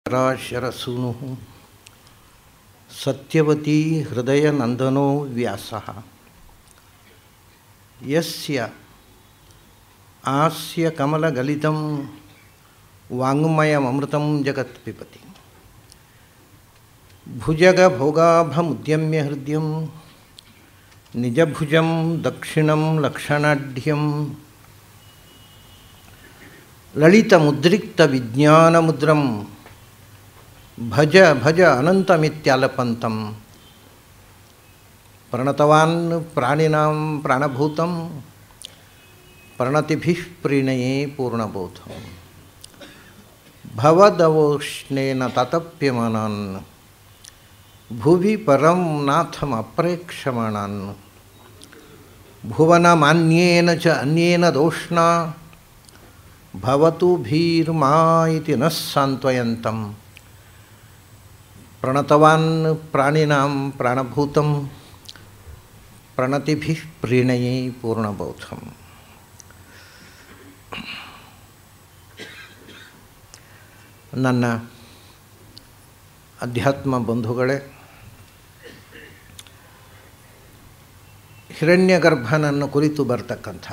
ಪರಾಶರಸೂನು ಸತ್ಯವತೀ ಹೃದಯನಂದನೋ ವ್ಯಾಸ ಯಸ್ಯ ಆಸ್ಯ ಕಮಲಗಲಿತಂ ವಾङ्मयममृतं ಜಗತ್ ಪಿಬತಿ ಭುಜಗಭೋಗಾಭಮುದ್ಯಮ್ಯ ಹೃದಯಂ ನಿಜಭುಜಂ ದಕ್ಷಿಣಂ ಲಕ್ಷಣಾಢ್ಯಂ ಲಲಿತಮುದ್ರಿಕ್ತವಿಜ್ಞಾನಮುದ್ರಂ ಭಜ ಭಜ ಅನಂತಮಿತ್ಯಾಲಪಂತಂ ಪ್ರಣತವಾನ್ ಪ್ರಾಣಿನಾಂ ಪ್ರಾಣಭೂತಂ ಪ್ರಣತಿಭಿಃ ಪ್ರೀಣಯೇ ಪೂರ್ಣಬೋಧಂ ಭವದವೋಷ್ಣೇನ ತತಪ್ಯಮಾನಾನ್ ಭುವಿ ಪರಂ ನಾಥಮಪ್ರೇಕ್ಷಮಾಣಾನ್ ಭುವನಮಾನ್ಯೇನ ಚ ಅನ್ಯೇನ ದೋಷ್ಣಾ ಭವತು ಭೀರ್ಮಾ ಇತಿ ನ ಸಾಂತ್ವಯಂತಂ ಪ್ರಣತವಾನ್ ಪ್ರಾಣಿನಾಂ ಪ್ರಾಣಭೂತಂ ಪ್ರಣತಿಭಿಃ ಪ್ರೀಣಯೇ ಪೂರ್ಣಬೋಧಂ ನನ್ನ ಅಧ್ಯಾತ್ಮ ಬಂಧುಗಳೇ ಹಿರಣ್ಯಗರ್ಭನನ್ನು ಕುರಿತು ಬರ್ತಕ್ಕಂಥ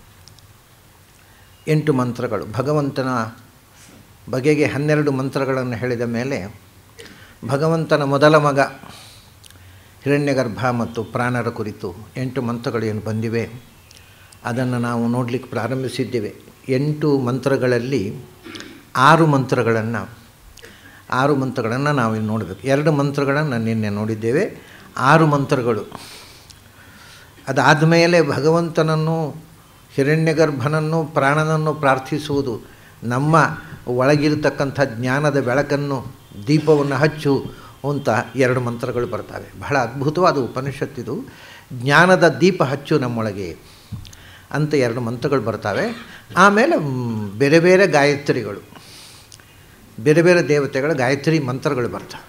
ಎಂಟು ಮಂತ್ರಗಳು ಭಗವಂತನ ಬಗೆಗೆ ಹನ್ನೆರಡು ಮಂತ್ರಗಳನ್ನು ಹೇಳಿದ ಮೇಲೆ ಭಗವಂತನ ಮೊದಲ ಮಗ ಹಿರಣ್ಯಗರ್ಭ ಮತ್ತು ಪ್ರಾಣರ ಕುರಿತು ಎಂಟು ಮಂತ್ರಗಳು ಏನು ಬಂದಿವೆ ಅದನ್ನು ನಾವು ನೋಡಲಿಕ್ಕೆ ಪ್ರಾರಂಭಿಸಿದ್ದೇವೆ ಎಂಟು ಮಂತ್ರಗಳಲ್ಲಿ ಆರು ಮಂತ್ರಗಳನ್ನು ಆರು ಮಂತ್ರಗಳನ್ನು ನಾವು ಇಲ್ಲಿ ನೋಡಬೇಕು ಎರಡು ಮಂತ್ರಗಳನ್ನು ನಿನ್ನೆ ನೋಡಿದ್ದೇವೆ ಆರು ಮಂತ್ರಗಳು ಅದಾದ ಮೇಲೆ ಭಗವಂತನನ್ನು ಹಿರಣ್ಯಗರ್ಭನನ್ನು ಪ್ರಾಣನನ್ನು ಪ್ರಾರ್ಥಿಸುವುದು ನಮ್ಮ ಒಳಗಿರತಕ್ಕಂಥ ಜ್ಞಾನದ ಬೆಳಕನ್ನು ದೀಪವನ್ನು ಹಚ್ಚು ಅಂತ ಎರಡು ಮಂತ್ರಗಳು ಬರ್ತವೆ ಬಹಳ ಅದ್ಭುತವಾದ ಉಪನಿಷತ್ತಿದು ಜ್ಞಾನದ ದೀಪ ಹಚ್ಚು ನಮ್ಮೊಳಗೆ ಅಂತ ಎರಡು ಮಂತ್ರಗಳು ಬರ್ತವೆ ಆಮೇಲೆ ಬೇರೆ ಬೇರೆ ಗಾಯತ್ರಿಗಳು ಬೇರೆ ಬೇರೆ ದೇವತೆಗಳ ಗಾಯತ್ರಿ ಮಂತ್ರಗಳು ಬರ್ತವೆ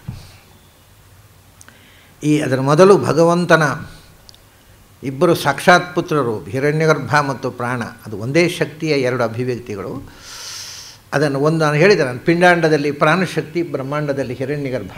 ಈ ಅದರ ಮೊದಲು ಭಗವಂತನ ಇಬ್ಬರು ಸಾಕ್ಷಾತ್ ಪುತ್ರರು ಹಿರಣ್ಯಗರ್ಭ ಮತ್ತು ಪ್ರಾಣ ಅದು ಒಂದೇ ಶಕ್ತಿಯ ಎರಡು ಅಭಿವ್ಯಕ್ತಿಗಳು ಅದನ್ನು ಒಂದು ನಾನು ಹೇಳಿದೆ ನಾನು ಪಿಂಡಾಂಡದಲ್ಲಿ ಪ್ರಾಣಶಕ್ತಿ ಬ್ರಹ್ಮಾಂಡದಲ್ಲಿ ಹಿರಣ್ಯಗರ್ಭ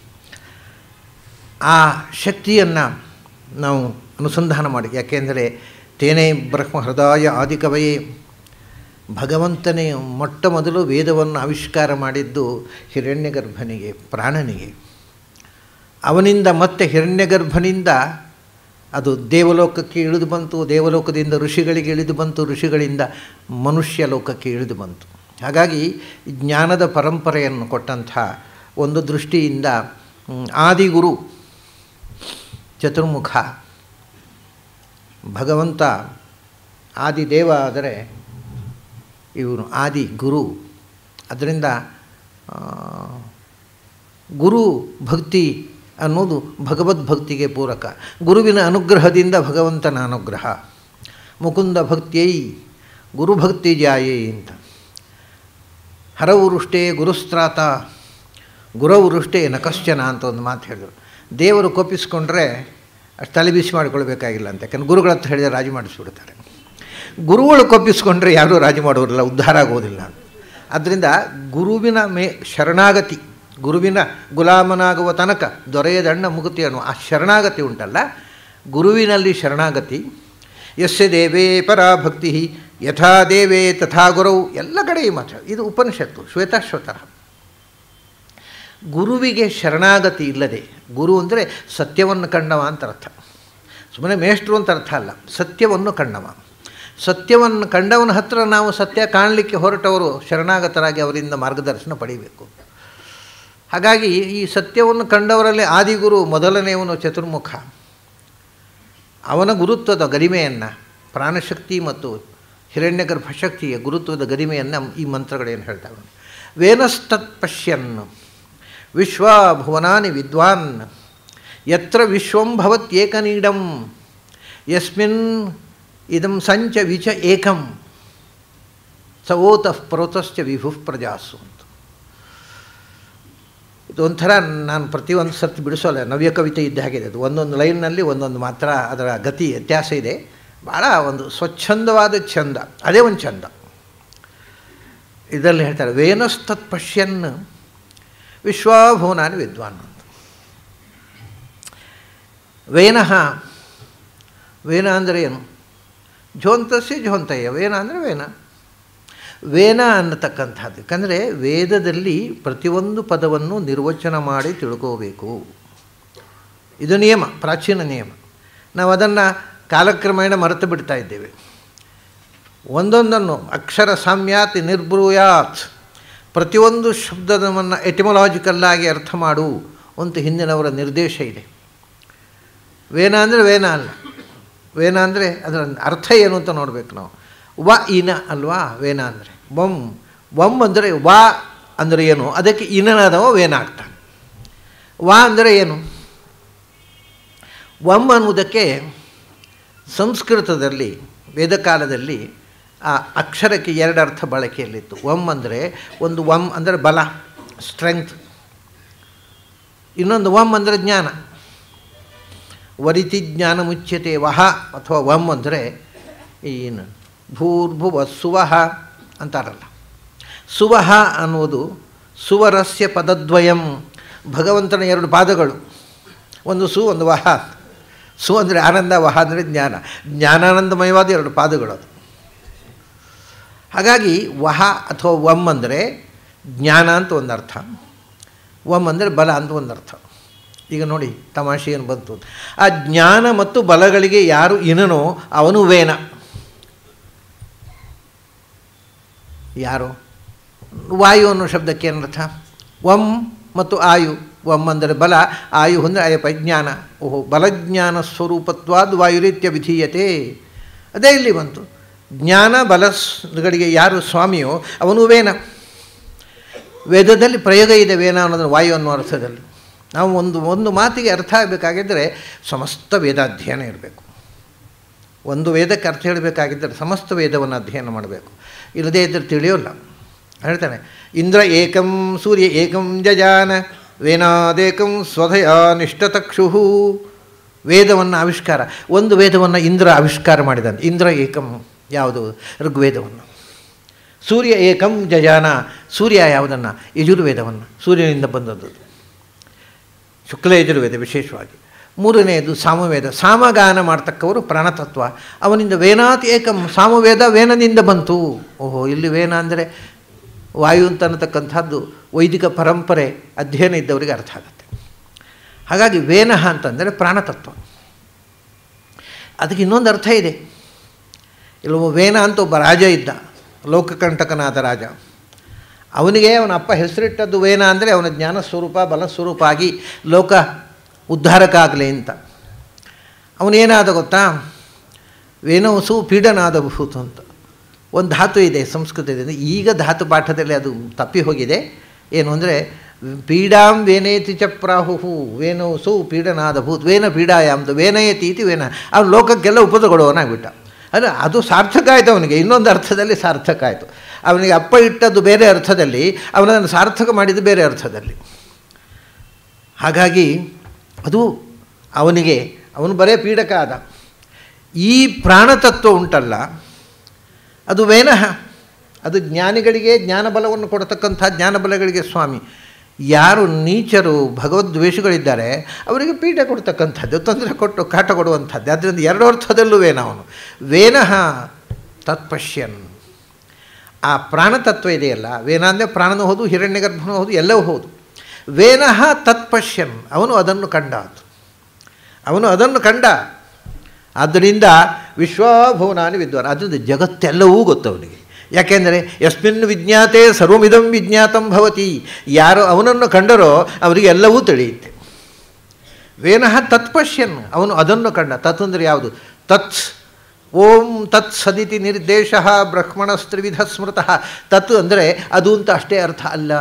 ಆ ಶಕ್ತಿಯನ್ನು ನಾವು ಅನುಸಂಧಾನ ಮಾಡಿ ಯಾಕೆಂದರೆ ತೇನೇ ಬ್ರಹ್ಮ ಹೃದಯ ಆದಿಕವಯೇ ಭಗವಂತನೇ ಮೊಟ್ಟ ಮೊದಲು ವೇದವನ್ನು ಆವಿಷ್ಕಾರ ಮಾಡಿದ್ದು ಹಿರಣ್ಯಗರ್ಭನಿಗೆ ಪ್ರಾಣನಿಗೆ ಅವನಿಂದ ಮತ್ತೆ ಹಿರಣ್ಯಗರ್ಭನಿಂದ ಅದು ದೇವಲೋಕಕ್ಕೆ ಇಳಿದು ಬಂತು ದೇವಲೋಕದಿಂದ ಋಷಿಗಳಿಗೆ ಇಳಿದು ಬಂತು ಋಷಿಗಳಿಂದ ಮನುಷ್ಯ ಲೋಕಕ್ಕೆ ಇಳಿದು ಬಂತು ಹಾಗಾಗಿ ಜ್ಞಾನದ ಪರಂಪರೆಯನ್ನು ಕೊಟ್ಟಂಥ ಒಂದು ದೃಷ್ಟಿಯಿಂದ ಆದಿಗುರು ಚತುರ್ಮುಖ ಭಗವಂತ ಆದಿದೇವ ಆದರೆ ಇವನು ಆದಿ ಗುರು ಅದರಿಂದ ಗುರು ಭಕ್ತಿ ಅನ್ನೋದು ಭಗವದ್ಭಕ್ತಿಗೆ ಪೂರಕ ಗುರುವಿನ ಅನುಗ್ರಹದಿಂದ ಭಗವಂತನ ಅನುಗ್ರಹ ಮುಕುಂದ ಭಕ್ತಿಯೈ ಗುರುಭಕ್ತಿ ಜಾಯೇ ಅಂತ ಹರವುರುಷ್ಟೇ ಗುರುಸ್ತ್ರಾತ ಗುರವುರುಷ್ಟೇ ನಕಶ್ಚನ ಅಂತ ಒಂದು ಮಾತು ಹೇಳಿದರು ದೇವರು ಕೋಪಿಸ್ಕೊಂಡ್ರೆ ಅಷ್ಟು ತಲೆ ಬಿಸಿ ಮಾಡಿಕೊಳ್ಬೇಕಾಗಿಲ್ಲ ಅಂತ ಯಾಕಂದ್ರೆ ಗುರುಗಳ ಹತ್ರ ಹೇಳಿದ್ರೆ ರಾಜಿ ಮಾಡಿಸ್ಬಿಡ್ತಾರೆ ಗುರುಗಳು ಕೋಪಿಸ್ಕೊಂಡ್ರೆ ಯಾರೂ ರಾಜಿ ಮಾಡೋರಿಲ್ಲ ಉದ್ಧಾರ ಆಗೋದಿಲ್ಲ ಆದ್ದರಿಂದ ಗುರುವಿನ ಮೇ ಶರಣಾಗತಿ ಗುರುವಿನ ಗುಲಾಮನಾಗುವ ತನಕ ದೊರೆಯದಣ್ಣ ಮುಗುತಿ ಅನ್ನುವ ಆ ಶರಣಾಗತಿ ಉಂಟಲ್ಲ ಗುರುವಿನಲ್ಲಿ ಶರಣಾಗತಿ ಯಸ್ಯ ದೇವೇ ಪರಾಭಕ್ತಿ ಯಥಾ ದೇವೇ ತಥಾ ಗುರವು ಎಲ್ಲ ಕಡೆ ಈ ಮಾತ್ರ ಇದು ಉಪನಿಷತ್ತು ಶ್ವೇತಾಶ್ವತರ ಗುರುವಿಗೆ ಶರಣಾಗತಿ ಇಲ್ಲದೆ ಗುರು ಅಂದರೆ ಸತ್ಯವನ್ನು ಕಂಡವ ಅಂತ ಅರ್ಥ ಸುಮ್ಮನೆ ಮೇಷ್ಟ್ರು ಅಂತ ಅರ್ಥ ಅಲ್ಲ ಸತ್ಯವನ್ನು ಕಂಡವ ಸತ್ಯವನ್ನು ಕಂಡವನ ಹತ್ರ ನಾವು ಸತ್ಯ ಕಾಣಲಿಕ್ಕೆ ಹೊರಟವರು ಶರಣಾಗತರಾಗಿ ಅವರಿಂದ ಮಾರ್ಗದರ್ಶನ ಪಡೀಬೇಕು ಹಾಗಾಗಿ ಈ ಸತ್ಯವನ್ನು ಕಂಡವರಲ್ಲಿ ಆದಿಗುರು ಮೊದಲನೆಯವನು ಚತುರ್ಮುಖ ಅವನ ಗುರುತ್ವದ ಗರಿಮೆಯನ್ನು ಪ್ರಾಣಶಕ್ತಿ ಮತ್ತು ಹಿರಣ್ಯಗರ್ಭ ಶಕ್ತಿಯ ಗುರುತ್ವದ ಗರಿಮೆಯನ್ನು ಈ ಮಂತ್ರಗಳೇನು ಹೇಳ್ತಾವೆ ವೇನಸ್ತತ್ ಪಶ್ಯನ್ ವಿಶ್ವಭುವನಾನಿ ವಿದ್ವಾನ್ ಯತ್ರ ವಿಶ್ವಂ ಭವತ್ಯೇಕನೀಡಂ ಯಸ್ಮಿನ್ ಇದಂ ಸಂಚ ವಿಚ ಏಕಂ ಸವೋತಃ ಪ್ರೋತಶ್ಚ ವಿಭುಃ ಪ್ರಜಾಸು ಅಂತ ಇದೊಂಥರ ನಾನು ಪ್ರತಿಯೊಂದು ಸರ್ತಿ ಬಿಡಿಸೋಲ್ಲ ನವ್ಯ ಕವಿತೆ ಇದ್ದ ಹಾಗಿದೆ ಅದು ಒಂದೊಂದು ಲೈನ್ನಲ್ಲಿ ಒಂದೊಂದು ಮಾತ್ರ ಅದರ ಗತಿ ವ್ಯತ್ಯಾಸ ಇದೆ ಭಾಳ ಒಂದು ಸ್ವಚ್ಛಂದವಾದ ಚಂದ ಅದೇ ಒಂದು ಚಂದ ಇದರಲ್ಲಿ ಹೇಳ್ತಾರೆ ವೇನಸ್ತತ್ ಪಶ್ಯನ್ ವಿಶ್ವಭುವನಾನಿ ವಿದ್ವಾನ್ ಅಂತ ವೇನಃ ವೇನ ಅಂದರೆ ಏನು ಝೋಂತಸ್ಯ ಝೋಂತಯ್ಯ ವೇನ ಅಂದರೆ ವೇನ ವೇನ ಅನ್ನತಕ್ಕಂಥದ್ದು ಯಾಕಂದರೆ ವೇದದಲ್ಲಿ ಪ್ರತಿಯೊಂದು ಪದವನ್ನು ನಿರ್ವಚನ ಮಾಡಿ ತಿಳ್ಕೋಬೇಕು ಇದು ನಿಯಮ ಪ್ರಾಚೀನ ನಿಯಮ ನಾವು ಅದನ್ನು ಕಾಲಕ್ರಮೇಣ ಮರೆತು ಬಿಡ್ತಾ ಇದ್ದೇವೆ ಒಂದೊಂದನ್ನು ಅಕ್ಷರ ಸಾಮ್ಯಾತ್ ನಿರ್ಬ್ರೂಯಾತ್ ಪ್ರತಿಯೊಂದು ಶಬ್ದವನ್ನು ಎಟಿಮೊಲಾಜಿಕಲ್ಲಾಗಿ ಅರ್ಥ ಮಾಡು ಅಂತ ಹಿಂದಿನವರ ನಿರ್ದೇಶ ಇದೆ ವೇನ ಅಂದರೆ ವೇನ ಅಲ್ಲ ವೇನ ಅಂದರೆ ಅದರ ಅರ್ಥ ಏನು ಅಂತ ನೋಡಬೇಕು ನಾವು ವ ಇನ ಅಲ್ವಾ ವೇನ ಅಂದರೆ ವಂ ವಂ ಅಂದರೆ ವಾ ಅಂದರೆ ಏನು ಅದಕ್ಕೆ ಇನನಾದವ ವೇನ ಆಗ್ತಾನೆ ವಾ ಅಂದರೆ ಏನು ವಂ ಅನ್ನುವುದಕ್ಕೆ ಸಂಸ್ಕೃತದಲ್ಲಿ ವೇದಕಾಲದಲ್ಲಿ ಆ ಅಕ್ಷರಕ್ಕೆ ಎರಡು ಅರ್ಥ ಬಳಕೆಯಲ್ಲಿತ್ತು ವಂ ಅಂದರೆ ಒಂದು ವಂ ಅಂದರೆ ಬಲ ಸ್ಟ್ರೆಂಗ್ತ್ ಇನ್ನೊಂದು ವಂ ಅಂದರೆ ಜ್ಞಾನ ವರಿತಿ ಜ್ಞಾನ ಮುಚ್ಯತೆ ವಹ ಅಥವಾ ವಂ ಅಂದರೆ ಏನು ಭೂರ್ಭುವ ಸುವಹ ಅಂತಾರಲ್ಲ ಸುವಹ ಅನ್ನುವುದು ಸುವರಸ್ಯ ಪದದ್ವಯಂ ಭಗವಂತನ ಎರಡು ಪಾದಗಳು ಒಂದು ಸು ಒಂದು ವಹ ಸು ಅಂದರೆ ಆನಂದ ವಹ ಅಂದರೆ ಜ್ಞಾನ ಜ್ಞಾನಾನಂದಮಯವಾದ ಎರಡು ಪಾದಗಳು ಅದು ಹಾಗಾಗಿ ವಹ ಅಥವಾ ವಮ್ ಅಂದರೆ ಜ್ಞಾನ ಅಂತ ಒಂದು ಅರ್ಥ ವಮ್ ಅಂದರೆ ಬಲ ಅಂತ ಒಂದು ಅರ್ಥ ಈಗ ನೋಡಿ ತಮಾಷೆ ಏನು ಬಂತು ಆ ಜ್ಞಾನ ಮತ್ತು ಬಲಗಳಿಗೆ ಯಾರು ಇನನೋ ಅವನು ವೇನ ಯಾರು ವಾಯು ಅನ್ನೋ ಶಬ್ದಕ್ಕೆ ಏನರ್ಥ ವಂ ಮತ್ತು ಆಯು ವಂ ಅಂದರೆ ಬಲ ಆಯು ಅಂದರೆ ಅಯಪ ಜ್ಞಾನ ಓಹೋ ಬಲಜ್ಞಾನ ಸ್ವರೂಪತ್ವಾದ ವಾಯುರೀತ್ಯ ವಿಧೀಯತೆ ಅದೇ ಇಲ್ಲಿ ಬಂತು ಜ್ಞಾನ ಬಲಗಳಿಗೆ ಯಾರು ಸ್ವಾಮಿಯೋ ಅವನು ವೇನ ವೇದದಲ್ಲಿ ಪ್ರಯೋಗ ಇದೆ ವೇನ ಅನ್ನೋದನ್ನು ವಾಯು ಅನ್ನೋ ಅರ್ಥದಲ್ಲಿ ನಾವು ಒಂದು ಒಂದು ಮಾತಿಗೆ ಅರ್ಥ ಆಗಬೇಕಾಗಿದ್ದರೆ ಸಮಸ್ತ ವೇದಾಧ್ಯಯನ ಇರಬೇಕು ಒಂದು ವೇದಕ್ಕೆ ಅರ್ಥ ಹೇಳಬೇಕಾಗಿದ್ದರೆ ಸಮಸ್ತ ವೇದವನ್ನು ಅಧ್ಯಯನ ಮಾಡಬೇಕು ಇಲ್ಲದೇ ಇದ್ದರೆ ತಿಳಿಯೋಲ್ಲ ಹೇಳ್ತಾನೆ ಇಂದ್ರ ಏಕಂ ಸೂರ್ಯ ಏಕಂ ಜಜಾನ ವೇನಾದೇಕಂ ಸ್ವಧಯ ನಿಷ್ಠತಕ್ಷು ವೇದವನ್ನು ಆವಿಷ್ಕಾರ ಒಂದು ವೇದವನ್ನು ಇಂದ್ರ ಆವಿಷ್ಕಾರ ಮಾಡಿದಂತೆ ಇಂದ್ರ ಏಕಂ ಯಾವುದು ಋಗ್ವೇದವನ್ನು ಸೂರ್ಯ ಏಕಂ ಜಜಾನ ಸೂರ್ಯ ಯಾವುದನ್ನು ಯಜುರ್ವೇದವನ್ನು ಸೂರ್ಯನಿಂದ ಬಂದದ್ದು ಶುಕ್ಲ ಯಜುರ್ವೇದ ವಿಶೇಷವಾಗಿ ಮೂರನೆಯದು ಸಾಮವೇದ ಸಾಮಗಾನ ಮಾಡ್ತಕ್ಕವರು ಪ್ರಾಣತತ್ವ ಅವನಿಂದ ವೇನಾತ್ ಏಕಂ ಸಾಮವೇದ ವೇನದಿಂದ ಬಂತು ಓಹೋ ಇಲ್ಲಿ ವೇನ ಅಂದರೆ ವಾಯು ಅಂತ ಅನ್ನತಕ್ಕಂಥದ್ದು ವೈದಿಕ ಪರಂಪರೆ ಅಧ್ಯಯನ ಇದ್ದವರಿಗೆ ಅರ್ಥ ಆಗುತ್ತೆ ಹಾಗಾಗಿ ವೇನಃ ಅಂತಂದರೆ ಪ್ರಾಣತತ್ವ ಅದಕ್ಕೆ ಇನ್ನೊಂದು ಅರ್ಥ ಇದೆ ಇಲ್ಲೊಬ್ಬ ವೇನ ಅಂತ ಒಬ್ಬ ರಾಜ ಇದ್ದ ಲೋಕಕಂಟಕನಾದ ರಾಜ ಅವನಿಗೆ ಅವನ ಅಪ್ಪ ಹೆಸರಿಟ್ಟದ್ದು ವೇನ ಅಂದರೆ ಅವನ ಜ್ಞಾನ ಸ್ವರೂಪ ಬಲ ಸ್ವರೂಪ ಆಗಿ ಲೋಕ ಉದ್ಧಾರಕ ಆಗಲಿ ಅಂತ ಅವನೇನಾದ ಗೊತ್ತಾ ವೇನವಸು ಪೀಡನಾದ ಭೂತು ಅಂತ ಒಂದು ಧಾತು ಇದೆ ಸಂಸ್ಕೃತದಿಂದ ಈಗ ಧಾತು ಪಾಠದಲ್ಲಿ ಅದು ತಪ್ಪಿ ಹೋಗಿದೆ ಏನು ಅಂದರೆ ಪೀಡಾಂ ವೇನೇತಿ ಚ ಪ್ರಾಹು ವೇನವಸು ಪೀಡನಾದ ಭೂತ್ ವೇನ ಪೀಡಾಯಾಂದು ವೇನಯತಿ ಇತಿ ವೇನ ಅವನು ಲೋಕಕ್ಕೆಲ್ಲ ಉಪದಗೊಡುವನಾಗ್ಬಿಟ್ಟ ಅಂದರೆ ಅದು ಸಾರ್ಥಕ ಆಯಿತು ಅವನಿಗೆ ಇನ್ನೊಂದು ಅರ್ಥದಲ್ಲಿ ಸಾರ್ಥಕ ಆಯಿತು ಅವನಿಗೆ ಅಪ್ಪ ಇಟ್ಟದ್ದು ಬೇರೆ ಅರ್ಥದಲ್ಲಿ ಅವನನ್ನು ಸಾರ್ಥಕ ಮಾಡಿದ್ದು ಬೇರೆ ಅರ್ಥದಲ್ಲಿ ಹಾಗಾಗಿ ಅದು ಅವನಿಗೆ ಅವನು ಬರೇ ಪೀಡಕ ಆದ ಈ ಪ್ರಾಣತತ್ವ ಉಂಟಲ್ಲ ಅದು ವೇನಃ ಅದು ಜ್ಞಾನಿಗಳಿಗೆ ಜ್ಞಾನಬಲವನ್ನು ಕೊಡತಕ್ಕಂಥ ಜ್ಞಾನಬಲಗಳಿಗೆ ಸ್ವಾಮಿ ಯಾರು ನೀಚರು ಭಗವದ್ವೇಷಗಳಿದ್ದಾರೆ ಅವರಿಗೆ ಪೀಠ ಕೊಡ್ತಕ್ಕಂಥದ್ದು ತೊಂದರೆ ಕೊಟ್ಟು ಕಾಟ ಕೊಡುವಂಥದ್ದು ಅದರಿಂದ ಎರಡು ಅರ್ಥದಲ್ಲೂ ವೇನ ಅವನು ವೇನಃ ತತ್ಪಶ್ಯನ್ ಆ ಪ್ರಾಣತತ್ವ ಇದೆಯಲ್ಲ ವೇನ ಅಂದರೆ ಪ್ರಾಣನೂ ಹೌದು ಹಿರಣ್ಯಗರ್ಭನೂ ಹೌದು ಎಲ್ಲವೂ ಹೌದು ವೇನಃ ತತ್ಪಶ್ಯನ್ ಅವನು ಅದನ್ನು ಕಂಡ ಅವನು ಅದನ್ನು ಕಂಡ ಆದ್ದರಿಂದ ವಿಶ್ವಭುವನಾನಿ ವಿದ್ವಾನ್ ಅದರಿಂದ ಜಗತ್ತೆಲ್ಲವೂ ಗೊತ್ತು ಅವನಿಗೆ ಯಾಕೆಂದರೆ ಯಸ್ಮಿನ್ ವಿಜ್ಞಾತೆ ಸರ್ವಮಿದಂ ವಿಜ್ಞಾತಂ ಭವತಿ ಯಾರು ಅವನನ್ನು ಕಂಡರೋ ಅವರಿಗೆ ಎಲ್ಲವೂ ತಿಳಿಯುತ್ತೆ ವೇನಃ ತತ್ಪಶ್ಯನ್ ಅವನು ಅದನ್ನು ಕಂಡ ತತ್ ಅಂದರೆ ಯಾವುದು ತತ್ ಓಂ ತತ್ ಸದಿತಿ ನಿರ್ದೇಶ ಬ್ರಹ್ಮಣಸ್ತ್ರಿವಿಧ ಸ್ಮೃತಃ ತತ್ ಅಂದರೆ ಅದು ಅಂತ ಅಷ್ಟೇ ಅರ್ಥ ಅಲ್ಲ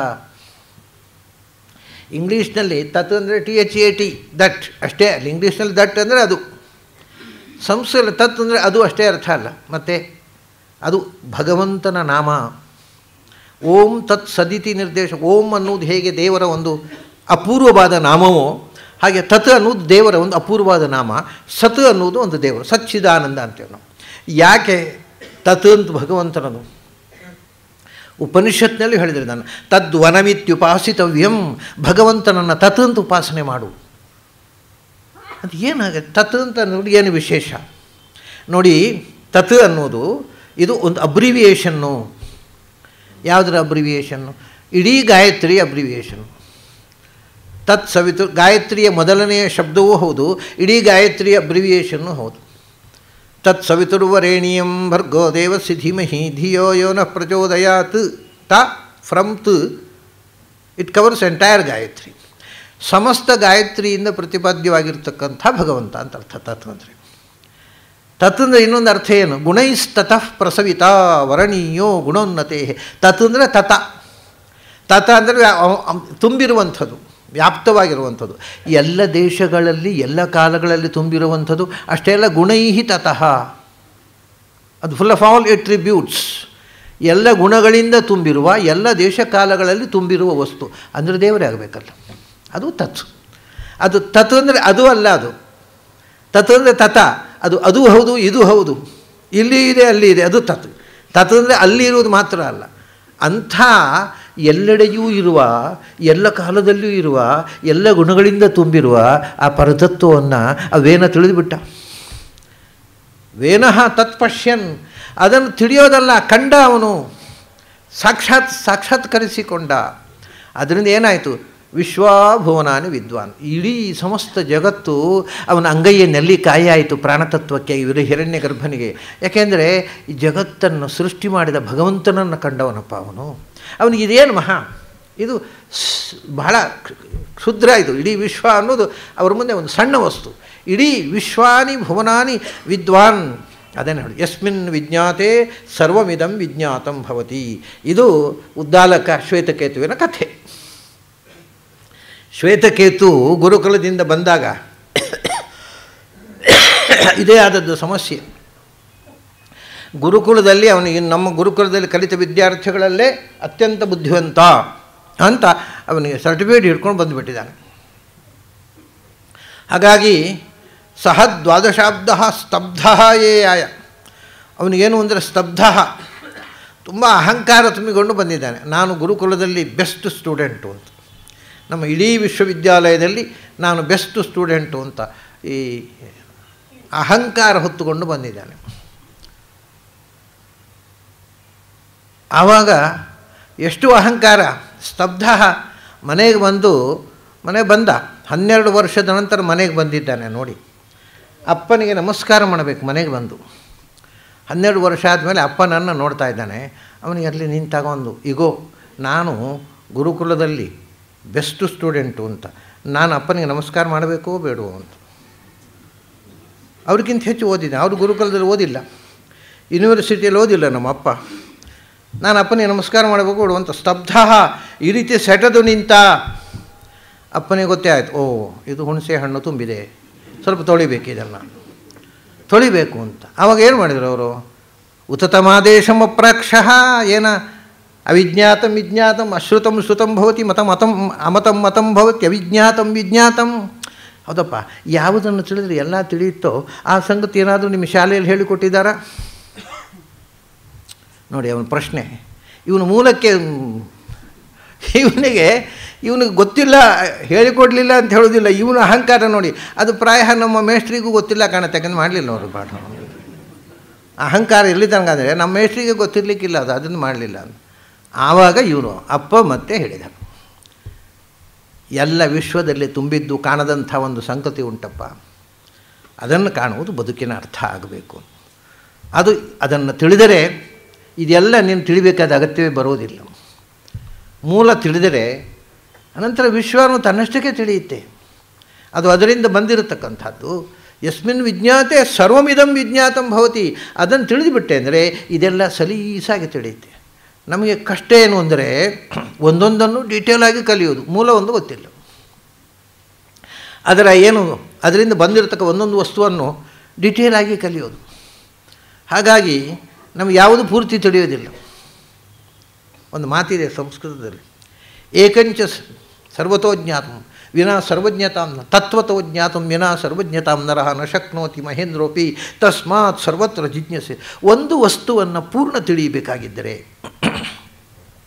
ಇಂಗ್ಲೀಷ್ನಲ್ಲಿ ತತ್ ಅಂದರೆ T H A T that ಅಷ್ಟೇ ಅಲ್ಲ ಇಂಗ್ಲೀಷ್ನಲ್ಲಿ ದಟ್ ಅಂದರೆ ಅದು ಸಂಸ್ಕೃತ ತತ್ ಅಂದರೆ ಅದು ಅಷ್ಟೇ ಅರ್ಥ ಅಲ್ಲ ಮತ್ತು ಅದು ಭಗವಂತನ ನಾಮ ಓಂ ತತ್ ಸದಿತಿ ನಿರ್ದೇಶ ಓಂ ಅನ್ನೋದು ಹೇಗೆ ದೇವರ ಒಂದು ಅಪೂರ್ವವಾದ ನಾಮವೋ ಹಾಗೆ ತತ್ ಅನ್ನೋದು ದೇವರ ಒಂದು ಅಪೂರ್ವವಾದ ನಾಮ ಸತ್ ಅನ್ನೋದು ಒಂದು ದೇವರು ಸಚ್ಚಿದಾನಂದ ಅಂತೇವೆ ನಾವು ಯಾಕೆ ತತ್ ಅಂತ ಭಗವಂತನದು ಉಪನಿಷತ್ನಲ್ಲಿ ಹೇಳಿದರೆ ನಾನು ತದ್ವನಮಿತ್ಯುಪಾಸಿತವ್ಯಂ ಭಗವಂತನನ್ನು ತತ್ ಅಂತ ಉಪಾಸನೆ ಮಾಡು ಅದು ಏನಾಗುತ್ತೆ ತತ್ ಅಂತ ನೋಡಿ ಏನು ವಿಶೇಷ ನೋಡಿ ತತ್ ಅನ್ನೋದು ಇದು ಒಂದು ಅಬ್ರಿವಿಯೇಷನ್ನು ಯಾವುದರ ಅಬ್ರಿವಿಯೇಷನ್ನು ಇಡೀ ಗಾಯತ್ರಿ ಅಬ್ರಿವಿಯೇಷನ್ನು ತತ್ ಸವಿತು ಗಾಯತ್ರಿಯ ಮೊದಲನೆಯ ಶಬ್ದವೂ ಹೌದು ಇಡೀ ಗಾಯತ್ರಿಯ ಅಬ್ರಿವಿಯೇಷನ್ನು ಹೌದು ತತ್ ಸವಿತುರ್ವರೇಣಿಯಂ ಭರ್ಗೋ ದೇವಸ್ಯ ಧೀಮಹಿ ಧಿಯೋ ಯೋ ನ ಪ್ರಚೋದಯಾತ್ ತ ಫ್ರಮ್ ತ್ ಇಟ್ ಕವರ್ಸ್ ಎಂಟೈರ್ ಗಾಯತ್ರಿ ಸಮಸ್ತ ಗಾಯತ್ರಿಯಿಂದ ಪ್ರತಿಪಾದ್ಯವಾಗಿರ್ತಕ್ಕಂಥ ಭಗವಂತ ಅಂತ ಅರ್ಥ ತತ್ ಅಂದರೆ ತತ್ ಅಂದರೆ ಇನ್ನೊಂದು ಅರ್ಥ ಏನು ಗುಣೈಸ್ತತಃ ಪ್ರಸವಿತ ವರಣೀಯೋ ಗುಣೋನ್ನತೆ ತತ್ ಅಂದರೆ ತತ ತತ ಅಂದರೆ ತುಂಬಿರುವಂಥದ್ದು ವ್ಯಾಪ್ತವಾಗಿರುವಂಥದ್ದು ಎಲ್ಲ ದೇಶಗಳಲ್ಲಿ ಎಲ್ಲ ಕಾಲಗಳಲ್ಲಿ ತುಂಬಿರುವಂಥದ್ದು ಅಷ್ಟೇ ಅಲ್ಲ ಗುಣೈಹಿ ತತಃ ಅದು ಫುಲ್ ಆಫ್ ಆಲ್ ಎಟ್ರಿಬ್ಯೂಟ್ಸ್ ಎಲ್ಲ ಗುಣಗಳಿಂದ ತುಂಬಿರುವ ಎಲ್ಲ ದೇಶ ಕಾಲಗಳಲ್ಲಿ ತುಂಬಿರುವ ವಸ್ತು ಅಂದರೆ ದೇವರೇ ಆಗಬೇಕಲ್ಲ ಅದು ತತ್ ಅದು ತತ್ ಅಂದರೆ ಅದು ಅಲ್ಲ ಅದು ತತ್ ಅಂದರೆ ತತ ಅದು ಅದು ಹೌದು ಇದು ಹೌದು ಇಲ್ಲಿ ಇದೆ ಅಲ್ಲಿ ಇದೆ ಅದು ತತ್ ತತ್ ಅಂದರೆ ಅಲ್ಲಿ ಇರುವುದು ಮಾತ್ರ ಅಲ್ಲ ಅಂಥ ಎಲ್ಲೆಡೆಯೂ ಇರುವ ಎಲ್ಲ ಕಾಲದಲ್ಲಿಯೂ ಇರುವ ಎಲ್ಲ ಗುಣಗಳಿಂದ ತುಂಬಿರುವ ಆ ಪರತತ್ವವನ್ನು ಆ ವೇನ ತಿಳಿದುಬಿಟ್ಟ ವೇನಃ ತತ್ಪಶ್ಯನ್ ಅದನ್ನು ತಿಳಿಯೋದಲ್ಲ ಕಂಡ ಅವನು ಸಾಕ್ಷಾತ್ ಸಾಕ್ಷಾತ್ಕರಿಸಿಕೊಂಡ ಅದರಿಂದ ಏನಾಯಿತು ವಿಶ್ವಾಭುವನಾನಿ ವಿದ್ವಾನ್ ಇಡೀ ಸಮಸ್ತ ಜಗತ್ತು ಅವನ ಅಂಗೈಯ ನೆಲ್ಲಿಕಾಯಿ ಆಯಿತು ಪ್ರಾಣತತ್ವಕ್ಕೆ ಇವರು ಹಿರಣ್ಯ ಗರ್ಭನಿಗೆ ಯಾಕೆಂದರೆ ಈ ಜಗತ್ತನ್ನು ಸೃಷ್ಟಿ ಮಾಡಿದ ಭಗವಂತನನ್ನು ಕಂಡವನಪ್ಪ ಅವನು ಅವನಿಗೆ ಇದೇನು ಮಹಾ ಇದು ಬಹಳ ಕ್ಷುದ್ರ ಇದು ಇಡೀ ವಿಶ್ವ ಅನ್ನೋದು ಅವ್ರ ಮುಂದೆ ಒಂದು ಸಣ್ಣ ವಸ್ತು ಇಡೀ ವಿಶ್ವಾನಿ ಭುವನಾನಿ ವಿದ್ವಾನ್ ಅದೇನು ಹೇಳಿ ಯಸ್ಮಿನ್ ವಿಜ್ಞಾತೆ ಸರ್ವಮಿದಂ ವಿಜ್ಞಾತಂ ಭವತಿ ಇದು ಉದ್ದಾಲಕ ಶ್ವೇತಕೇತುವಿನ ಕಥೆ ಶ್ವೇತಕೇತು ಗುರುಕುಲದಿಂದ ಬಂದಾಗ ಇದೇ ಆದದ್ದು ಸಮಸ್ಯೆ ಗುರುಕುಲದಲ್ಲಿ ಅವನಿಗೆ ನಮ್ಮ ಗುರುಕುಲದಲ್ಲಿ ಕಲಿತ ವಿದ್ಯಾರ್ಥಿಗಳಲ್ಲೇ ಅತ್ಯಂತ ಬುದ್ಧಿವಂತ ಅಂತ ಅವನಿಗೆ ಸರ್ಟಿಫಿಕೇಟ್ ಹಿಡ್ಕೊಂಡು ಬಂದುಬಿಟ್ಟಿದ್ದಾನೆ ಹಾಗಾಗಿ ಸಹ ದ್ವಾದಶಾಬ್ದ ಸ್ತಬ್ಧ ಏ ಆಯ ಅವನಿಗೇನು ಅಂದರೆ ಸ್ತಬ್ಧ ತುಂಬ ಅಹಂಕಾರ ತುಂಬಿಕೊಂಡು ಬಂದಿದ್ದಾನೆ ನಾನು ಗುರುಕುಲದಲ್ಲಿ ಬೆಸ್ಟ್ ಸ್ಟೂಡೆಂಟು ಅಂತ ನಮ್ಮ ಇಡೀ ವಿಶ್ವವಿದ್ಯಾಲಯದಲ್ಲಿ ನಾನು ಬೆಸ್ಟ್ ಸ್ಟೂಡೆಂಟು ಅಂತ ಈ ಅಹಂಕಾರ ಹೊತ್ತುಕೊಂಡು ಬಂದಿದ್ದಾನೆ ಆವಾಗ ಎಷ್ಟು ಅಹಂಕಾರ ಸ್ತಬ್ಧ ಮನೆಗೆ ಬಂದು ಮನೆಗೆ ಬಂದ ಹನ್ನೆರಡು ವರ್ಷದ ನಂತರ ಮನೆಗೆ ಬಂದಿದ್ದಾನೆ ನೋಡಿ ಅಪ್ಪನಿಗೆ ನಮಸ್ಕಾರ ಮಾಡಬೇಕು ಮನೆಗೆ ಬಂದು ಹನ್ನೆರಡು ವರ್ಷ ಆದಮೇಲೆ ಅಪ್ಪ ನನ್ನ ನೋಡ್ತಾ ಇದ್ದಾನೆ ಅವನಿಗೆ ಅಲ್ಲಿ ನಿಂತಾಗ ಒಂದು ಈಗೋ ನಾನು ಗುರುಕುಲದಲ್ಲಿ ಬೆಸ್ಟ್ ಸ್ಟೂಡೆಂಟು ಅಂತ ನಾನು ಅಪ್ಪನಿಗೆ ನಮಸ್ಕಾರ ಮಾಡಬೇಕೋ ಬೇಡವೋ ಅಂತ ಅವ್ರಿಗಿಂತ ಹೆಚ್ಚು ಓದಿದ್ದೆ ಅವರು ಗುರುಕುಲದಲ್ಲಿ ಓದಿಲ್ಲ ಯೂನಿವರ್ಸಿಟಿಯಲ್ಲಿ ಓದಿಲ್ಲ ನಮ್ಮ ಅಪ್ಪ ನಾನು ಅಪ್ಪನಿಗೆ ನಮಸ್ಕಾರ ಮಾಡಬೇಕು ಬೇಡ ಅಂತ ಸ್ತಬ್ಧ ಈ ರೀತಿ ಸೆಟದು ನಿಂತ ಅಪ್ಪನಿಗೆ ಗೊತ್ತೇ ಆಯಿತು ಓ ಇದು ಹುಣಸೆ ಹಣ್ಣು ತುಂಬಿದೆ ಸ್ವಲ್ಪ ತೊಳಿಬೇಕು ಇದನ್ನು ತೊಳಿಬೇಕು ಅಂತ ಆವಾಗ ಏನು ಮಾಡಿದರು ಅವರು ಉತತಮಾದೇಶಂ ಅಪ್ರಾಕ್ಷ ಏನ ಅವಿಜ್ಞಾತಂ ವಿಜ್ಞಾತಂ ಅಶ್ರುತಂ ಶ್ರುತಂ ಭವತಿ ಮತಂ ಮತಂ ಅಮತಂ ಮತಂ ಭವತಿ ಅವಿಜ್ಞಾತಂ ವಿಜ್ಞಾತಂ ಹೌದಪ್ಪ ಯಾವುದನ್ನು ತಿಳಿದ್ರೆ ಎಲ್ಲ ತಿಳಿಯುತ್ತೋ ಆ ಸಂಗತಿ ಏನಾದರೂ ನಿಮ್ಮ ಶಾಲೆಯಲ್ಲಿ ಹೇಳಿಕೊಟ್ಟಿದ್ದಾರಾ ನೋಡಿ ಅವನ ಪ್ರಶ್ನೆ ಇವನು ಮೂಲಕ್ಕೆ ಇವನಿಗೆ ಇವನಿಗೆ ಗೊತ್ತಿಲ್ಲ ಹೇಳಿಕೊಡಲಿಲ್ಲ ಅಂತ ಹೇಳೋದಿಲ್ಲ ಇವನು ಅಹಂಕಾರ ನೋಡಿ ಅದು ಪ್ರಾಯ ನಮ್ಮ ಮೇಸ್ಟ್ರಿಗೂ ಗೊತ್ತಿಲ್ಲ ಕಾಣುತ್ತೆ ಯಾಕಂದ್ರೆ ಮಾಡಲಿಲ್ಲ ಅವರು ಪಾಠ ಅಹಂಕಾರ ಎಲ್ಲಿ ತನಕ ಅಂದರೆ ನಮ್ಮ ಮೇಸ್ಟ್ರಿಗೆ ಗೊತ್ತಿರಲಿಕ್ಕಿಲ್ಲ ಅದು ಅದನ್ನು ಮಾಡಲಿಲ್ಲ ಅಂತ ಆವಾಗ ಇವನು ಅಪ್ಪ ಮತ್ತೆ ಹೇಳಿದ ಎಲ್ಲ ವಿಶ್ವದಲ್ಲಿ ತುಂಬಿದ್ದು ಕಾಣದಂಥ ಒಂದು ಸಂಗತಿ ಉಂಟಪ್ಪ ಅದನ್ನು ಕಾಣುವುದು ಬದುಕಿನ ಅರ್ಥ ಆಗಬೇಕು ಅದು ಅದನ್ನು ತಿಳಿದರೆ ಇದೆಲ್ಲ ನೀನು ತಿಳಿಬೇಕಾದ ಅಗತ್ಯವೇ ಬರೋದಿಲ್ಲ ಮೂಲ ತಿಳಿದರೆ ಅನಂತರ ವಿಶ್ವನು ತನ್ನಷ್ಟಕ್ಕೆ ತಿಳಿಯುತ್ತೆ ಅದು ಅದರಿಂದ ಬಂದಿರತಕ್ಕಂಥದ್ದು ಯಸ್ಮಿನ್ ವಿಜ್ಞಾತೆ ಸರ್ವಮಿದಂ ವಿಜ್ಞಾತಂ ಭವತಿ ಅದನ್ನು ತಿಳಿದುಬಿಟ್ಟೆ ಅಂದರೆ ಇದೆಲ್ಲ ಸಲೀಸಾಗಿ ತಿಳಿಯುತ್ತೆ ನಮಗೆ ಕಷ್ಟ ಏನು ಅಂದರೆ ಒಂದೊಂದನ್ನು ಡೀಟೇಲಾಗಿ ಕಲಿಯೋದು ಮೂಲ ಒಂದು ಗೊತ್ತಿಲ್ಲ ಅದರ ಏನು ಅದರಿಂದ ಬಂದಿರತಕ್ಕ ಒಂದೊಂದು ವಸ್ತುವನ್ನು ಡೀಟೇಲಾಗಿ ಕಲಿಯೋದು ಹಾಗಾಗಿ ನಮಗೆ ಯಾವುದು ಪೂರ್ತಿ ತಿಳಿಯೋದಿಲ್ಲ ಒಂದು ಮಾತಿದೆ ಸಂಸ್ಕೃತದಲ್ಲಿ ಏಕಂಚ ಸರ್ವತೋ ಜ್ಞಾತಂ ವಿನಾ ಸರ್ವಜ್ಞತಾಂ ತತ್ವತೋ ಜ್ಞಾತಂ ವಿನಾ ಸರ್ವಜ್ಞತಾಂ ನರಹ ನ ಶಕ್ನೋತಿ ಮಹೇಂದ್ರೋಪಿ ತಸ್ಮಾತ್ ಸರ್ವತ್ರ ಜಿಜ್ಞಾಸೆ ಒಂದು ವಸ್ತುವನ್ನು ಪೂರ್ಣ ತಿಳಿಯಬೇಕಾಗಿದ್ದರೆ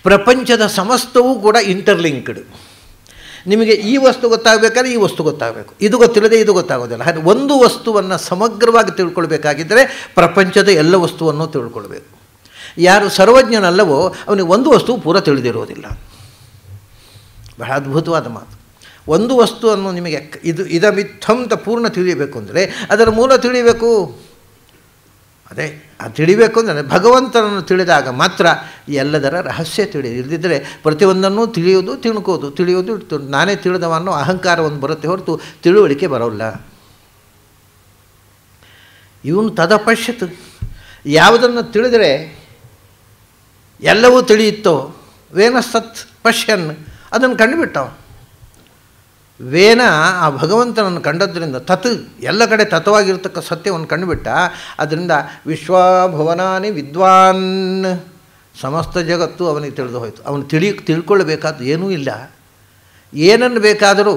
ಪ್ರಪಂಚದ ಸಮಸ್ತವೂ ಕೂಡ ಇಂಟರ್ಲಿಂಕ್ಡ್ ನಿಮಗೆ ಈ ವಸ್ತು ಗೊತ್ತಾಗಬೇಕಾದ್ರೆ ಈ ವಸ್ತು ಗೊತ್ತಾಗಬೇಕು ಇದು ಗೊತ್ತಿಲ್ಲದೆ ಇದು ಗೊತ್ತಾಗೋದಿಲ್ಲ ಹಾಗೆ ಒಂದು ವಸ್ತುವನ್ನು ಸಮಗ್ರವಾಗಿ ತಿಳ್ಕೊಳ್ಬೇಕಾಗಿದ್ದರೆ ಪ್ರಪಂಚದ ಎಲ್ಲ ವಸ್ತುವನ್ನು ತಿಳ್ಕೊಳ್ಬೇಕು ಯಾರು ಸರ್ವಜ್ಞನಲ್ಲವೋ ಅವನಿಗೆ ಒಂದು ವಸ್ತು ಪೂರ ತಿಳಿದಿರೋದಿಲ್ಲ ಬಹಳ ಅದ್ಭುತವಾದ ಮಾತು ಒಂದು ವಸ್ತುವನ್ನು ನಿಮಗೆ ಇದು ಇದ ಮಿಥಂತ ಪೂರ್ಣ ತಿಳಿಯಬೇಕು ಅಂದರೆ ಅದರ ಮೂಲ ತಿಳಿಯಬೇಕು ಅದೇ ಅದು ತಿಳಿಬೇಕು ಅಂದರೆ ಭಗವಂತನನ್ನು ತಿಳಿದಾಗ ಮಾತ್ರ ಎಲ್ಲದರ ರಹಸ್ಯ ತಿಳಿ ಇಲ್ಲದಿದ್ದರೆ ಪ್ರತಿಯೊಂದನ್ನು ತಿಳಿಯೋದು ತಿಳ್ಕೋದು ತಿಳಿಯೋದು ನಾನೇ ತಿಳಿದವನ್ನೋ ಅಹಂಕಾರ ಒಂದು ಬರುತ್ತೆ ಹೊರತು ತಿಳುವಳಿಕೆ ಬರೋಲ್ಲ ಇವನು ತದಪಶ್ಯತ್ ಯಾವುದನ್ನು ತಿಳಿದರೆ ಎಲ್ಲವೂ ತಿಳಿಯುತ್ತೋ ವೇನ ಸತ್ ಪಶ್ಯನ್ ಅದನ್ನು ಕಂಡುಬಿಟ್ಟವ ವೇನ ಆ ಭಗವಂತನನ್ನು ಕಂಡದ್ರಿಂದ ತತ್ ಎಲ್ಲ ಕಡೆ ತತ್ವವಾಗಿರ್ತಕ್ಕ ಸತ್ಯವನ್ನು ಕಂಡುಬಿಟ್ಟ ಅದರಿಂದ ವಿಶ್ವಭುವನಾನಿ ವಿದ್ವಾನ್ ಸಮಸ್ತ ಜಗತ್ತು ಅವನಿಗೆ ತಿಳಿದು ಹೋಯಿತು ಅವನು ತಿಳಿ ತಿಳ್ಕೊಳ್ಳಬೇಕಾದ್ದು ಏನೂ ಇಲ್ಲ ಏನನ್ನು ಬೇಕಾದರೂ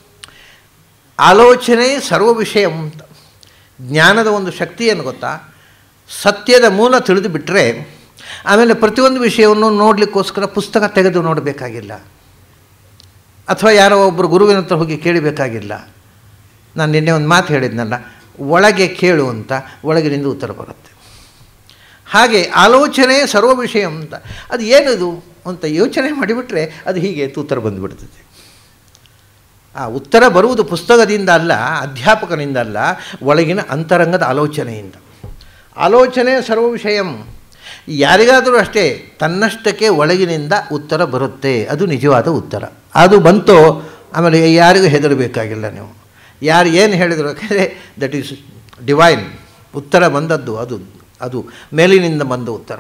ಆಲೋಚನೆ ಸರ್ವ ವಿಷಯ ಅಂತ ಜ್ಞಾನದ ಒಂದು ಶಕ್ತಿಯನ್ನು ಗೊತ್ತಾ ಸತ್ಯದ ಮೂಲ ತಿಳಿದು ಬಿಟ್ಟರೆ ಆಮೇಲೆ ಪ್ರತಿಯೊಂದು ವಿಷಯವನ್ನು ನೋಡಲಿಕ್ಕೋಸ್ಕರ ಪುಸ್ತಕ ತೆಗೆದು ನೋಡಬೇಕಾಗಿಲ್ಲ ಅಥವಾ ಯಾರೋ ಒಬ್ಬರು ಗುರುವಿನ ಹತ್ರ ಹೋಗಿ ಕೇಳಬೇಕಾಗಿಲ್ಲ ನಾನು ನಿನ್ನೆ ಒಂದು ಮಾತು ಹೇಳಿದ್ನಲ್ಲ ಒಳಗೆ ಕೇಳು ಅಂತ ಒಳಗಿನಿಂದ ಉತ್ತರ ಬರುತ್ತೆ ಹಾಗೆ ಆಲೋಚನೆ ಸರ್ವ ವಿಷಯ ಅಂತ ಅದು ಏನದು ಅಂತ ಯೋಚನೆ ಮಾಡಿಬಿಟ್ರೆ ಅದು ಹೀಗೆ ಉತ್ತರ ಬಂದುಬಿಡ್ತದೆ ಆ ಉತ್ತರ ಬರುವುದು ಪುಸ್ತಕದಿಂದ ಅಲ್ಲ ಅಧ್ಯಾಪಕನಿಂದ ಅಲ್ಲ ಒಳಗಿನ ಅಂತರಂಗದ ಆಲೋಚನೆಯಿಂದ ಆಲೋಚನೆ ಸರ್ವ ವಿಷಯಂ ಯಾರಿಗಾದರೂ ಅಷ್ಟೇ ತನ್ನಷ್ಟಕ್ಕೆ ಒಳಗಿನಿಂದ ಉತ್ತರ ಬರುತ್ತೆ ಅದು ನಿಜವಾದ ಉತ್ತರ ಅದು ಬಂತೋ ಆಮೇಲೆ ಯಾರಿಗೂ ಹೆದರಬೇಕಾಗಿಲ್ಲ ನೀವು ಯಾರು ಏನು ಹೇಳಿದ್ರು ಯಾಕಂದರೆ ದಟ್ ಈಸ್ ಡಿವೈನ್ ಉತ್ತರ ಬಂದದ್ದು ಅದು ಅದು ಮೇಲಿನಿಂದ ಬಂದ ಉತ್ತರ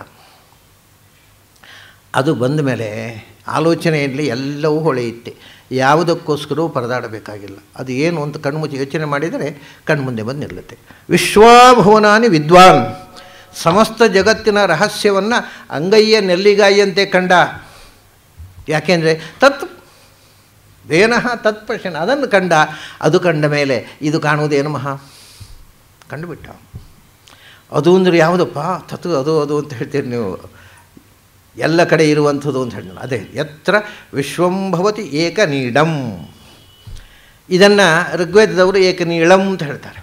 ಅದು ಬಂದ ಮೇಲೆ ಆಲೋಚನೆಯಲ್ಲಿ ಎಲ್ಲವೂ ಹೊಳೆಯುತ್ತೆ ಯಾವುದಕ್ಕೋಸ್ಕರವೂ ಪರದಾಡಬೇಕಾಗಿಲ್ಲ ಅದು ಏನು ಅಂತ ಕಣ್ಮುಚ್ಚಿ ಯೋಚನೆ ಮಾಡಿದರೆ ಕಣ್ಮುಂದೆ ಬಂದು ನಿಲ್ಲುತ್ತೆ ವಿಶ್ವಾಭುವನಾನಿ ವಿದ್ವಾನ್ ಸಮಸ್ತ ಜಗತ್ತಿನ ರಹಸ್ಯವನ್ನು ಅಂಗೈಯ ನೆಲ್ಲಿಗಾಯಿಯಂತೆ ಕಂಡ ಯಾಕೆಂದರೆ ತತ್ ವೇನಃ ತತ್ಪಶ್ಯನ ಅದನ್ನು ಕಂಡ ಅದು ಕಂಡ ಮೇಲೆ ಇದು ಕಾಣುವುದೇನು ಮಹಾ ಕಂಡುಬಿಟ್ಟ ಅದು ಅಂದರೆ ಯಾವುದಪ್ಪ ತತ್ ಅದು ಅದು ಅಂತ ಹೇಳ್ತೀರಿ ನೀವು ಎಲ್ಲ ಕಡೆ ಇರುವಂಥದ್ದು ಅಂತ ಹೇಳಿ ಅದೇ ಎತ್ರ ವಿಶ್ವಂಭವತಿ ಏಕನೀಡಂ ಇದನ್ನು ಋಗ್ವೇದದವರು ಏಕನೀಳಂ ಅಂತ ಹೇಳ್ತಾರೆ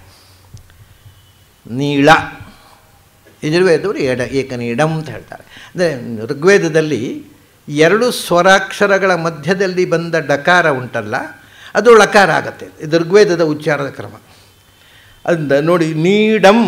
ನೀಳ ಯಜುರ್ವೇದವರು ಎಡ ಏಕನೀಡಂ ಅಂತ ಹೇಳ್ತಾರೆ ಅಂದರೆ ಋಗ್ವೇದದಲ್ಲಿ ಎರಡು ಸ್ವರಾಕ್ಷರಗಳ ಮಧ್ಯದಲ್ಲಿ ಬಂದ ಡಕಾರ ಉಂಟಲ್ಲ ಅದು ಲಕಾರ ಆಗತ್ತೆ ಇದು ಋಗ್ವೇದದ ಉಚ್ಚಾರದ ಕ್ರಮ ಅಂದ ನೋಡಿ ನೀಡಂ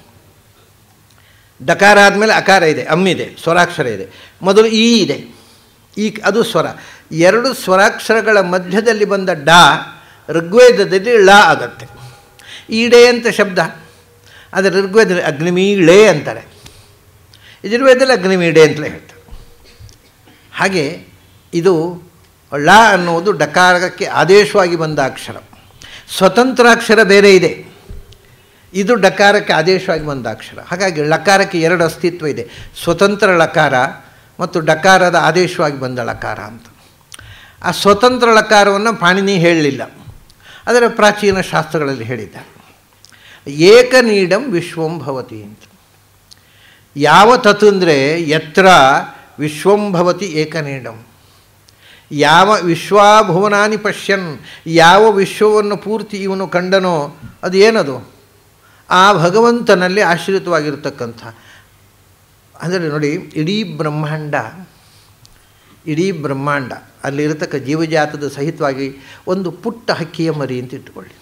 ಡಕಾರ ಆದಮೇಲೆ ಅಕಾರ ಇದೆ ಅಮ್ಮಿದೆ ಸ್ವರಾಕ್ಷರ ಇದೆ ಮೊದಲು ಈ ಇದೆ ಈ ಅದು ಸ್ವರ ಎರಡು ಸ್ವರಾಕ್ಷರಗಳ ಮಧ್ಯದಲ್ಲಿ ಬಂದ ಡ ಋಗ್ವೇದದಲ್ಲಿ ಳ ಆಗತ್ತೆ ಈಡೆ ಅಂತ ಶಬ್ದ ಆದರೆ ಋಗ್ವೇದದಲ್ಲಿ ಅಗ್ನಿಮೀಳೆ ಅಂತಾರೆ ಯಜುರ್ವೇದದಲ್ಲಿ ಅಗ್ನಿಮೀಡೆ ಅಂತಲೇ ಹೇಳ್ತಾರೆ ಹಾಗೆ ಇದು ಳ ಅನ್ನುವುದು ಡಕಾರಕ್ಕೆ ಆದೇಶವಾಗಿ ಬಂದ ಅಕ್ಷರ ಸ್ವತಂತ್ರ ಅಕ್ಷರ ಬೇರೆ ಇದೆ ಇದು ಡಕಾರಕ್ಕೆ ಆದೇಶವಾಗಿ ಬಂದ ಅಕ್ಷರ ಹಾಗಾಗಿ ಲಕಾರಕ್ಕೆ ಎರಡು ಅಸ್ತಿತ್ವ ಇದೆ ಸ್ವತಂತ್ರ ಲಕಾರ ಮತ್ತು ಡಕಾರದ ಆದೇಶವಾಗಿ ಬಂದ ಲಕಾರ ಅಂತ ಆ ಸ್ವತಂತ್ರ ಲಕಾರವನ್ನು ಪಾಣಿನಿ ಹೇಳಲಿಲ್ಲ ಅದರ ಪ್ರಾಚೀನ ಶಾಸ್ತ್ರಗಳಲ್ಲಿ ಹೇಳಿದ್ದಾರೆ ಏಕನೀಡಂ ವಿಶ್ವಂ ಭವತಿ ಅಂತ ಯಾವ ತತ್ ಅಂದರೆ ಎತ್ರ ವಿಶ್ವಂ ಭವತಿ ಏಕನೀಡಂ ಯಾವ ವಿಶ್ವಾಭುವನಾನಿ ಪಶ್ಯನ್ ಯಾವ ವಿಶ್ವವನ್ನು ಪೂರ್ತಿ ಇವನು ಕಂಡನೋ ಅದು ಏನದು ಆ ಭಗವಂತನಲ್ಲಿ ಆಶ್ರಿತವಾಗಿರ್ತಕ್ಕಂಥ ಅಂದರೆ ನೋಡಿ ಇಡೀ ಬ್ರಹ್ಮಾಂಡ ಇಡೀ ಬ್ರಹ್ಮಾಂಡ ಅಲ್ಲಿರತಕ್ಕ ಜೀವಜಾತದ ಸಹಿತವಾಗಿ ಒಂದು ಪುಟ್ಟ ಹಕ್ಕಿಯ ಮರಿ ಅಂತ ಇಟ್ಟುಕೊಳ್ಳಿ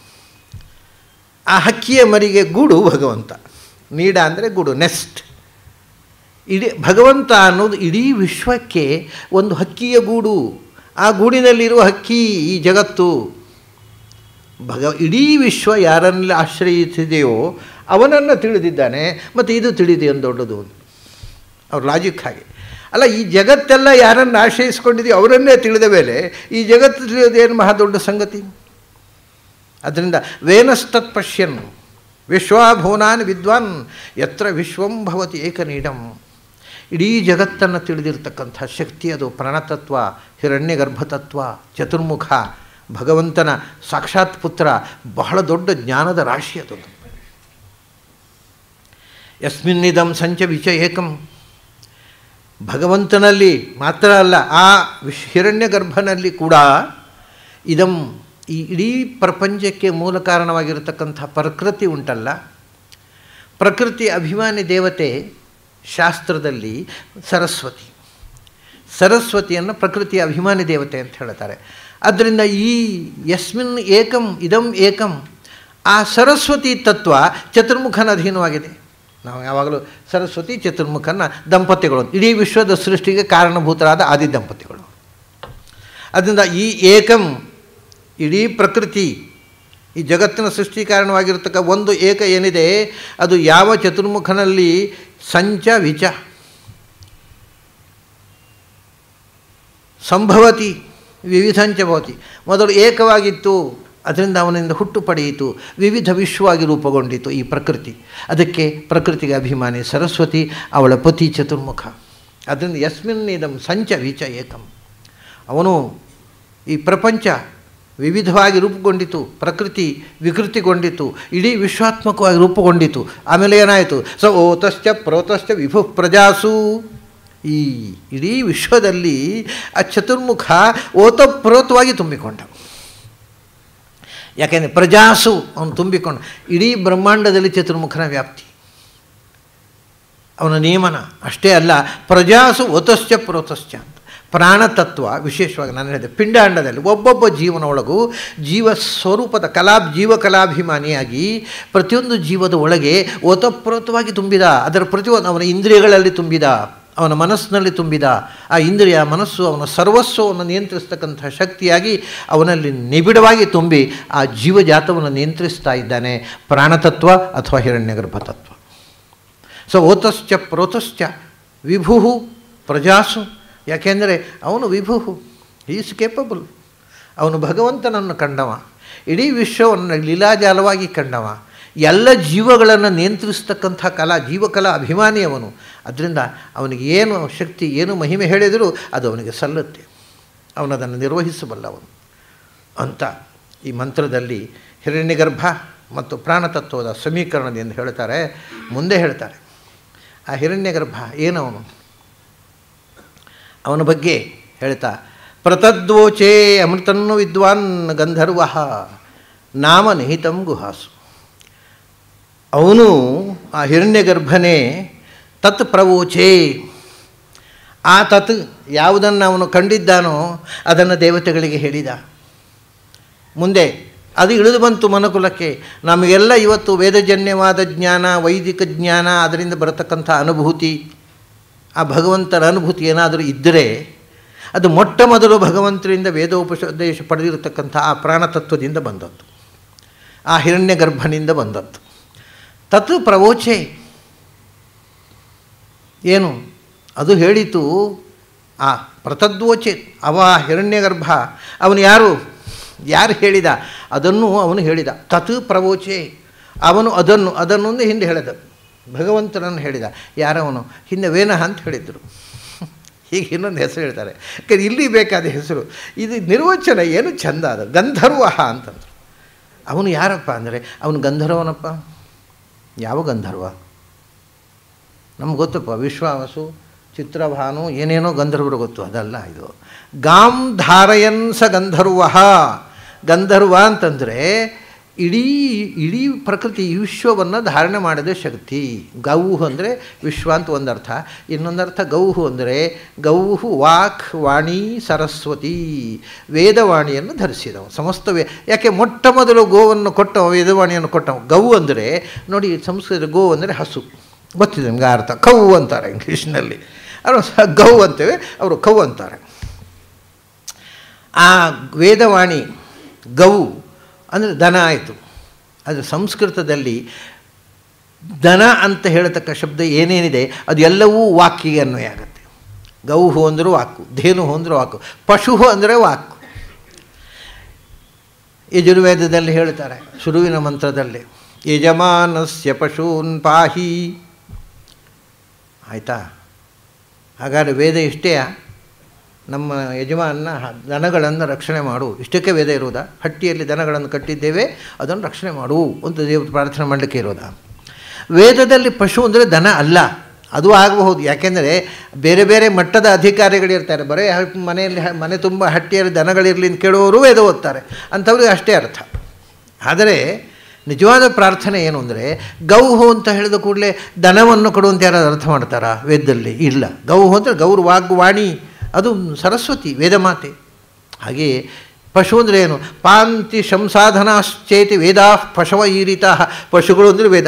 ಆ ಹಕ್ಕಿಯ ಮರಿಗೆ ಗೂಡು ಭಗವಂತ ನೀಡ ಅಂದರೆ ಗೂಡು ನೆಸ್ಟ್ ಇಡೀ ಭಗವಂತ ಅನ್ನೋದು ಇಡೀ ವಿಶ್ವಕ್ಕೆ ಒಂದು ಹಕ್ಕಿಯ ಗೂಡು ಆ ಗೂಡಿನಲ್ಲಿರುವ ಹಕ್ಕಿ ಈ ಜಗತ್ತು ಭಗ ಇಡೀ ವಿಶ್ವ ಯಾರನ್ನೆಲ್ಲ ಆಶ್ರಯಿಸಿದೆಯೋ ಅವನನ್ನು ತಿಳಿದಿದ್ದಾನೆ ಮತ್ತು ಇದು ತಿಳಿದೆಯೋ ದೊಡ್ಡದು ಅವ್ರ ಲಾಜಿಕ್ ಹಾಗೆ ಅಲ್ಲ ಈ ಜಗತ್ತೆಲ್ಲ ಯಾರನ್ನು ಆಶ್ರಯಿಸ್ಕೊಂಡಿದೆಯೋ ಅವರನ್ನೇ ತಿಳಿದ ಮೇಲೆ ಈ ಜಗತ್ತು ತಿಳಿಯೋದೇನು ಮಹಾ ದೊಡ್ಡ ಸಂಗತಿ ಅದರಿಂದ ವೇನಸ್ತತ್ ಪಶ್ಯನ್ ವಿಶ್ವಾಭುವನಾನ್ ವಿದ್ವಾನ್ ಯತ್ರ ವಿಶ್ವಂ ಭವತಿ ಏಕನೀಡಂ ಇಡೀ ಜಗತ್ತನ್ನು ತಿಳಿದಿರ್ತಕ್ಕಂಥ ಶಕ್ತಿ ಅದು ಪ್ರಾಣತತ್ವ ಹಿರಣ್ಯ ಗರ್ಭತತ್ವ ಚತುರ್ಮುಖ ಭಗವಂತನ ಸಾಕ್ಷಾತ್ ಪುತ್ರ ಬಹಳ ದೊಡ್ಡ ಜ್ಞಾನದ ರಾಶಿ ಅದು ಯಸ್ಮಿನ್ನಿದಂ ಸಂಚ ವಿಚ ಏಕಂ ಭಗವಂತನಲ್ಲಿ ಮಾತ್ರ ಅಲ್ಲ ಆ ವಿಶ್ ಹಿರಣ್ಯ ಗರ್ಭನಲ್ಲಿ ಕೂಡ ಇದಂ ಈ ಇಡೀ ಪ್ರಪಂಚಕ್ಕೆ ಮೂಲ ಕಾರಣವಾಗಿರತಕ್ಕಂಥ ಪ್ರಕೃತಿ ಉಂಟಲ್ಲ ಪ್ರಕೃತಿ ಅಭಿಮಾನಿ ದೇವತೆ ಶಾಸ್ತ್ರದಲ್ಲಿ ಸರಸ್ವತಿ ಸರಸ್ವತಿಯನ್ನು ಪ್ರಕೃತಿಯ ಅಭಿಮಾನಿ ದೇವತೆ ಅಂತ ಹೇಳ್ತಾರೆ ಆದ್ದರಿಂದ ಈ ಯಸ್ಮಿನ್ ಏಕಂ ಇದಂ ಏಕಂ ಆ ಸರಸ್ವತಿ ತತ್ವ ಚತುರ್ಮುಖನ ಅಧೀನವಾಗಿದೆ ನಾವು ಯಾವಾಗಲೂ ಸರಸ್ವತಿ ಚತುರ್ಮುಖನ ದಂಪತಿಗಳು ಇಡೀ ವಿಶ್ವದ ಸೃಷ್ಟಿಗೆ ಕಾರಣಭೂತರಾದ ಆದಿ ದಂಪತಿಗಳು ಅದರಿಂದ ಈ ಏಕಂ ಇಡೀ ಪ್ರಕೃತಿ ಈ ಜಗತ್ತಿನ ಸೃಷ್ಟಿ ಕಾರಣವಾಗಿರ್ತಕ್ಕ ಒಂದು ಏಕ ಏನಿದೆ ಅದು ಯಾವ ಚತುರ್ಮುಖನಲ್ಲಿ ಸಂಚ ವಿಚ ಸಂಭವತಿ ವಿವಿಧಂಚ ಭವತಿ ಮೊದಲು ಏಕವಾಗಿತ್ತು ಅದರಿಂದ ಅವನಿಂದ ಹುಟ್ಟು ಪಡೆಯಿತು ವಿವಿಧ ವಿಶ್ವವಾಗಿ ರೂಪುಗೊಂಡಿತು ಈ ಪ್ರಕೃತಿ ಅದಕ್ಕೆ ಪ್ರಕೃತಿಗೆ ಅಭಿಮಾನಿ ಸರಸ್ವತಿ ಅವಳ ಪತಿ ಚತುರ್ಮುಖ ಅದರಿಂದ ಯಸ್ಮಿನ್ ಇದಂ ಸಂಚ ವಿಚ ಏಕಂ ಅವನು ಈ ಪ್ರಪಂಚ ವಿವಿಧವಾಗಿ ರೂಪುಗೊಂಡಿತು ಪ್ರಕೃತಿ ವಿಕೃತಿಗೊಂಡಿತು ಇಡೀ ವಿಶ್ವಾತ್ಮಕವಾಗಿ ರೂಪುಗೊಂಡಿತು ಆಮೇಲೆ ಏನಾಯಿತು ಸ ಓತಶ್ಚ ಪ್ರೋತಶ್ಚ ವಿಭು ಪ್ರಜಾಸು ಈ ಇಡೀ ವಿಶ್ವದಲ್ಲಿ ಆ ಚತುರ್ಮುಖ ಓತಪ್ರೋತವಾಗಿ ತುಂಬಿಕೊಂಡ ಯಾಕೆಂದರೆ ಪ್ರಜಾಸು ಅವನು ತುಂಬಿಕೊಂಡ ಇಡೀ ಬ್ರಹ್ಮಾಂಡದಲ್ಲಿ ಚತುರ್ಮುಖನ ವ್ಯಾಪ್ತಿ ಅವನ ನಿಯಮನ ಅಷ್ಟೇ ಅಲ್ಲ ಪ್ರಜಾಸು ಓತಶ್ಚ ಪ್ರೋತಶ್ಚ ಅಂತ ಪ್ರಾಣತತ್ವ ವಿಶೇಷವಾಗಿ ನಾನು ಹೇಳಿದೆ ಪಿಂಡಾಂಡದಲ್ಲಿ ಒಬ್ಬೊಬ್ಬ ಜೀವನ ಒಳಗೂ ಜೀವ ಸ್ವರೂಪದ ಕಲಾ ಜೀವಕಲಾಭಿಮಾನಿಯಾಗಿ ಪ್ರತಿಯೊಂದು ಜೀವದ ಒಳಗೆ ಓತಪ್ರೋತವಾಗಿ ತುಂಬಿದ ಅದರ ಪ್ರತಿಯೊಂದು ಅವನ ಇಂದ್ರಿಯಗಳಲ್ಲಿ ತುಂಬಿದ ಅವನ ಮನಸ್ಸಿನಲ್ಲಿ ತುಂಬಿದ ಆ ಇಂದ್ರಿಯ ಮನಸ್ಸು ಅವನ ಸರ್ವಸ್ವವನ್ನು ನಿಯಂತ್ರಿಸ್ತಕ್ಕಂಥ ಶಕ್ತಿಯಾಗಿ ಅವನಲ್ಲಿ ನಿಬಿಡವಾಗಿ ತುಂಬಿ ಆ ಜೀವಜಾತವನ್ನು ನಿಯಂತ್ರಿಸ್ತಾ ಇದ್ದಾನೆ ಪ್ರಾಣತತ್ವ ಅಥವಾ ಹಿರಣ್ಯಗರ್ಭ ತತ್ವ ಸೊ ಓತಶ್ಚ ಪ್ರೋತಶ್ಚ ವಿಭು ಪ್ರಜಾಸು ಯಾಕೆಂದರೆ ಅವನು ವಿಭು ಈಸ್ ಕೇಪಬಲ್ ಅವನು ಭಗವಂತನನ್ನು ಕಂಡವ ಇಡೀ ವಿಶ್ವವನ್ನು ಲೀಲಾಜಾಲವಾಗಿ ಕಂಡವ ಎಲ್ಲ ಜೀವಗಳನ್ನು ನಿಯಂತ್ರಿಸ್ತಕ್ಕಂಥ ಕಲಾ ಜೀವಕಲಾ ಅಭಿಮಾನಿ ಅವನು ಅದರಿಂದ ಅವನಿಗೆ ಏನು ಶಕ್ತಿ ಏನು ಮಹಿಮೆ ಹೇಳಿದರೂ ಅದು ಅವನಿಗೆ ಸಲ್ಲುತ್ತೆ ಅವನದನ್ನು ನಿರ್ವಹಿಸಬಲ್ಲವನು ಅಂತ ಈ ಮಂತ್ರದಲ್ಲಿ ಹಿರಣ್ಯಗರ್ಭ ಮತ್ತು ಪ್ರಾಣತತ್ವದ ಸಮೀಕರಣದಿಂದ ಹೇಳ್ತಾರೆ ಮುಂದೆ ಹೇಳ್ತಾರೆ ಆ ಹಿರಣ್ಯಗರ್ಭ ಏನವನು ಅವನ ಬಗ್ಗೆ ಹೇಳ್ತಾ ಪ್ರತದ್ವೋಚೇ ಅಮೃತನ್ನು ವಿದ್ವಾನ್ ಗಂಧರ್ವ ನಾಮ ನಿಹಿತಂ ಗುಹಾಸು ಅವನು ಆ ಹಿರಣ್ಯಗರ್ಭನೇ ತತ್ ಪ್ರವೋಚೇ ಆ ತತ್ ಯಾವುದನ್ನು ಅವನು ಕಂಡಿದ್ದಾನೋ ಅದನ್ನು ದೇವತೆಗಳಿಗೆ ಹೇಳಿದ ಮುಂದೆ ಅದು ಇಳಿದು ಬಂತು ಮನುಕುಲಕ್ಕೆ ನಮಗೆಲ್ಲ ಇವತ್ತು ವೇದಜನ್ಯವಾದ ಜ್ಞಾನ ವೈದಿಕ ಜ್ಞಾನ ಅದರಿಂದ ಬರತಕ್ಕಂಥ ಅನುಭೂತಿ ಆ ಭಗವಂತನ ಅನುಭೂತಿ ಏನಾದರೂ ಇದ್ದರೆ ಅದು ಮೊಟ್ಟ ಮೊದಲು ಭಗವಂತರಿಂದ ವೇದೋಪದೇಶ ಪಡೆದಿರತಕ್ಕಂಥ ಆ ಪ್ರಾಣತತ್ವದಿಂದ ಬಂದದ್ದು ಆ ಹಿರಣ್ಯ ಗರ್ಭನಿಂದ ಬಂದದ್ದು ತತ್ ಪ್ರವೋಚೆ ಏನು ಅದು ಹೇಳಿತು ಆ ಪ್ರತದ್ವೋಚೆ ಅವ ಹಿರಣ್ಯಗರ್ಭ ಅವನು ಯಾರು ಯಾರು ಹೇಳಿದ ಅದನ್ನು ಅವನು ಹೇಳಿದ ತತ್ ಪ್ರವೋಚೆ ಅವನು ಅದನ್ನು ಅದನ್ನೊಂದು ಹಿಂದೆ ಹೇಳಿದ ಭಗವಂತನನ್ನು ಹೇಳಿದ ಯಾರವನು ಹಿಂದೆ ವೇನಹ ಅಂತ ಹೇಳಿದರು ಹೀಗೆ ಇನ್ನೊಂದು ಹೆಸರು ಹೇಳ್ತಾರೆ ಯಾಕಂದ್ರೆ ಇಲ್ಲಿ ಬೇಕಾದ ಹೆಸರು ಇದು ನಿರ್ವಚನ ಏನು ಚಂದ ಅದು ಗಂಧರ್ವ ಅಂತಂದ್ರು ಅವನು ಯಾರಪ್ಪ ಅಂದರೆ ಅವನು ಗಂಧರ್ವನಪ್ಪ ಯಾವ ಗಂಧರ್ವ ನಮ್ಗೆ ಗೊತ್ತಪ್ಪ ವಿಶ್ವಾವಸು ಚಿತ್ರಭಾನು ಏನೇನೋ ಗಂಧರ್ವರು ಗೊತ್ತು ಅದಲ್ಲ ಇದು ಗಾಂ ಧಾರಯನ್ ಸ ಗಂಧರ್ವ ಗಂಧರ್ವ ಅಂತಂದರೆ ಇಡೀ ಇಡೀ ಪ್ರಕೃತಿ ಈ ವಿಶ್ವವನ್ನು ಧಾರಣೆ ಮಾಡಿದ ಶಕ್ತಿ ಗೌಹು ಅಂದರೆ ವಿಶ್ವ ಅಂತ ಒಂದರ್ಥ ಇನ್ನೊಂದರ್ಥ ಗೌಹು ಅಂದರೆ ಗೌಹು ವಾಕ್ ವಾಣಿ ಸರಸ್ವತಿ ವೇದವಾಣಿಯನ್ನು ಧರಿಸಿದವು ಸಮಸ್ತ ವೇ ಯಾಕೆ ಮೊಟ್ಟ ಮೊದಲು ಗೋವನ್ನು ಕೊಟ್ಟವ ವೇದವಾಣಿಯನ್ನು ಕೊಟ್ಟವ ಗೌ ಅಂದರೆ ನೋಡಿ ಸಂಸ್ಕೃತ ಗೋ ಅಂದರೆ ಹಸು ಗೊತ್ತಿದೆ ನಿಮ್ಗೆ ಅರ್ಥ ಕೌ ಅಂತಾರೆ ಇಂಗ್ಲೀಷ್ನಲ್ಲಿ ಅವರು ಸಹ ಗೌ ಅಂತೇವೆ ಅವರು ಕೌ ಅಂತಾರೆ ಆ ವೇದವಾಣಿ ಗೌ ಅಂದರೆ ದನ ಆಯಿತು ಅದು ಸಂಸ್ಕೃತದಲ್ಲಿ ದನ ಅಂತ ಹೇಳತಕ್ಕ ಶಬ್ದ ಏನೇನಿದೆ ಅದು ಎಲ್ಲವೂ ವಾಕಿಗೆ ಅನ್ವಯ ಆಗುತ್ತೆ ಗೌಹು ಅಂದರೂ ವಾಕು ಧೇನು ಅಂದರೆ ವಾಕು ಪಶು ಅಂದರೆ ವಾಕು ಯಜುರ್ವೇದದಲ್ಲಿ ಹೇಳ್ತಾರೆ ಶುರುವಿನ ಮಂತ್ರದಲ್ಲಿ ಯಜಮಾನಸ್ಯ ಪಶೂನ್ ಪಾಹಿ ಆಯಿತಾ ಹಾಗಾದರೆ ವೇದ ಇಷ್ಟೇ ನಮ್ಮ ಯಜಮಾನ ದನಗಳನ್ನು ರಕ್ಷಣೆ ಮಾಡು ಇಷ್ಟಕ್ಕೆ ವೇದ ಇರೋದಾ ಹಟ್ಟಿಯಲ್ಲಿ ದನಗಳನ್ನು ಕಟ್ಟಿದ್ದೇವೆ ಅದನ್ನು ರಕ್ಷಣೆ ಮಾಡು ಅಂತ ದೇವರು ಪ್ರಾರ್ಥನೆ ಮಾಡಲಿಕ್ಕೆ ಇರೋದಾ ವೇದದಲ್ಲಿ ಪಶು ಅಂದರೆ ದನ ಅಲ್ಲ ಅದು ಆಗಬಹುದು ಯಾಕೆಂದರೆ ಬೇರೆ ಬೇರೆ ಮಟ್ಟದ ಅಧಿಕಾರಿಗಳಿರ್ತಾರೆ ಬರೀ ಹ- ಮನೆಯಲ್ಲಿ ಹ- ಮನೆ ತುಂಬ ಹಟ್ಟಿಯಲ್ಲಿ ದನಗಳಿರಲಿ ಅಂತ ಕೇಳುವವರು ವೇದ ಓದ್ತಾರೆ ಅಂಥವ್ರಿಗೆ ಅಷ್ಟೇ ಅರ್ಥ ಆದರೆ ನಿಜವಾದ ಪ್ರಾರ್ಥನೆ ಏನು ಅಂದರೆ ಗೌಹು ಅಂತ ಹೇಳಿದ ಕೂಡಲೇ ದನವನ್ನು ಕೊಡುವಂತ ಯಾರಾದ್ರು ಅರ್ಥ ಮಾಡ್ತಾರಾ ವೇದದಲ್ಲಿ ಇಲ್ಲ ಗೌಹು ಅಂದರೆ ಗೌರು ವಾಗ್ವಾಣಿ ಅದು ಸರಸ್ವತಿ ವೇದಮಾತೆ ಹಾಗೆಯೇ ಪಶು ಅಂದರೆ ಏನು ಪಾಂತಿ ಶಂಸಾಧನಾಶ್ಚೇತಿ ವೇದಾ ಪಶವ ಈರಿತಾ ಪಶುಗಳು ಅಂದರೆ ವೇದ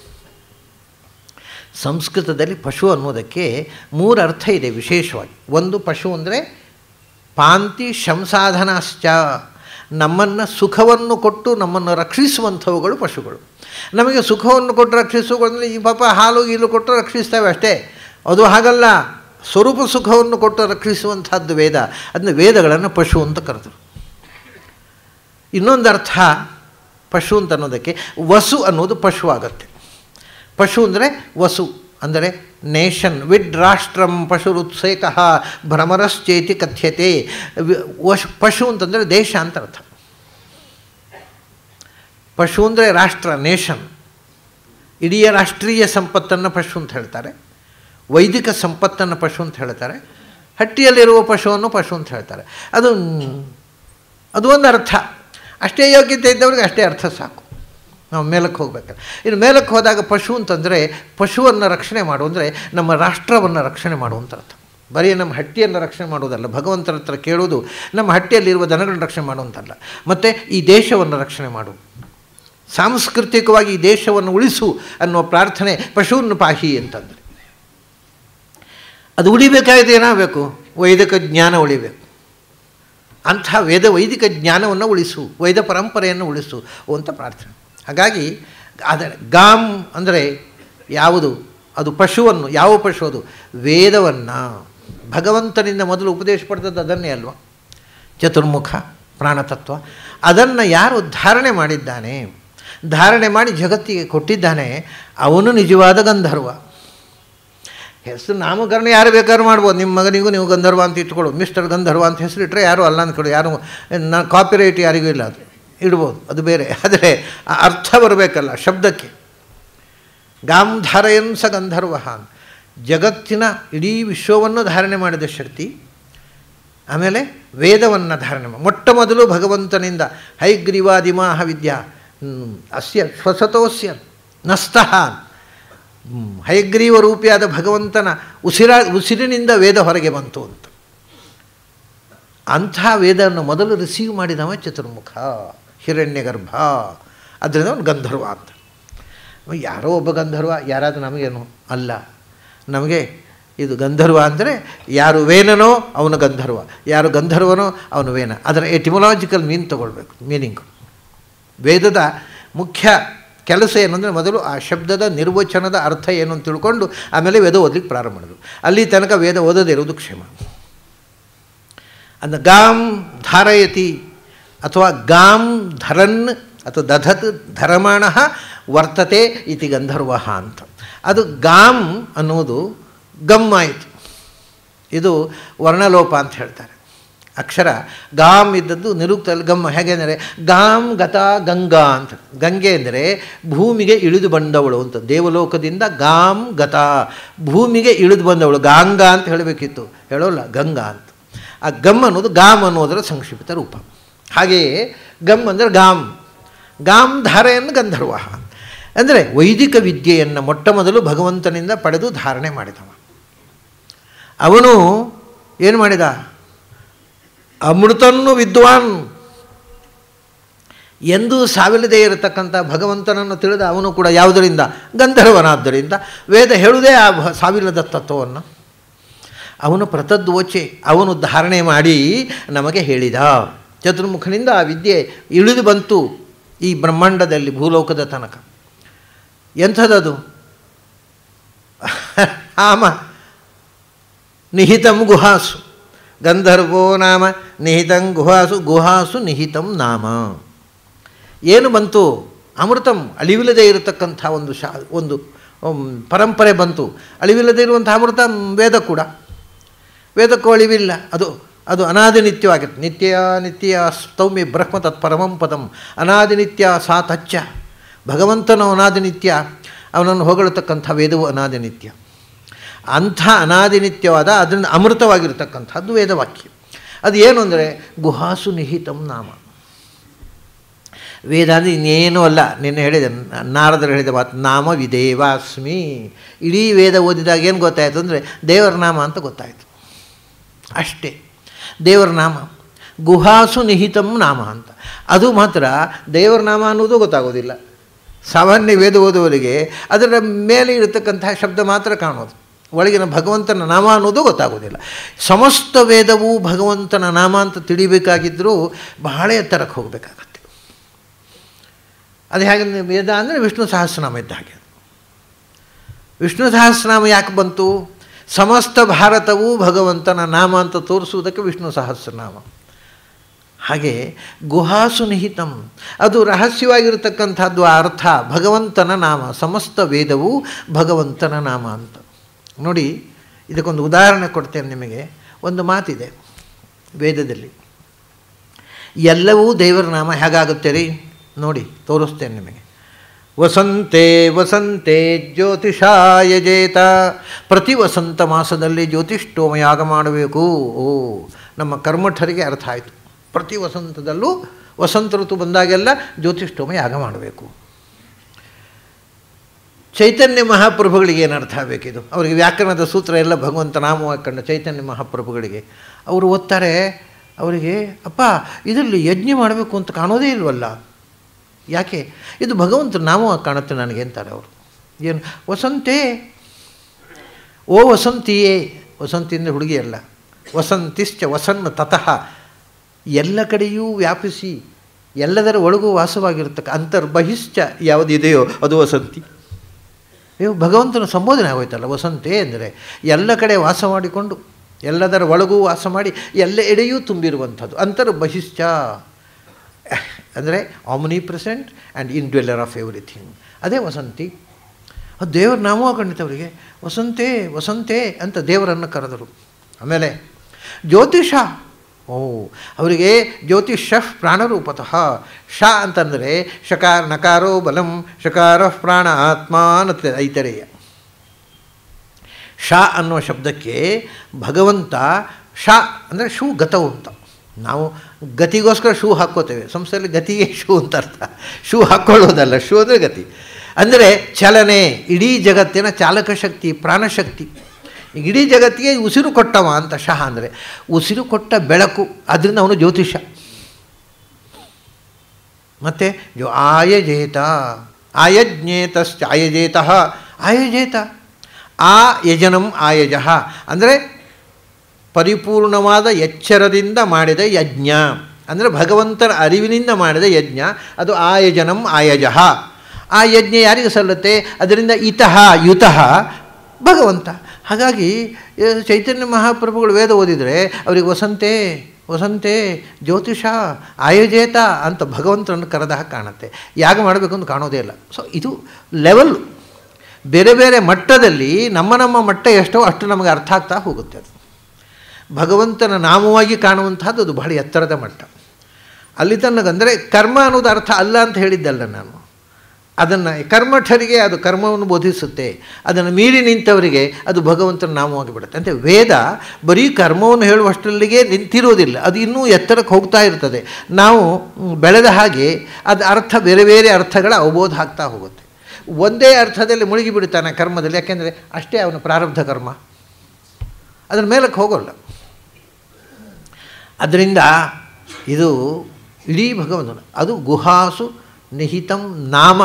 ಸಂಸ್ಕೃತದಲ್ಲಿ ಪಶು ಅನ್ನೋದಕ್ಕೆ ಮೂರು ಅರ್ಥ ಇದೆ ವಿಶೇಷವಾಗಿ ಒಂದು ಪಶು ಅಂದರೆ ಪಾಂತಿ ಶಂಸಾಧನಾಶ್ಚ ನಮ್ಮನ್ನು ಸುಖವನ್ನು ಕೊಟ್ಟು ನಮ್ಮನ್ನು ರಕ್ಷಿಸುವಂಥವುಗಳು ಪಶುಗಳು ನಮಗೆ ಸುಖವನ್ನು ಕೊಟ್ಟು ರಕ್ಷಿಸುವುದಂದರೆ ಈ ಪಾಪ ಹಾಲು ಗೀಲು ಕೊಟ್ಟು ರಕ್ಷಿಸ್ತೇವೆ ಅಷ್ಟೇ ಅದು ಹಾಗಲ್ಲ ಸ್ವರೂಪ ಸುಖವನ್ನು ಕೊಟ್ಟು ರಕ್ಷಿಸುವಂಥದ್ದು ವೇದ ಅದನ್ನ ವೇದಗಳನ್ನು ಪಶು ಅಂತ ಕರೆದರು ಇನ್ನೊಂದು ಅರ್ಥ ಪಶು ಅಂತ ಅನ್ನೋದಕ್ಕೆ ವಸು ಅನ್ನೋದು ಪಶು ಆಗತ್ತೆ ಪಶು ಅಂದರೆ ವಸು ಅಂದರೆ ನೇಷನ್ ವಿಡ್ ರಾಷ್ಟ್ರಂ ಪಶುರುತ್ಸೇಕ ಭ್ರಮರಶ್ಚೇತಿ ಕಥ್ಯತೆ ವಿ- ವಶ್ ಪಶು ಅಂತಂದರೆ ದೇಶ ಅಂತ ಅರ್ಥ ಪಶು ಅಂದರೆ ರಾಷ್ಟ್ರ ನೇಷನ್ ಇಡೀ ರಾಷ್ಟ್ರೀಯ ಸಂಪತ್ತನ್ನು ಪಶು ಅಂತ ಹೇಳ್ತಾರೆ ವೈದಿಕ ಸಂಪತ್ತನ್ನು ಪಶು ಅಂತ ಹೇಳ್ತಾರೆ ಹಟ್ಟಿಯಲ್ಲಿರುವ ಪಶುವನ್ನು ಪಶು ಅಂತ ಹೇಳ್ತಾರೆ ಅದು ಅದು ಒಂದು ಅರ್ಥ ಅಷ್ಟೇ ಯೋಗ್ಯತೆ ಇದ್ದವ್ರಿಗೆ ಅಷ್ಟೇ ಅರ್ಥ ಸಾಕು ನಾವು ಮೇಲಕ್ಕೆ ಹೋಗ್ಬೇಕಲ್ಲ ಇನ್ನು ಮೇಲಕ್ಕೆ ಹೋದಾಗ ಪಶು ಅಂತಂದರೆ ಪಶುವನ್ನು ರಕ್ಷಣೆ ಮಾಡು ಅಂದರೆ ನಮ್ಮ ರಾಷ್ಟ್ರವನ್ನು ರಕ್ಷಣೆ ಮಾಡುವಂಥ ಅರ್ಥ ಬರೀ ನಮ್ಮ ಹಟ್ಟಿಯನ್ನು ರಕ್ಷಣೆ ಮಾಡುವುದಲ್ಲ ಭಗವಂತನ ಹತ್ರ ಕೇಳುವುದು ನಮ್ಮ ಹಟ್ಟಿಯಲ್ಲಿರುವ ದನಗಳನ್ನು ರಕ್ಷಣೆ ಮಾಡುವಂತಲ್ಲ ಮತ್ತು ಈ ದೇಶವನ್ನು ರಕ್ಷಣೆ ಮಾಡು ಸಾಂಸ್ಕೃತಿಕವಾಗಿ ಈ ದೇಶವನ್ನು ಉಳಿಸು ಅನ್ನುವ ಪ್ರಾರ್ಥನೆ ಪಶುವನ್ನು ಪಾಹಿ ಅಂತಂದರೆ ಅದು ಉಳಿಬೇಕಾಗಿದೆ ಏನಾಗಬೇಕು ವೈದಿಕ ಜ್ಞಾನ ಉಳಿಬೇಕು ಅಂಥ ವೇದ ವೈದಿಕ ಜ್ಞಾನವನ್ನು ಉಳಿಸು ವೈದ ಪರಂಪರೆಯನ್ನು ಉಳಿಸು ಅಂತ ಪ್ರಾರ್ಥನೆ ಹಾಗಾಗಿ ಅದರ ಗಾಮ್ ಅಂದರೆ ಯಾವುದು ಅದು ಪಶುವನ್ನು ಯಾವ ಪಶು ಅದು ವೇದವನ್ನು ಭಗವಂತನಿಂದ ಮೊದಲು ಉಪದೇಶ ಪಡೆದದ್ದು ಅದನ್ನೇ ಅಲ್ವಾ ಚತುರ್ಮುಖ ಪ್ರಾಣತತ್ವ ಅದನ್ನು ಯಾರು ಧಾರಣೆ ಮಾಡಿದ್ದಾನೆ ಧಾರಣೆ ಮಾಡಿ ಜಗತ್ತಿಗೆ ಕೊಟ್ಟಿದ್ದಾನೆ ಅವನು ನಿಜವಾದ ಗಂಧರ್ವ ಹೆಸರು ನಾಮಕರಣ ಯಾರು ಬೇಕಾದ್ರೂ ಮಾಡ್ಬೋದು ನಿಮ್ಮ ಮಗನಿಗೂ ನೀವು ಗಂಧರ್ವ ಅಂತ ಇಟ್ಕೊಳ್ಳೋದು ಮಿಸ್ಟರ್ ಗಂಧರ್ವ ಅಂತ ಹೆಸರಿಟ್ಟರೆ ಯಾರು ಅಲ್ಲ ಅಂದ್ಕೊಳ್ಳಿ ಯಾರು ನಾ ಕಾಪಿರೈಟ್ ಯಾರಿಗೂ ಇಲ್ಲ ಅದು ಇಡ್ಬೋದು ಅದು ಬೇರೆ ಆದರೆ ಆ ಅರ್ಥ ಬರಬೇಕಲ್ಲ ಶಬ್ದಕ್ಕೆ ಗಾಂಧಾರಯನ್ ಸ ಗಂಧರ್ವ ಜಗತ್ತಿನ ಇಡೀ ವಿಶ್ವವನ್ನು ಧಾರಣೆ ಮಾಡಿದ ಶಕ್ತಿ ಆಮೇಲೆ ವೇದವನ್ನು ಧಾರಣೆ ಮಾಡಿ ಮೊಟ್ಟ ಮೊದಲು ಭಗವಂತನಿಂದ ಹೈಗ್ರೀವಾದಿಮಾಹ ವಿದ್ಯಾ ಹ್ಮ್, ಅಸ್ಯ ಶ್ವಸತೋಸ್ಯ ನಸ್ತಃ ಹ್ಮ್, ಹಯಗ್ರೀವ ರೂಪಿಯಾದ ಭಗವಂತನ ಉಸಿರ ಉಸಿರಿನಿಂದ ವೇದ ಹೊರಗೆ ಬಂತು ಅಂತ ಅಂಥ ವೇದವನ್ನು ಮೊದಲು ರಿಸೀವ್ ಮಾಡಿದವ ಚತುರ್ಮುಖ ಹಿರಣ್ಯಗರ್ಭ ಅದರಿಂದ ಅವನು ಗಂಧರ್ವ ಅಂತ ಯಾರೋ ಒಬ್ಬ ಗಂಧರ್ವ ಯಾರಾದರೂ ನಮಗೇನು ಅಲ್ಲ ನಮಗೆ ಇದು ಗಂಧರ್ವ ಅಂದರೆ ಯಾರು ವೇನನೋ ಅವನು ಗಂಧರ್ವ ಯಾರು ಗಂಧರ್ವನೋ ಅವನು ವೇನ ಅದರ ಎಟಿಮೊಲಾಜಿಕಲ್ ಮೀನ್ ತಗೊಳ್ಬೇಕು ಮೀನಿಂಗು ವೇದದ ಮುಖ್ಯ ಕೆಲಸ ಏನಂದರೆ ಮೊದಲು ಆ ಶಬ್ದದ ನಿರ್ವಚನದ ಅರ್ಥ ಏನು ಅಂತ ತಿಳ್ಕೊಂಡು ಆಮೇಲೆ ವೇದ ಓದಲಿಕ್ಕೆ ಪ್ರಾರಂಭ ಮಾಡಿದ್ರು ಅಲ್ಲಿ ತನಕ ವೇದ ಓದದೇ ಇರೋದು ಕ್ಷೇಮ ಅಂದ ಗಾಂ ಧಾರಯತಿ ಅಥವಾ ಗಾಂ ಧರನ್ ಅಥವಾ ದಧತ್ ಧರಮಾಣ ವರ್ತತೆ ಇತಿ ಗಂಧರ್ವ ಅಂತ ಅದು ಗಾಂ ಅನ್ನುವುದು ಗಮ್ ಆಯಿತು ಇದು ವರ್ಣಲೋಪ ಅಂತ ಹೇಳ್ತಾರೆ ಅಕ್ಷರ ಗಾಮ್ ಇದ್ದದ್ದು ನಿರುಕ್ತಲ್ಲಿ ಗಮ್ ಹೇಗೆ ಅಂದರೆ ಗಾಮ್ ಗತ ಗಂಗಾ ಅಂತ ಗಂಗೆ ಅಂದರೆ ಭೂಮಿಗೆ ಇಳಿದು ಬಂದವಳು ಅಂತ ದೇವಲೋಕದಿಂದ ಗಾಮ್ ಗತ ಭೂಮಿಗೆ ಇಳಿದು ಬಂದವಳು ಗಾಂಗಾ ಅಂತ ಹೇಳಬೇಕಿತ್ತು ಹೇಳೋಲ್ಲ ಗಂಗಾ ಅಂತ ಆ ಗಮ್ ಅನ್ನೋದು ಗಾಮ್ ಅನ್ನೋದರ ಸಂಕ್ಷಿಪ್ತ ರೂಪ ಹಾಗೆಯೇ ಗಮ್ ಅಂದರೆ ಗಾಮ್ ಗಾಮ್ ಧಾರೆಯನ್ನು ಗಂಧರ್ವ ಅಂದರೆ ವೈದಿಕ ವಿದ್ಯೆಯನ್ನು ಮೊಟ್ಟ ಮೊದಲು ಭಗವಂತನಿಂದ ಪಡೆದು ಧಾರಣೆ ಮಾಡಿದವ ಅವನು ಏನು ಮಾಡಿದ ಅಮೃತನ್ನು ವಿದ್ವಾನ್ ಎಂದೂ ಸಾವಿಲ್ಲದೇ ಇರತಕ್ಕಂಥ ಭಗವಂತನನ್ನು ತಿಳಿದ ಅವನು ಕೂಡ ಯಾವುದರಿಂದ ಗಂಧರ್ವನಾದ್ದರಿಂದ ವೇದ ಹೇಳುವುದೇ ಆ ಭ- ಸಾವಿಲ್ಲದ ತತ್ವವನ್ನು ಅವನು ಪ್ರತದ್ವೋಚೆ ಅವನು ಧಾರಣೆ ಮಾಡಿ ನಮಗೆ ಹೇಳಿದ ಚತುರ್ಮುಖನಿಂದ ಆ ವಿದ್ಯೆ ಇಳಿದು ಬಂತು ಈ ಬ್ರಹ್ಮಾಂಡದಲ್ಲಿ ಭೂಲೋಕದ ತನಕ ಎಂಥದದು ಆಮ ನಿಹಿತಂ ಗುಹಾಸು ಗಂಧರ್ವೋ ನಾಮ ನಿಹಿತಂ ಗುಹಾಸು ಗುಹಾಸು ನಿಹಿತಂ ನಾಮ ಏನು ಬಂತು ಅಮೃತಂ ಅಳಿವಿಲ್ಲದೆ ಇರತಕ್ಕಂಥ ಒಂದು ಶಾ ಒಂದು ಉಮ್, ಪರಂಪರೆ ಬಂತು ಅಳಿವಿಲ್ಲದೆ ಇರುವಂಥ ಅಮೃತ ವೇದ ಕೂಡ ವೇದಕ್ಕೂ ಅಳಿವಿಲ್ಲ ಅದು ಅದು ಅನಾದಿ ನಿತ್ಯವಾಗಿತ್ತು ನಿತ್ಯ ನಿತ್ಯ ಸ್ತೌಮ್ಯ ಬ್ರಹ್ಮ ತತ್ ಪರಮಂ ಪದಂ ಅನಾದಿ ನಿತ್ಯ ಸಾ ತಚ್ಚ ಭಗವಂತನು ಅನಾದಿ ನಿತ್ಯ ಅವನನ್ನು ಹೊಗಳತಕ್ಕಂಥ ವೇದವು ಅನಾದಿ ನಿತ್ಯ ಅಂಥ ಅನಾದಿನಿತ್ಯವಾದ ಅದರಿಂದ ಅಮೃತವಾಗಿರ್ತಕ್ಕಂಥದ್ದು ವೇದವಾಕ್ಯ ಅದು ಏನು ಅಂದರೆ ಗುಹಾಸು ನಿಹಿತಂ ನಾಮ ವೇದ ಅಂದರೆ ಇನ್ನೇನೂ ಅಲ್ಲ ನಿನ್ನೆ ಹೇಳಿದೆ ನಾರದರು ಹೇಳಿದ ಮಾತು ನಾಮ ವಿದೇವಾಸ್ಮಿ ಇಡೀ ವೇದ ಓದಿದಾಗ ಏನು ಗೊತ್ತಾಯಿತು ಅಂದರೆ ದೇವರ ನಾಮ ಅಂತ ಗೊತ್ತಾಯಿತು ಅಷ್ಟೇ ದೇವರ ನಾಮ ಗುಹಾಸು ನಿಹಿತಂ ನಾಮ ಅಂತ ಅದು ಮಾತ್ರ ದೇವರ ನಾಮ ಅನ್ನೋದು ಗೊತ್ತಾಗೋದಿಲ್ಲ ಸಾಮಾನ್ಯ ವೇದ ಓದುವವರಿಗೆ ಅದರ ಮೇಲೆ ಇರತಕ್ಕಂತಹ ಶಬ್ದ ಮಾತ್ರ ಕಾಣೋದು ಒಳಗಿನ ಭಗವಂತನ ನಾಮ ಅನ್ನೋದು ಗೊತ್ತಾಗೋದಿಲ್ಲ ಸಮಸ್ತ ವೇದವೂ ಭಗವಂತನ ನಾಮ ಅಂತ ತಿಳಿಬೇಕಾಗಿದ್ದರೂ ಬಹಳ ಎತ್ತರಕ್ಕೆ ಹೋಗಬೇಕಾಗತ್ತೆ ಅದು ಹೇಗೆ ವೇದ ಅಂದರೆ ವಿಷ್ಣು ಸಹಸ್ರನಾಮ ಇದ್ದ ಹಾಗೆ ವಿಷ್ಣು ಸಹಸ್ರನಾಮ ಯಾಕೆ ಬಂತು ಸಮಸ್ತ ಭಾರತವೂ ಭಗವಂತನ ನಾಮ ಅಂತ ತೋರಿಸುವುದಕ್ಕೆ ವಿಷ್ಣು ಸಹಸ್ರನಾಮ ಹಾಗೆ ಗುಹಾಸು ನಿಹಿತಂ ಅದು ರಹಸ್ಯವಾಗಿರತಕ್ಕಂಥದ್ದು ಆ ಅರ್ಥ ಭಗವಂತನ ನಾಮ ಸಮಸ್ತ ವೇದವು ಭಗವಂತನ ನಾಮ ಅಂತ ನೋಡಿ ಇದಕ್ಕೊಂದು ಉದಾಹರಣೆ ಕೊಡ್ತೇನೆ ನಿಮಗೆ ಒಂದು ಮಾತಿದೆ ವೇದದಲ್ಲಿ ಎಲ್ಲವೂ ದೇವರ ನಾಮ ಹೇಗಾಗುತ್ತೆ ರೀ ನೋಡಿ ತೋರಿಸ್ತೇನೆ ನಿಮಗೆ ವಸಂತೆ ವಸಂತೆ ಜ್ಯೋತಿಷಾಯಜೇತ ಪ್ರತಿ ವಸಂತ ಮಾಸದಲ್ಲಿ ಜ್ಯೋತಿಷ್ಠೋಮ ಯಾಗ ಮಾಡಬೇಕು ಓ ನಮ್ಮ ಕರ್ಮಠರಿಗೆ ಅರ್ಥ ಆಯಿತು ಪ್ರತಿ ವಸಂತದಲ್ಲೂ ವಸಂತ ಋತು ಬಂದಾಗೆಲ್ಲ ಜ್ಯೋತಿಷ್ಠೋಮ ಯಾಗ ಮಾಡಬೇಕು ಚೈತನ್ಯ ಮಹಾಪ್ರಭುಗಳಿಗೆ ಏನು ಅರ್ಥ ಆಗಬೇಕಿದು ಅವರಿಗೆ ವ್ಯಾಕರಣದ ಸೂತ್ರ ಎಲ್ಲ ಭಗವಂತ ನಾಮವಾಗಿ ಕಂಡ ಚೈತನ್ಯ ಮಹಾಪ್ರಭುಗಳಿಗೆ ಅವರು ಓದ್ತಾರೆ ಅವರಿಗೆ ಅಪ್ಪ ಇದರಲ್ಲಿ ಯಜ್ಞ ಮಾಡಬೇಕು ಅಂತ ಕಾಣೋದೇ ಇಲ್ವಲ್ಲ ಯಾಕೆ ಇದು ಭಗವಂತ ನಾಮವಾಗಿ ಕಾಣುತ್ತೆ ನನಗೆ ಅಂತಾರೆ ಅವರು ಏನು ವಸಂತೆ ಓ ವಸಂತಿಯೇ ವಸಂತಿಯಿಂದ ಹುಡುಗಿಯಲ್ಲ ವಸಂತಿಶ್ಚ ವಸನ್ನ ತತಃ ಎಲ್ಲ ಕಡೆಯೂ ವ್ಯಾಪಿಸಿ ಎಲ್ಲದರ ಒಳಗೂ ವಾಸವಾಗಿರ್ತಕ್ಕ ಅಂತರ್ಬಹಿಶ್ಚ ಯಾವುದಿದೆಯೋ ಅದು ವಸಂತಿ ಇವು ಭಗವಂತನ ಸಂಬೋಧನೆ ಆಗೋಯ್ತಲ್ಲ ವಸಂತೆ ಅಂದರೆ ಎಲ್ಲ ಕಡೆ ವಾಸ ಮಾಡಿಕೊಂಡು ಎಲ್ಲದರ ಒಳಗೂ ವಾಸ ಮಾಡಿ ಎಲ್ಲ ಎಡೆಯೂ ತುಂಬಿರುವಂಥದ್ದು ಅಂತರ್ಬಹಿಶ್ಚ ಅಂದರೆ omnipresent and indweller of everything ಅದೇ ವಸಂತಿ ಅದು ದೇವರ ನಾಮ ಖಂಡಿತವರಿಗೆ ವಸಂತೆ ವಸಂತೆ ಅಂತ ದೇವರನ್ನು ಕರೆದರು ಆಮೇಲೆ ಜ್ಯೋತಿಷ ಓ ಅವರಿಗೆ ಜ್ಯೋತಿಷ ಪ್ರಾಣರೂಪತಃ ಶ ಅಂತಂದರೆ ಶಕಾರ ನಕಾರೋ ಬಲಂ ಶಕಾರ ಪ್ರಾಣ ಆತ್ಮ ಅನ್ನತ್ತೆ ಐತರೇಯ ಶ ಅನ್ನುವ ಶಬ್ದಕ್ಕೆ ಭಗವಂತ ಶ ಅಂದರೆ ಶೂ ಗತವು ಅಂತ ನಾವು ಗತಿಗೋಸ್ಕರ ಶೂ ಹಾಕ್ಕೋತೇವೆ ಸಂಸ್ಥೆಯಲ್ಲಿ ಗತಿಗೆ ಶೂ ಅಂತ ಅರ್ಥ ಶೂ ಹಾಕ್ಕೊಳ್ಳೋದಲ್ಲ ಶೂ ಅಂದರೆ ಗತಿ ಅಂದರೆ ಚಲನೆ ಇಡೀ ಜಗತ್ತಿನ ಚಾಲಕ ಶಕ್ತಿ ಪ್ರಾಣಶಕ್ತಿ ಇಡೀ ಜಗತ್ತಿಗೆ ಉಸಿರು ಕೊಟ್ಟವ ಅಂತ ಶಹ ಅಂದರೆ ಉಸಿರು ಕೊಟ್ಟ ಬೆಳಕು ಅದರಿಂದ ಅವನು ಜ್ಯೋತಿಷ ಮತ್ತು ಜೋ ಆಯಜೇತ ಆಯಜ್ಞೇತಶ್ಚ ಆಯಜೇತಃ ಆಯಜೇತ ಆ ಯಜನಂ ಆಯಜಃ ಅಂದರೆ ಪರಿಪೂರ್ಣವಾದ ಎಚ್ಚರದಿಂದ ಮಾಡಿದ ಯಜ್ಞ ಅಂದರೆ ಭಗವಂತನ ಅರಿವಿನಿಂದ ಮಾಡಿದ ಯಜ್ಞ ಅದು ಆಯಜನಂ ಆಯಜಃ ಆ ಯಜ್ಞ ಯಾರಿಗೆ ಸಲ್ಲುತ್ತೆ ಅದರಿಂದ ಇತಃ ಯುತಃ ಭಗವಂತ ಹಾಗಾಗಿ ಚೈತನ್ಯ ಮಹಾಪ್ರಭುಗಳು ವೇದ ಓದಿದರೆ ಅವರಿಗೆ ವಸಂತೆ ವಸಂತೆ ಜ್ಯೋತಿಷ ಆಯೋಜೇತ ಅಂತ ಭಗವಂತನನ್ನು ಕರೆದಾಗ ಕಾಣುತ್ತೆ ಯಾಗ ಮಾಡಬೇಕು ಅಂತ ಕಾಣೋದೇ ಇಲ್ಲ ಸೊ ಇದು ಲೆವೆಲ್ ಬೇರೆ ಬೇರೆ ಮಟ್ಟದಲ್ಲಿ ನಮ್ಮ ನಮ್ಮ ಮಟ್ಟ ಎಷ್ಟೋ ಅಷ್ಟು ನಮಗೆ ಅರ್ಥ ಆಗ್ತಾ ಹೋಗುತ್ತೆ ಅದು ಭಗವಂತನ ನಾಮವಾಗಿ ಕಾಣುವಂಥದ್ದು ಅದು ಬಹಳ ಎತ್ತರದ ಮಟ್ಟ ಅಲ್ಲಿ ತನಗಂದರೆ ಕರ್ಮ ಅನ್ನೋದು ಅರ್ಥ ಅಲ್ಲ ಅಂತ ಹೇಳಿದ್ದಲ್ಲ ನಾನು ಅದನ್ನು ಕರ್ಮಠರಿಗೆ ಅದು ಕರ್ಮವನ್ನು ಬೋಧಿಸುತ್ತೆ ಅದನ್ನು ಮೀರಿ ನಿಂತವರಿಗೆ ಅದು ಭಗವಂತನ ನಾಮವಾಗಿ ಬಿಡುತ್ತೆ ಅಂದರೆ ವೇದ ಬರೀ ಕರ್ಮವನ್ನು ಹೇಳುವಷ್ಟರಲ್ಲಿಗೆ ನಿಂತಿರೋದಿಲ್ಲ ಅದು ಇನ್ನೂ ಎತ್ತರಕ್ಕೆ ಹೋಗ್ತಾ ಇರ್ತದೆ ನಾವು ಬೆಳೆದ ಹಾಗೆ ಅದು ಅರ್ಥ ಬೇರೆ ಬೇರೆ ಅರ್ಥಗಳ ಅವಬೋಧ ಆಗ್ತಾ ಹೋಗುತ್ತೆ ಒಂದೇ ಅರ್ಥದಲ್ಲಿ ಮುಳುಗಿ ಬಿಡುತ್ತಾನೆ ಕರ್ಮದಲ್ಲಿ ಯಾಕೆಂದರೆ ಅಷ್ಟೇ ಅವನ ಪ್ರಾರಬ್ಧ ಕರ್ಮ ಅದರ ಮೇಲಕ್ಕೆ ಹೋಗೋಲ್ಲ ಅದರಿಂದ ಇದು ಇಡೀ ಭಗವಂತನ ಅದು ಗುಹಾಸು ನಿಹಿತಂ ನಾಮ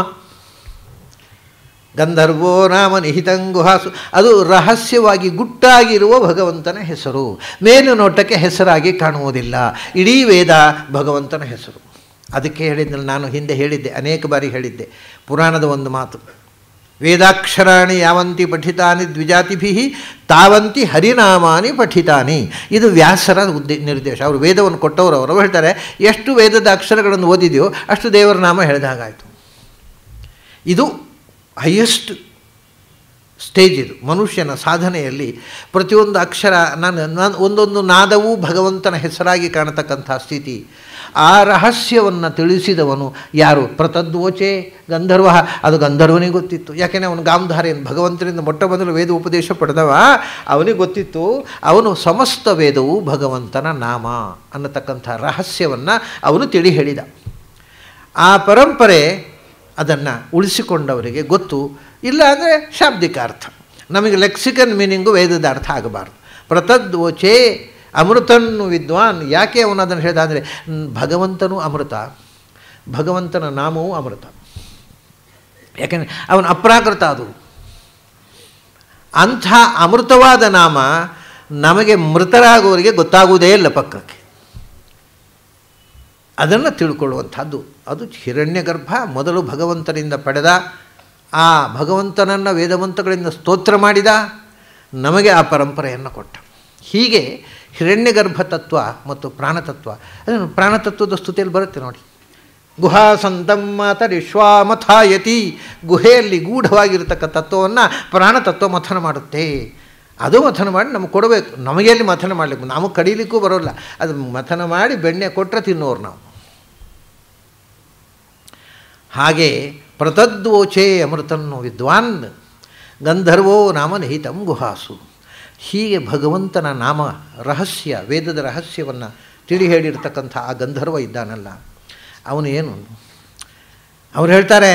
ಗಂಧರ್ವೋ ನಾಮ ನಿಹಿತಂ ಗುಹಾಸು ಅದು ರಹಸ್ಯವಾಗಿ ಗುಟ್ಟಾಗಿರುವ ಭಗವಂತನ ಹೆಸರು ಮೇಲು ನೋಟಕ್ಕೆ ಹೆಸರಾಗಿ ಕಾಣುವುದಿಲ್ಲ ಇಡೀ ವೇದ ಭಗವಂತನ ಹೆಸರು ಅದಕ್ಕೆ ಹೇಳಿದ್ನಲ್ಲ ನಾನು ಹಿಂದೆ ಹೇಳಿದ್ದೆ ಅನೇಕ ಬಾರಿ ಹೇಳಿದ್ದೆ ಪುರಾಣದ ಒಂದು ಮಾತು ವೇದಾಕ್ಷರಾಣಿ ಯಾವಂತಿ ಪಠಿತಾನಿ ದ್ವಿಜಾತಿಭಿ ತಾವಂತಿ ಹರಿನಾಮಾನಿ ಪಠಿತಾನಿ ಇದು ವ್ಯಾಸರ ಉದ್ದೇ ನಿರ್ದೇಶ ಅವರು ವೇದವನ್ನು ಕೊಟ್ಟವರು ಅವರು ಹೇಳ್ತಾರೆ ಎಷ್ಟು ವೇದದ ಅಕ್ಷರಗಳನ್ನು ಓದಿದೆಯೋ ಅಷ್ಟು ದೇವರ ನಾಮ ಹೇಳಿದ ಹಾಗಾಯಿತು ಇದು ಹೈಯೆಸ್ಟ್ ಸ್ಟೇಜ್ ಇದು ಮನುಷ್ಯನ ಸಾಧನೆಯಲ್ಲಿ ಪ್ರತಿಯೊಂದು ಅಕ್ಷರ ನಾನು ನಾನು ಒಂದೊಂದು ನಾದವೂ ಭಗವಂತನ ಹೆಸರಾಗಿ ಕಾಣತಕ್ಕಂಥ ಸ್ಥಿತಿ ಆ ರಹಸ್ಯವನ್ನು ತಿಳಿಸಿದವನು ಯಾರು ಪ್ರತದ್ವೋಚೆ ಗಂಧರ್ವ ಅದು ಗಂಧರ್ವನಿಗೆ ಗೊತ್ತಿತ್ತು ಯಾಕೆಂದರೆ ಅವನು ಗಾಂಧಾರಿಯನ್ ಭಗವಂತನಿಂದ ಮೊಟ್ಟ ಮೊದಲು ವೇದ ಉಪದೇಶ ಪಡೆದವ ಅವನಿಗೆ ಗೊತ್ತಿತ್ತು ಅವನು ಸಮಸ್ತ ವೇದವು ಭಗವಂತನ ನಾಮ ಅನ್ನತಕ್ಕಂಥ ರಹಸ್ಯವನ್ನು ಅವನು ತಿಳಿ ಹೇಳಿದ ಆ ಪರಂಪರೆ ಅದನ್ನು ಉಳಿಸಿಕೊಂಡವರಿಗೆ ಗೊತ್ತು ಇಲ್ಲ ಅಂದರೆ ಶಾಬ್ದಿಕ ಅರ್ಥ ನಮಗೆ ಲೆಕ್ಸಿಕನ್ ಮೀನಿಂಗು ವೇದದ ಅರ್ಥ ಆಗಬಾರ್ದು ಪ್ರತದ್ವೋಚೆ ಅಮೃತನ್ನು ವಿದ್ವಾನ್ ಯಾಕೆ ಅವನು ಅದನ್ನು ಹೇಳಿದ ಅಂದರೆ ಭಗವಂತನೂ ಅಮೃತ ಭಗವಂತನ ನಾಮವೂ ಅಮೃತ ಯಾಕೆಂದರೆ ಅವನ ಅಪ್ರಾಕೃತ ಅದು ಅಂಥ ಅಮೃತವಾದ ನಾಮ ನಮಗೆ ಮೃತರಾಗುವವರಿಗೆ ಗೊತ್ತಾಗುವುದೇ ಇಲ್ಲ ಪಕ್ಕಕ್ಕೆ ಅದನ್ನು ತಿಳ್ಕೊಳ್ಳುವಂಥದ್ದು ಅದು ಹಿರಣ್ಯಗರ್ಭ ಮೊದಲು ಭಗವಂತನಿಂದ ಪಡೆದ ಆ ಭಗವಂತನನ್ನು ವೇದವಂತಗಳಿಂದ ಸ್ತೋತ್ರ ಮಾಡಿದ ನಮಗೆ ಆ ಪರಂಪರೆಯನ್ನು ಕೊಟ್ಟ ಹೀಗೆ ಹಿರಣ್ಯಗರ್ಭ ತತ್ವ ಮತ್ತು ಪ್ರಾಣತತ್ವ ಅದನ್ನು ಪ್ರಾಣತತ್ವದ ಸ್ತುತಿಯಲ್ಲಿ ಬರುತ್ತೆ ನೋಡಿ ಗುಹಾ ಸಂತಂ ಮಾತರಿಶ್ವಾಮಥಾಯತಿ ಗುಹೆಯಲ್ಲಿ ಗೂಢವಾಗಿರತಕ್ಕ ತತ್ವವನ್ನು ಪ್ರಾಣತತ್ವ ಮಥನ ಮಾಡುತ್ತೆ ಅದು ಮಥನ ಮಾಡಿ ನಮಗೆ ಕೊಡಬೇಕು ನಮಗೆಲ್ಲಿ ಮಥನ ಮಾಡಲಿಕ್ಕೆ ನಮಗೆ ಕಡೀಲಿಕ್ಕೂ ಬರೋಲ್ಲ ಅದು ಮಥನ ಮಾಡಿ ಬೆಣ್ಣೆ ಕೊಟ್ಟರೆ ತಿನ್ನೋರು ನಾವು ಹಾಗೆ ಪ್ರತದ್ವೋಚೆ ಅಮೃತನ್ನು ವಿದ್ವಾನ್ ಗಂಧರ್ವೋ ನಾಮ ನಿಹಿತಂ ಗುಹಾಸು ಹೀಗೆ ಭಗವಂತನ ನಾಮ ರಹಸ್ಯ ವೇದದ ರಹಸ್ಯವನ್ನು ತಿಳಿ ಹೇಳಿರ್ತಕ್ಕಂಥ ಆ ಗಂಧರ್ವ ಇದ್ದಾನಲ್ಲ ಅವನು ಏನು ಅವ್ರು ಹೇಳ್ತಾರೆ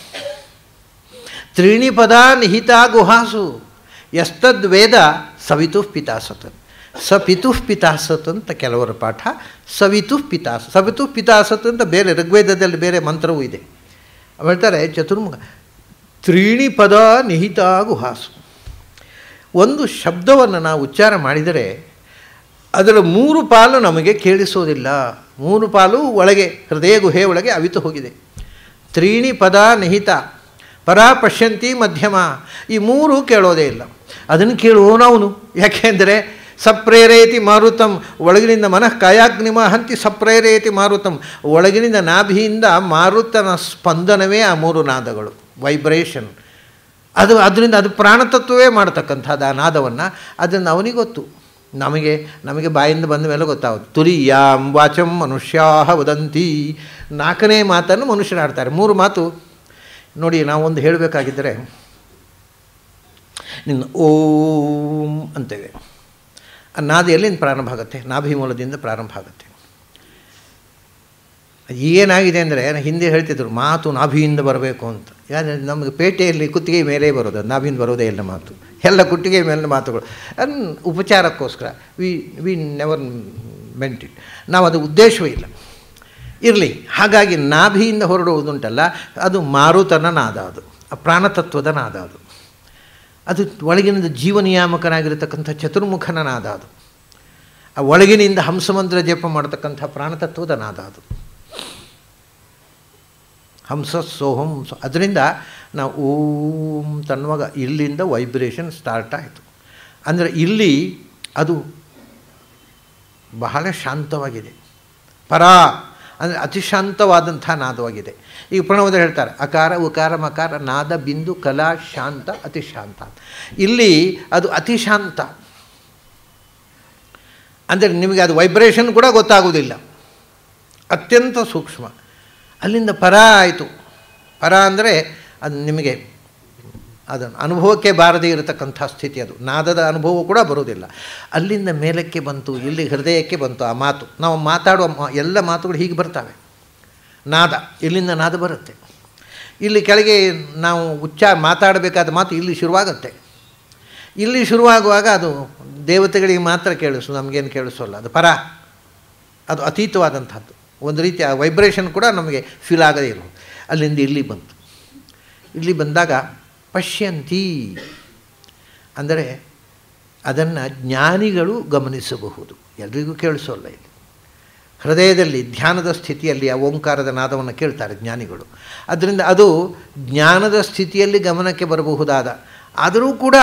ತ್ರೀಣಿ ಪದ ನಿಹಿತ ಗುಹಾಸು ಎಸ್ತದ್ ವೇದ ಸವಿತುಃ ಪಿತಾಸತ್ ಸ ಪಿತುಃ ಪಿತಾಸತ್ ಅಂತ ಕೆಲವರ ಪಾಠ ಸವಿತುಃ ಪಿತಾಸ ಸವಿತುಃ ಪಿತಾಸತ್ ಅಂತ ಬೇರೆ ಋಗ್ವೇದದಲ್ಲಿ ಬೇರೆ ಮಂತ್ರವೂ ಇದೆ ಅವ್ರು ಹೇಳ್ತಾರೆ ಚತುರ್ಮುಖ ತ್ರೀಣಿ ಪದ ನಿಹಿತ ಗುಹಾಸು ಒಂದು ಶಬ್ದವನ್ನು ನಾವು ಉಚ್ಚಾರ ಮಾಡಿದರೆ ಅದರ ಮೂರು ಪಾಲು ನಮಗೆ ಕೇಳಿಸೋದಿಲ್ಲ ಮೂರು ಪಾಲು ಒಳಗೆ ಹೃದಯ ಗುಹೆ ಒಳಗೆ ಅವಿತು ಹೋಗಿದೆ ತ್ರೀಣಿ ಪದ ನಿಹಿತ ಪರ ಪಶ್ಯಂತಿ ಮಧ್ಯಮ ಈ ಮೂರು ಕೇಳೋದೇ ಇಲ್ಲ ಅದನ್ನು ಕೇಳುವವನು ಅವನು ಯಾಕೆಂದರೆ ಸಪ್ರೇರೇತಿ ಮಾರುತಂ ಒಳಗಿನಿಂದ ಮನಃ ಕಾಯಾಗ್ನಿಮ ಹಂತಿ ಸಪ್ರೇರೇತಿ ಮಾರುತಂ ಒಳಗಿನಿಂದ ನಾಭಿಯಿಂದ ಮಾರುತನ ಸ್ಪಂದನವೇ ಆ ಮೂರು ನಾದಗಳು ವೈಬ್ರೇಷನ್ ಅದು ಅದರಿಂದ ಅದು ಪ್ರಾಣತತ್ವವೇ ಮಾಡ್ತಕ್ಕಂಥದ್ದು ಆ ನಾದವನ್ನು ಅದನ್ನು ಅವನಿಗೆ ಗೊತ್ತು ನಮಗೆ ನಮಗೆ ಬಾಯಿಂದ ಬಂದ ಮೇಲೆ ಗೊತ್ತಾಗುತ್ತೆ ತುರಿಯಾಂ ವಾಚಂ ಮನುಷ್ಯಾ ವದಂತಿ ನಾಲ್ಕನೇ ಮಾತನ್ನು ಮನುಷ್ಯರಾಡ್ತಾರೆ ಮೂರು ಮಾತು ನೋಡಿ ನಾವೊಂದು ಹೇಳಬೇಕಾಗಿದ್ದರೆ ನಿನ್ನ ಓಂ ಅಂತೇವೆ ಆ ನಾದ ಎಲ್ಲಿಂದ ಪ್ರಾರಂಭ ಆಗುತ್ತೆ ನಾಭಿ ಮೂಲದಿಂದ ಪ್ರಾರಂಭ ಆಗುತ್ತೆ ಏನಾಗಿದೆ ಅಂದರೆ ಹಿಂದೆ ಹೇಳ್ತಿದ್ರು ಮಾತು ನಾಭಿಯಿಂದ ಬರಬೇಕು ಅಂತ ಯಾಕಂದರೆ ನಮಗೆ ಪೇಟೆಯಲ್ಲಿ ಕುತ್ತಿಗೆ ಮೇಲೆ ಬರೋದು ನಾಭಿಯಿಂದ ಬರೋದೇ ಇಲ್ಲ ಮಾತು ಎಲ್ಲ ಕುತ್ತಿಗೆ ಮೇಲಿನ ಮಾತುಗಳು ಅನ್ ಉಪಚಾರಕ್ಕೋಸ್ಕರ we we never meant it ನಾವು ಅದು ಉದ್ದೇಶವೇ ಇಲ್ಲ ಇರಲಿ ಹಾಗಾಗಿ ನಾಭಿಯಿಂದ ಹೊರಡುವುದುಂಟಲ್ಲ ಅದು ಮಾರುತನ ನಾದ ಅದು ಆ ಪ್ರಾಣತತ್ವದ ನಾದ ಅದು ಅದು ಒಳಗಿನಿಂದ ಜೀವನಿಯಾಮಕನಾಗಿರತಕ್ಕಂಥ ಚತುರ್ಮುಖನ ನಾದ ಅದು ಆ ಒಳಗಿನಿಂದ ಹಂಸಮಂತ್ರ ಜಪ ಮಾಡತಕ್ಕಂಥ ಪ್ರಾಣತತ್ವದ ನಾದ ಅದು ಹಂಸ ಸೋಹಂ ಸೊ ಅದರಿಂದ ನಾವು ಓಂ ತನ್ನುವಾಗ ಇಲ್ಲಿಂದ ವೈಬ್ರೇಷನ್ ಸ್ಟಾರ್ಟ್ ಆಯಿತು ಅಂದರೆ ಇಲ್ಲಿ ಅದು ಬಹಳ ಶಾಂತವಾಗಿದೆ ಪರ ಅಂದರೆ ಅತಿ ಶಾಂತವಾದಂಥ ನಾದವಾಗಿದೆ ಈಗ ಪ್ರಣವದಲ್ಲಿ ಹೇಳ್ತಾರೆ ಅಕಾರ ಉಕಾರ ಮಕಾರ ನಾದ ಬಿಂದು ಕಲಾ ಶಾಂತ ಅತಿ ಶಾಂತ ಇಲ್ಲಿ ಅದು ಅತಿ ಶಾಂತ ಅಂದರೆ ನಿಮಗೆ ಅದು ವೈಬ್ರೇಷನ್ ಕೂಡ ಗೊತ್ತಾಗೋದಿಲ್ಲ ಅತ್ಯಂತ ಸೂಕ್ಷ್ಮ ಅಲ್ಲಿಂದ ಪರ ಆಯಿತು ಪರ ಅಂದರೆ ಅದು ನಿಮಗೆ ಅದನ್ನು ಅನುಭವಕ್ಕೆ ಬಾರದೇ ಇರತಕ್ಕಂಥ ಸ್ಥಿತಿ ಅದು ನಾದದ ಅನುಭವ ಕೂಡ ಬರೋದಿಲ್ಲ ಅಲ್ಲಿಂದ ಮೇಲಕ್ಕೆ ಬಂತು ಇಲ್ಲಿ ಹೃದಯಕ್ಕೆ ಬಂತು ಆ ಮಾತು ನಾವು ಮಾತಾಡುವ ಎಲ್ಲ ಮಾತುಗಳು ಹೀಗೆ ಬರ್ತವೆ ನಾದ ಇಲ್ಲಿಂದ ನಾದ ಬರುತ್ತೆ ಇಲ್ಲಿ ಕೆಳಗೆ ನಾವು ಉಚ್ಚಾರ ಮಾತಾಡಬೇಕಾದ ಮಾತು ಇಲ್ಲಿ ಶುರುವಾಗುತ್ತೆ ಇಲ್ಲಿ ಶುರುವಾಗುವಾಗ ಅದು ದೇವತೆಗಳಿಗೆ ಮಾತ್ರ ಕೇಳಿಸು ನಮಗೇನು ಕೇಳಿಸೋಲ್ಲ ಅದು ಪರ ಅದು ಅತೀತವಾದಂಥದ್ದು ಒಂದು ರೀತಿ ಆ ವೈಬ್ರೇಷನ್ ಕೂಡ ನಮಗೆ ಫೀಲ್ ಆಗದೇ ಇರೋದು ಅಲ್ಲಿಂದ ಇಲ್ಲಿ ಬಂತು ಇಲ್ಲಿ ಬಂದಾಗ ಪಶ್ಯಂತಿ ಅಂದರೆ ಅದನ್ನು ಜ್ಞಾನಿಗಳು ಗಮನಿಸಬಹುದು ಎಲ್ರಿಗೂ ಕೇಳಿಸೋಲ್ಲ ಇಲ್ಲಿ ಹೃದಯದಲ್ಲಿ ಧ್ಯಾನದ ಸ್ಥಿತಿಯಲ್ಲಿ ಆ ಓಂಕಾರದ ನಾದವನ್ನು ಕೇಳ್ತಾರೆ ಜ್ಞಾನಿಗಳು ಅದರಿಂದ ಅದು ಜ್ಞಾನದ ಸ್ಥಿತಿಯಲ್ಲಿ ಗಮನಕ್ಕೆ ಬರಬಹುದಾದ ಆದರೂ ಕೂಡ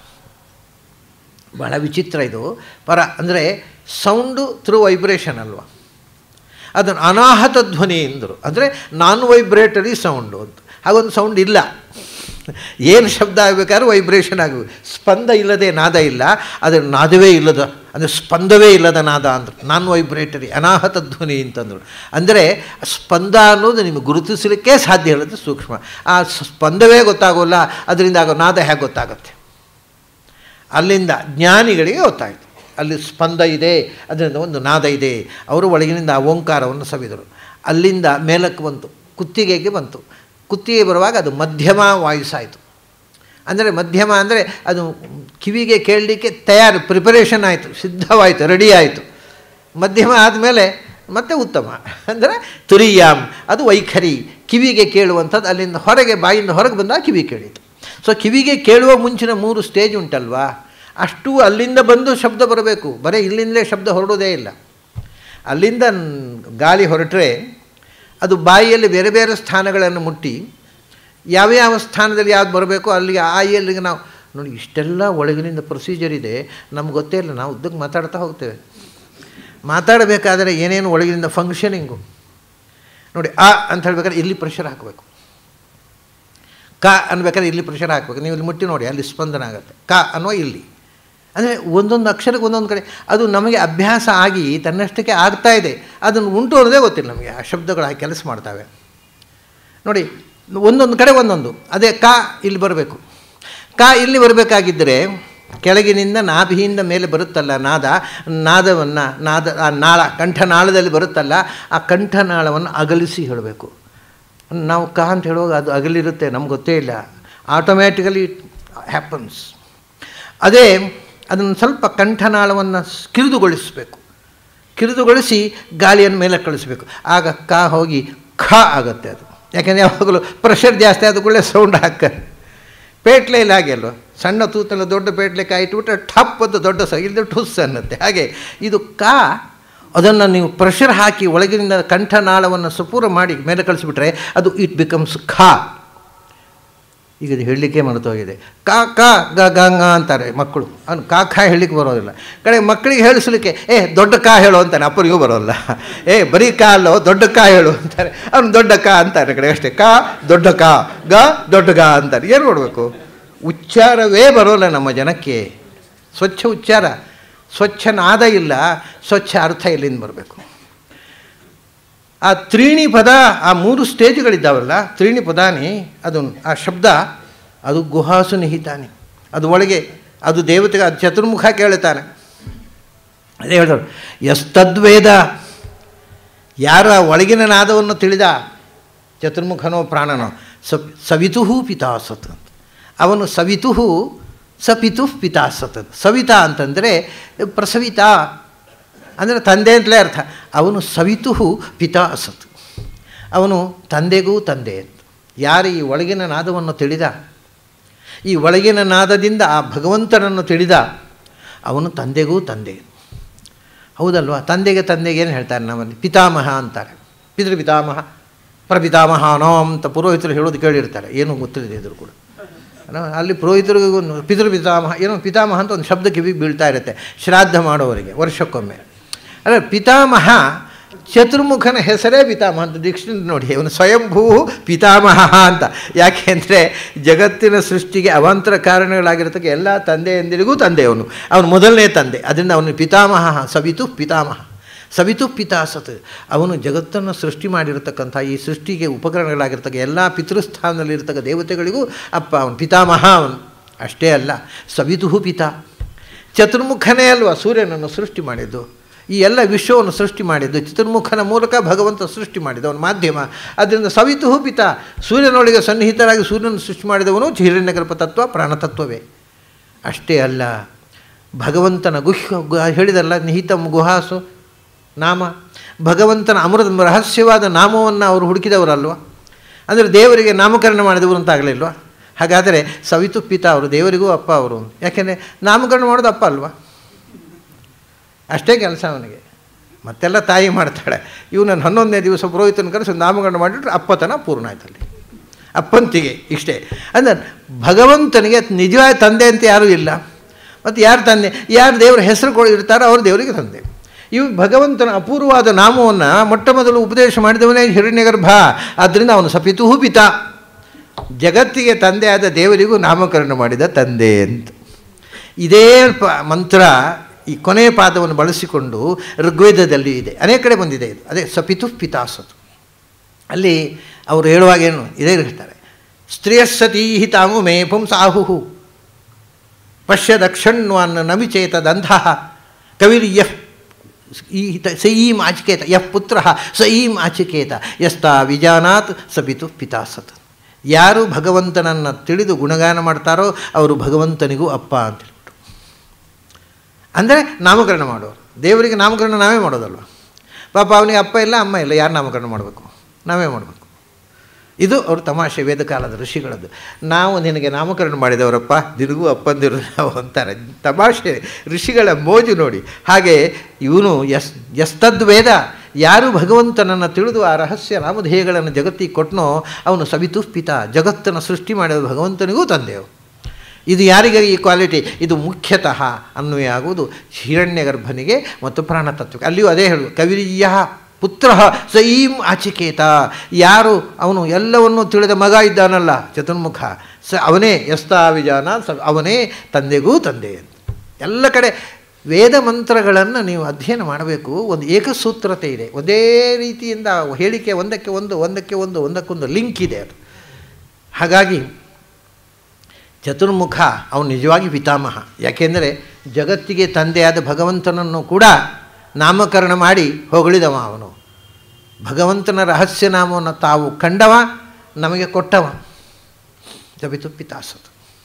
ಬಹಳ ವಿಚಿತ್ರ ಇದು ಪರ ಅಂದರೆ ಸೌಂಡು ಥ್ರೂ ವೈಬ್ರೇಷನ್ ಅಲ್ವಾ ಅದನ್ನು ಅನಾಹತ ಧ್ವನಿ ಎಂದರು ಅಂದರೆ ನಾನ್ ವೈಬ್ರೇಟರಿ ಸೌಂಡು ಅಂತ ಹಾಗೊಂದು ಸೌಂಡ್ ಇಲ್ಲ ಏನು ಶಬ್ದ ಆಗಬೇಕಾದ್ರೂ ವೈಬ್ರೇಷನ್ ಆಗಬೇಕು ಸ್ಪಂದ ಇಲ್ಲದೆ ನಾದ ಇಲ್ಲ ಅದರ ನಾದವೇ ಇಲ್ಲದ ಅಂದರೆ ಸ್ಪಂದವೇ ಇಲ್ಲದ ನಾದ ಅಂದರು ನಾನ್ ವೈಬ್ರೇಟರಿ ಅನಾಹತ ಧ್ವನಿ ಅಂತಂದರು ಅಂದರೆ ಸ್ಪಂದ ಅನ್ನೋದು ನಿಮಗೆ ಗುರುತಿಸಲಿಕ್ಕೆ ಸಾಧ್ಯ ಇಲ್ಲದ ಸೂಕ್ಷ್ಮ ಆ ಸ್ಪಂದವೇ ಗೊತ್ತಾಗೋಲ್ಲ ಅದರಿಂದ ಆಗೋ ನಾದ ಹೇಗೆ ಗೊತ್ತಾಗುತ್ತೆ ಅಲ್ಲಿಂದ ಜ್ಞಾನಿಗಳಿಗೆ ಗೊತ್ತಾಯಿತು ಅಲ್ಲಿ ಸ್ಪಂದ ಇದೆ ಅದರಿಂದ ಒಂದು ನಾದ ಇದೆ ಅವರು ಒಳಗಿನಿಂದ ಆ ಓಂಕಾರವನ್ನು ಸವಿದರು ಅಲ್ಲಿಂದ ಮೇಲಕ್ಕೆ ಬಂತು ಕುತ್ತಿಗೆಗೆ ಬಂತು ಕುತ್ತಿಗೆ ಬರುವಾಗ ಅದು ಮಧ್ಯಮ ವಾಯ್ಸ್ ಆಯಿತು ಅಂದರೆ ಮಧ್ಯಮ ಅಂದರೆ ಅದು ಕಿವಿಗೆ ಕೇಳಲಿಕ್ಕೆ ತಯಾರು ಪ್ರಿಪರೇಷನ್ ಆಯಿತು ಸಿದ್ಧವಾಯಿತು ರೆಡಿ ಆಯಿತು ಮಧ್ಯಮ ಆದಮೇಲೆ ಮತ್ತೆ ಉತ್ತಮ ಅಂದರೆ ತುರಿಯಾಮ್ ಅದು ವೈಖರಿ ಕಿವಿಗೆ ಕೇಳುವಂಥದ್ದು ಅಲ್ಲಿಂದ ಹೊರಗೆ ಬಾಯಿಂದ ಹೊರಗೆ ಬಂದಾಗ ಕಿವಿ ಕೇಳಿತು ಸೊ ಕಿವಿಗೆ ಕೇಳುವ ಮುಂಚಿನ ಮೂರು ಸ್ಟೇಜ್ ಉಂಟಲ್ವಾ ಅಷ್ಟು ಅಲ್ಲಿಂದ ಬಂದು ಶಬ್ದ ಬರಬೇಕು ಬರೀ ಇಲ್ಲಿಂದಲೇ ಶಬ್ದ ಹೊರಡೋದೇ ಇಲ್ಲ ಅಲ್ಲಿಂದ ಗಾಳಿ ಹೊರಟ್ರೆ ಅದು ಬಾಯಿಯಲ್ಲಿ ಬೇರೆ ಬೇರೆ ಸ್ಥಾನಗಳನ್ನು ಮುಟ್ಟಿ ಯಾವ್ಯಾವ ಸ್ಥಾನದಲ್ಲಿ ಯಾವ್ದು ಬರಬೇಕು ಅಲ್ಲಿಗೆ ಆ ಎಲ್ಲಿಗೆ ನಾವು ನೋಡಿ ಇಷ್ಟೆಲ್ಲ ಒಳಗಿನಿಂದ ಪ್ರೊಸೀಜರ್ ಇದೆ ನಮ್ಗೆ ಗೊತ್ತೇ ಇಲ್ಲ ನಾವು ಉದ್ದಕ್ಕೆ ಮಾತಾಡ್ತಾ ಹೋಗ್ತೇವೆ ಮಾತಾಡಬೇಕಾದರೆ ಏನೇನು ಒಳಗಿನಿಂದ ಫಂಕ್ಷನಿಂಗು ನೋಡಿ ಆ ಅಂತ ಹೇಳ್ಬೇಕಾದ್ರೆ ಇಲ್ಲಿ ಪ್ರೆಷರ್ ಹಾಕಬೇಕು ಕ ಅನ್ಬೇಕಾದ್ರೆ ಇಲ್ಲಿ ಪ್ರೆಷರ್ ಹಾಕಬೇಕು ನೀವು ಇಲ್ಲಿ ಮುಟ್ಟಿ ನೋಡಿ ಅಲ್ಲಿ ಸ್ಪಂದನ ಆಗುತ್ತೆ ಕ ಅನ್ನೋ ಇಲ್ಲಿ ಅಂದರೆ ಒಂದೊಂದು ಅಕ್ಷರಕ್ಕೆ ಒಂದೊಂದು ಕಡೆ ಅದು ನಮಗೆ ಅಭ್ಯಾಸ ಆಗಿ ತನ್ನಷ್ಟಕ್ಕೆ ಆಗ್ತಾ ಇದೆ ಅದನ್ನು ಉಂಟು ಅನ್ನೋದೇ ಗೊತ್ತಿಲ್ಲ ನಮಗೆ ಆ ಶಬ್ದಗಳು ಆ ಕೆಲಸ ಮಾಡ್ತವೆ ನೋಡಿ ಒಂದೊಂದು ಕಡೆ ಒಂದೊಂದು ಅದೇ ಕ ಇಲ್ಲಿ ಬರಬೇಕು ಕ ಇಲ್ಲಿ ಬರಬೇಕಾಗಿದ್ದರೆ ಕೆಳಗಿನಿಂದ ನಾಭಿಯಿಂದ ಮೇಲೆ ಬರುತ್ತಲ್ಲ ನಾದ ನಾದವನ್ನು ನಾದ ಆ ನಾಳ ಕಂಠನಾಳದಲ್ಲಿ ಬರುತ್ತಲ್ಲ ಆ ಕಂಠನಾಳವನ್ನು ಅಗಲಿಸಿ ಹೇಳಬೇಕು ನಾವು ಕ ಅಂತ ಹೇಳುವಾಗ ಅದು ಅಗಲಿರುತ್ತೆ ನಮ್ಗೆ ಗೊತ್ತೇ ಇಲ್ಲ ಆಟೋಮ್ಯಾಟಿಕಲಿ ಹ್ಯಾಪನ್ಸ್ ಅದೇ ಅದನ್ನು ಸ್ವಲ್ಪ ಕಂಠನಾಳವನ್ನು ಕಿರಿದುಗೊಳಿಸಬೇಕು ಕಿರಿದುಗೊಳಿಸಿ ಗಾಳಿಯನ್ನು ಮೇಲೆ ಕಳಿಸ್ಬೇಕು ಆಗ ಕ ಹೋಗಿ ಖ ಆಗುತ್ತೆ ಅದು ಯಾಕೆಂದರೆ ಯಾವಾಗಲೂ ಪ್ರೆಷರ್ ಜಾಸ್ತಿ ಆದ ಕೂಡಲೇ ಸೌಂಡ್ ಹಾಕ್ತಾರೆ ಪೇಟ್ಲೆಯಲ್ಲಿ ಹಾಗೆ ಅಲ್ವ ಸಣ್ಣ ತೂತಲ್ಲ ದೊಡ್ಡ ಪೇಟ್ಲೆ ಕಾಯಿ ಇಟ್ಬಿಟ್ರೆ ಠಪ್ ಅಂತ ದೊಡ್ಡ ಸ ಇಲ್ಲದೆ ಠುಸ್ ಅನ್ನತ್ತೆ ಹಾಗೆ ಇದು ಕಾ ಅದನ್ನು ನೀವು ಪ್ರೆಷರ್ ಹಾಕಿ ಒಳಗಿನಿಂದ ಕಂಠನಾಳವನ್ನು ಸುಪೂರ ಮಾಡಿ ಮೇಲೆ ಕಳಿಸಿಬಿಟ್ರೆ ಅದು ಇಟ್ ಬಿಕಮ್ಸ್ ಖಾ ಈಗ ಇದು ಹೇಳಲಿಕ್ಕೆ ಮರೆತೋಗಿದೆ ಕಾ ಕಾ ಗ ಗ ಗ ಅಂತಾರೆ ಮಕ್ಕಳು ಅವ್ನು ಕಾ ಖಾ ಹೇಳಲಿಕ್ಕೆ ಬರೋದಿಲ್ಲ ಕಡೆ ಮಕ್ಕಳಿಗೆ ಹೇಳಿಸ್ಲಿಕ್ಕೆ ಏ ದೊಡ್ಡ ಕಾ ಹೇಳು ಅಂತಾನೆ ಅಪ್ಪನಿಗೂ ಬರೋಲ್ಲ ಏ ಬರೀ ಕಾ ಅಲ್ಲೋ ದೊಡ್ಡ ಕಾ ಹೇಳು ಅಂತಾರೆ ಅವ್ನು ದೊಡ್ಡ ಕಾ ಅಂತಾರೆ ಕಡೆ ಅಷ್ಟೇ ಕಾ ದೊಡ್ಡ ಕಾ ಗ ದೊಡ್ಡ ಗ ಅಂತಾರೆ ಏನು ಮಾಡಬೇಕು ಉಚ್ಚಾರವೇ ಬರೋಲ್ಲ ನಮ್ಮ ಜನಕ್ಕೆ ಸ್ವಚ್ಛ ಉಚ್ಚಾರ ಸ್ವಚ್ಛ ನಾದ ಇಲ್ಲ ಸ್ವಚ್ಛ ಅರ್ಥ ಎಲ್ಲಿಂದ ಬರಬೇಕು ಆ ತ್ರೀಣಿ ಪದ ಆ ಮೂರು ಸ್ಟೇಜ್ಗಳಿದ್ದಾವಲ್ಲ ತ್ರೀಣಿ ಪದಾನಿ ಅದು ಆ ಶಬ್ದ ಅದು ಗುಹಾಸು ನಿಹಿತಾನೆ ಅದು ಒಳಗೆ ಅದು ದೇವತೆಗೆ ಅದು ಚತುರ್ಮುಖ ಕೇಳುತ್ತಾನೆ ಅದೇ ಹೇಳಿದ್ರು ಎಸ್ತದ್ವೇದ ಯಾರ ಒಳಗಿನ ನಾದವನ್ನು ತಿಳಿದ ಚತುರ್ಮುಖನೋ ಪ್ರಾಣನೋ ಸ ಸವಿತುಹು ಪಿತಾಸತ್ ಅಂತ ಅವನು ಸವಿತುಹು ಸಪಿತು ಪಿತಾಸತ್ ಸವಿತಾ ಅಂತಂದರೆ ಪ್ರಸವಿತಾ ಅಂದರೆ ತಂದೆ ಅಂತಲೇ ಅರ್ಥ ಅವನು ಸವಿತುಹು ಪಿತಾ ಅಸತ್ ಅವನು ತಂದೆಗೂ ತಂದೆ ಅಂತ ಯಾರು ಈ ಒಳಗಿನ ನಾದವನ್ನು ತಿಳಿದ ಈ ಒಳಗಿನ ನಾದದಿಂದ ಆ ಭಗವಂತನನ್ನು ತಿಳಿದ ಅವನು ತಂದೆಗೂ ತಂದೆ ಹೌದಲ್ವಾ ತಂದೆಗೆ ತಂದೆಗೆ ಏನು ಹೇಳ್ತಾರೆ ನಮ್ಮಲ್ಲಿ ಪಿತಾಮಹ ಅಂತಾರೆ ಪಿತೃ ಪಿತಾಮಹ ಪ್ರಪಿತಾಮಹಾನೋ ಅಂತ ಪುರೋಹಿತರು ಹೇಳೋದು ಕೇಳಿರ್ತಾರೆ ಏನೂ ಗೊತ್ತಿಲ್ಲದೆ ಇದ್ರು ಕೂಡ ಅಲ್ಲಿ ಪುರೋಹಿತರಿಗೂ ಪಿತೃ ಪಿತಾಮಹ ಏನೋ ಪಿತಾಮಹ ಅಂತ ಒಂದು ಶಬ್ದ ಕಿವಿಗೆ ಬೀಳ್ತಾ ಇರುತ್ತೆ ಶ್ರಾದ್ದ ಮಾಡೋವರಿಗೆ ವರ್ಷಕ್ಕೊಮ್ಮೆ ಅಂದರೆ ಪಿತಾಮಹ ಚತುರ್ಮುಖನ ಹೆಸರೇ ಪಿತಾಮಹ ಅಂತ ಡಿಕ್ಷನರಿ ನೋಡಿ ಅವನು ಸ್ವಯಂಭೂ ಪಿತಾಮಹ ಅಂತ ಯಾಕೆ ಅಂದರೆ ಜಗತ್ತಿನ ಸೃಷ್ಟಿಗೆ ಅವಾಂತರ ಕಾರಣಗಳಾಗಿರ್ತಕ್ಕ ಎಲ್ಲ ತಂದೆಯಂದಿರಿಗೂ ತಂದೆ ಅವನು ಅವನು ಮೊದಲನೇ ತಂದೆ ಅದರಿಂದ ಅವನು ಪಿತಾಮಹ ಸವಿತು ಪಿತಾಮಹ ಸವಿತು ಪಿತಾಸತ್ ಅವನು ಜಗತ್ತನ್ನು ಸೃಷ್ಟಿ ಮಾಡಿರತಕ್ಕಂಥ ಈ ಸೃಷ್ಟಿಗೆ ಉಪಕರಣಗಳಾಗಿರ್ತಕ್ಕ ಎಲ್ಲ ಪಿತೃಸ್ಥಾನದಲ್ಲಿರ್ತಕ್ಕ ದೇವತೆಗಳಿಗೂ ಅಪ್ಪ ಅವನು ಪಿತಾಮಹ ಅವನು ಅಷ್ಟೇ ಅಲ್ಲ ಸವಿತು ಪಿತಾ ಚತುರ್ಮುಖನೇ ಅಲ್ವಾ ಸೂರ್ಯನನ್ನು ಸೃಷ್ಟಿ ಮಾಡಿದ್ದು ಈ ಎಲ್ಲ ವಿಶ್ವವನ್ನು ಸೃಷ್ಟಿ ಮಾಡಿದ್ದು ಚತುರ್ಮುಖನ ಮೂಲಕ ಭಗವಂತ ಸೃಷ್ಟಿ ಮಾಡಿದ ಅವನ ಮಾಧ್ಯಮ ಅದರಿಂದ ಸವಿತು ಪಿತ ಸೂರ್ಯನೊಳಗೆ ಸನ್ನಿಹಿತರಾಗಿ ಸೂರ್ಯನ ಸೃಷ್ಟಿ ಮಾಡಿದವನು ಹಿರಣ್ಯಗರ್ಭ ತತ್ವ ಪ್ರಾಣತತ್ವವೇ ಅಷ್ಟೇ ಅಲ್ಲ ಭಗವಂತನ ಗುಹ್ಯ ಗು- ಹೇಳಿದಲ್ಲ ನಿಹಿತಂ ಗುಹಾಸು ನಾಮ ಭಗವಂತನ ಅಮೃತ ರಹಸ್ಯವಾದ ನಾಮವನ್ನು ಅವರು ಹುಡುಕಿದವರಲ್ವ ಅಂದರೆ ದೇವರಿಗೆ ನಾಮಕರಣ ಮಾಡಿದವರು ಅಂತ ಆಗಲಿಲ್ವಾ ಹಾಗಾದರೆ ಸವಿತು ಪಿತ ಅವರು ದೇವರಿಗೂ ಅಪ್ಪ ಅವರು ಯಾಕೆಂದರೆ ನಾಮಕರಣ ಮಾಡೋದು ಅಪ್ಪ ಅಲ್ವಾ ಅಷ್ಟೇ ಕೆಲಸ ಅವನಿಗೆ ಮತ್ತೆಲ್ಲ ತಾಯಿ ಮಾಡ್ತಾಳೆ ಇವನನ್ನು ಹನ್ನೊಂದನೇ ದಿವಸ ಪುರೋಹಿತನ ಕರೆಸಿ ನಾಮಕರಣ ಮಾಡಿಬಿಟ್ರೆ ಅಪ್ಪತನ ಪೂರ್ಣ ಆಯ್ತಲ್ಲಿ ಅಪ್ಪಂತಿಗೆ ಇಷ್ಟೇ ಅಂದರೆ ಭಗವಂತನಿಗೆ ನಿಜವಾದ ತಂದೆ ಅಂತ ಯಾರೂ ಇಲ್ಲ ಮತ್ತು ಯಾರು ತಂದೆ ಯಾರು ದೇವರ ಹೆಸರು ಕೊಡಿ ಇರ್ತಾರೋ ಅವರು ದೇವರಿಗೆ ತಂದೆ ಇವು ಭಗವಂತನ ಅಪೂರ್ವವಾದ ನಾಮವನ್ನು ಮೊಟ್ಟ ಮೊದಲು ಉಪದೇಶ ಮಾಡಿದವನೇ ಹಿರಣ್ಯಗರ್ಭ ಆದ್ದರಿಂದ ಅವನು ಸಪಿತುಹು ಪಿತ ಜಗತ್ತಿಗೆ ತಂದೆಯಾದ ದೇವರಿಗೂ ನಾಮಕರಣ ಮಾಡಿದ ತಂದೆ ಅಂತ ಇದೇ ಪ ಮಂತ್ರ ಈ ಕೊನೆಯ ಪಾದವನ್ನು ಬಳಸಿಕೊಂಡು ಋಗ್ವೇದದಲ್ಲಿ ಇದೆ ಅನೇಕ ಕಡೆ ಬಂದಿದೆ ಇದು ಅದೇ ಸಪಿತು ಪಿತಾಸತು ಅಲ್ಲಿ ಅವರು ಹೇಳುವಾಗ ಏನು ಇದೇ ಹೇಳ್ತಾರೆ ಸ್ತ್ರೀಯಸ್ಸತೀ ತಾಮು ಮೇ ಪುಂಸಾಹು ಪಶ್ಯ ದಕ್ಷಣ್ವಾನ್ ನವಿಚೇತದಂಧ ಕವಿರ್ ಯಃ ಈ ಸ ಈಂ ಆಚಿಕೇತ ಯಃ ಪುತ್ರ ಸ ಈಂ ಆಚಿಕೇತ ಯಸ್ತಾ ವಿಜಾನಾತ್ ಸಪಿತು ಪಿತಾಸತ್ ಯಾರು ಭಗವಂತನನ್ನು ತಿಳಿದು ಗುಣಗಾನ ಮಾಡ್ತಾರೋ ಅವರು ಭಗವಂತನಿಗೂ ಅಪ್ಪ ಅಂತ ಹೇಳ್ಬಿಟ್ಟು ಅಂದರೆ ನಾಮಕರಣ ಮಾಡೋರು ದೇವರಿಗೆ ನಾಮಕರಣ ನಾವೇ ಮಾಡೋದಲ್ವ ಪಾಪ ಅವನಿಗೆ ಅಪ್ಪ ಇಲ್ಲ ಅಮ್ಮ ಇಲ್ಲ ಯಾರು ನಾಮಕರಣ ಮಾಡಬೇಕು ನಾವೇ ಮಾಡಬೇಕು ಇದು ಅವರು ತಮಾಷೆ ವೇದಕಾಲದ ಋಷಿಗಳದ್ದು ನಾವು ನಿನಗೆ ನಾಮಕರಣ ಮಾಡಿದವರಪ್ಪ ನಿನಗೂ ಅಪ್ಪಂದಿರು ನಾವು ಅಂತಾರೆ ತಮಾಷೆ ಋಷಿಗಳ ಮೋಜು ನೋಡಿ ಹಾಗೆ ಇವನು ಎಸ್ ಎಸ್ತದ್ ವೇದ ಯಾರು ಭಗವಂತನನ್ನು ತಿಳಿದು ಆ ರಹಸ್ಯ ನಾಮಧೇಯಗಳನ್ನು ಜಗತ್ತಿಗೆ ಕೊಟ್ಟನೋ ಅವನು ಸವಿತು ಪಿತ ಜಗತ್ತನ್ನು ಸೃಷ್ಟಿ ಮಾಡಿದ ಭಗವಂತನಿಗೂ ತಂದೆವು ಇದು ಯಾರಿಗೆ ಈ ಕ್ವಾಲಿಟಿ ಇದು ಮುಖ್ಯತಃ ಅನ್ವಯ ಆಗುವುದು ಹಿರಣ್ಯ ಗರ್ಭನಿಗೆ ಮತ್ತು ಪ್ರಾಣತತ್ವಕ್ಕೆ ಅಲ್ಲಿಯೂ ಅದೇ ಹೇಳು ಕವಿರಿಯ ಪುತ್ರ ಸ ಈಂ ಆಚಿಕೇತ ಯಾರು ಅವನು ಎಲ್ಲವನ್ನೂ ತಿಳಿದ ಮಗ ಇದ್ದಾನಲ್ಲ ಚತುರ್ಮುಖ ಸ ಅವನೇ ಎಸ್ತಾ ವಿಜಾನ ಸ ಅವನೇ ತಂದೆಗೂ ತಂದೆ ಅಂತ ಎಲ್ಲ ಕಡೆ ವೇದ ಮಂತ್ರಗಳನ್ನು ನೀವು ಅಧ್ಯಯನ ಮಾಡಬೇಕು ಒಂದು ಏಕಸೂತ್ರತೆ ಇದೆ ಒಂದೇ ರೀತಿಯಿಂದ ಹೇಳಿಕೆ ಒಂದಕ್ಕೆ ಒಂದು ಒಂದಕ್ಕೆ ಒಂದು ಒಂದಕ್ಕೊಂದು ಲಿಂಕ್ ಇದೆ ಅದು ಹಾಗಾಗಿ ಚತುರ್ಮುಖ ಅವನು ನಿಜವಾಗಿ ಪಿತಾಮಹ ಯಾಕೆಂದರೆ ಜಗತ್ತಿಗೆ ತಂದೆಯಾದ ಭಗವಂತನನ್ನು ಕೂಡ ನಾಮಕರಣ ಮಾಡಿ ಹೊಗಳಿದವ ಅವನು ಭಗವಂತನ ರಹಸ್ಯ ನಾಮವನ್ನು ತಾವು ಕಂಡವ ನಮಗೆ ಕೊಟ್ಟವ ಜಬಿತು ಪಿತಾಸತು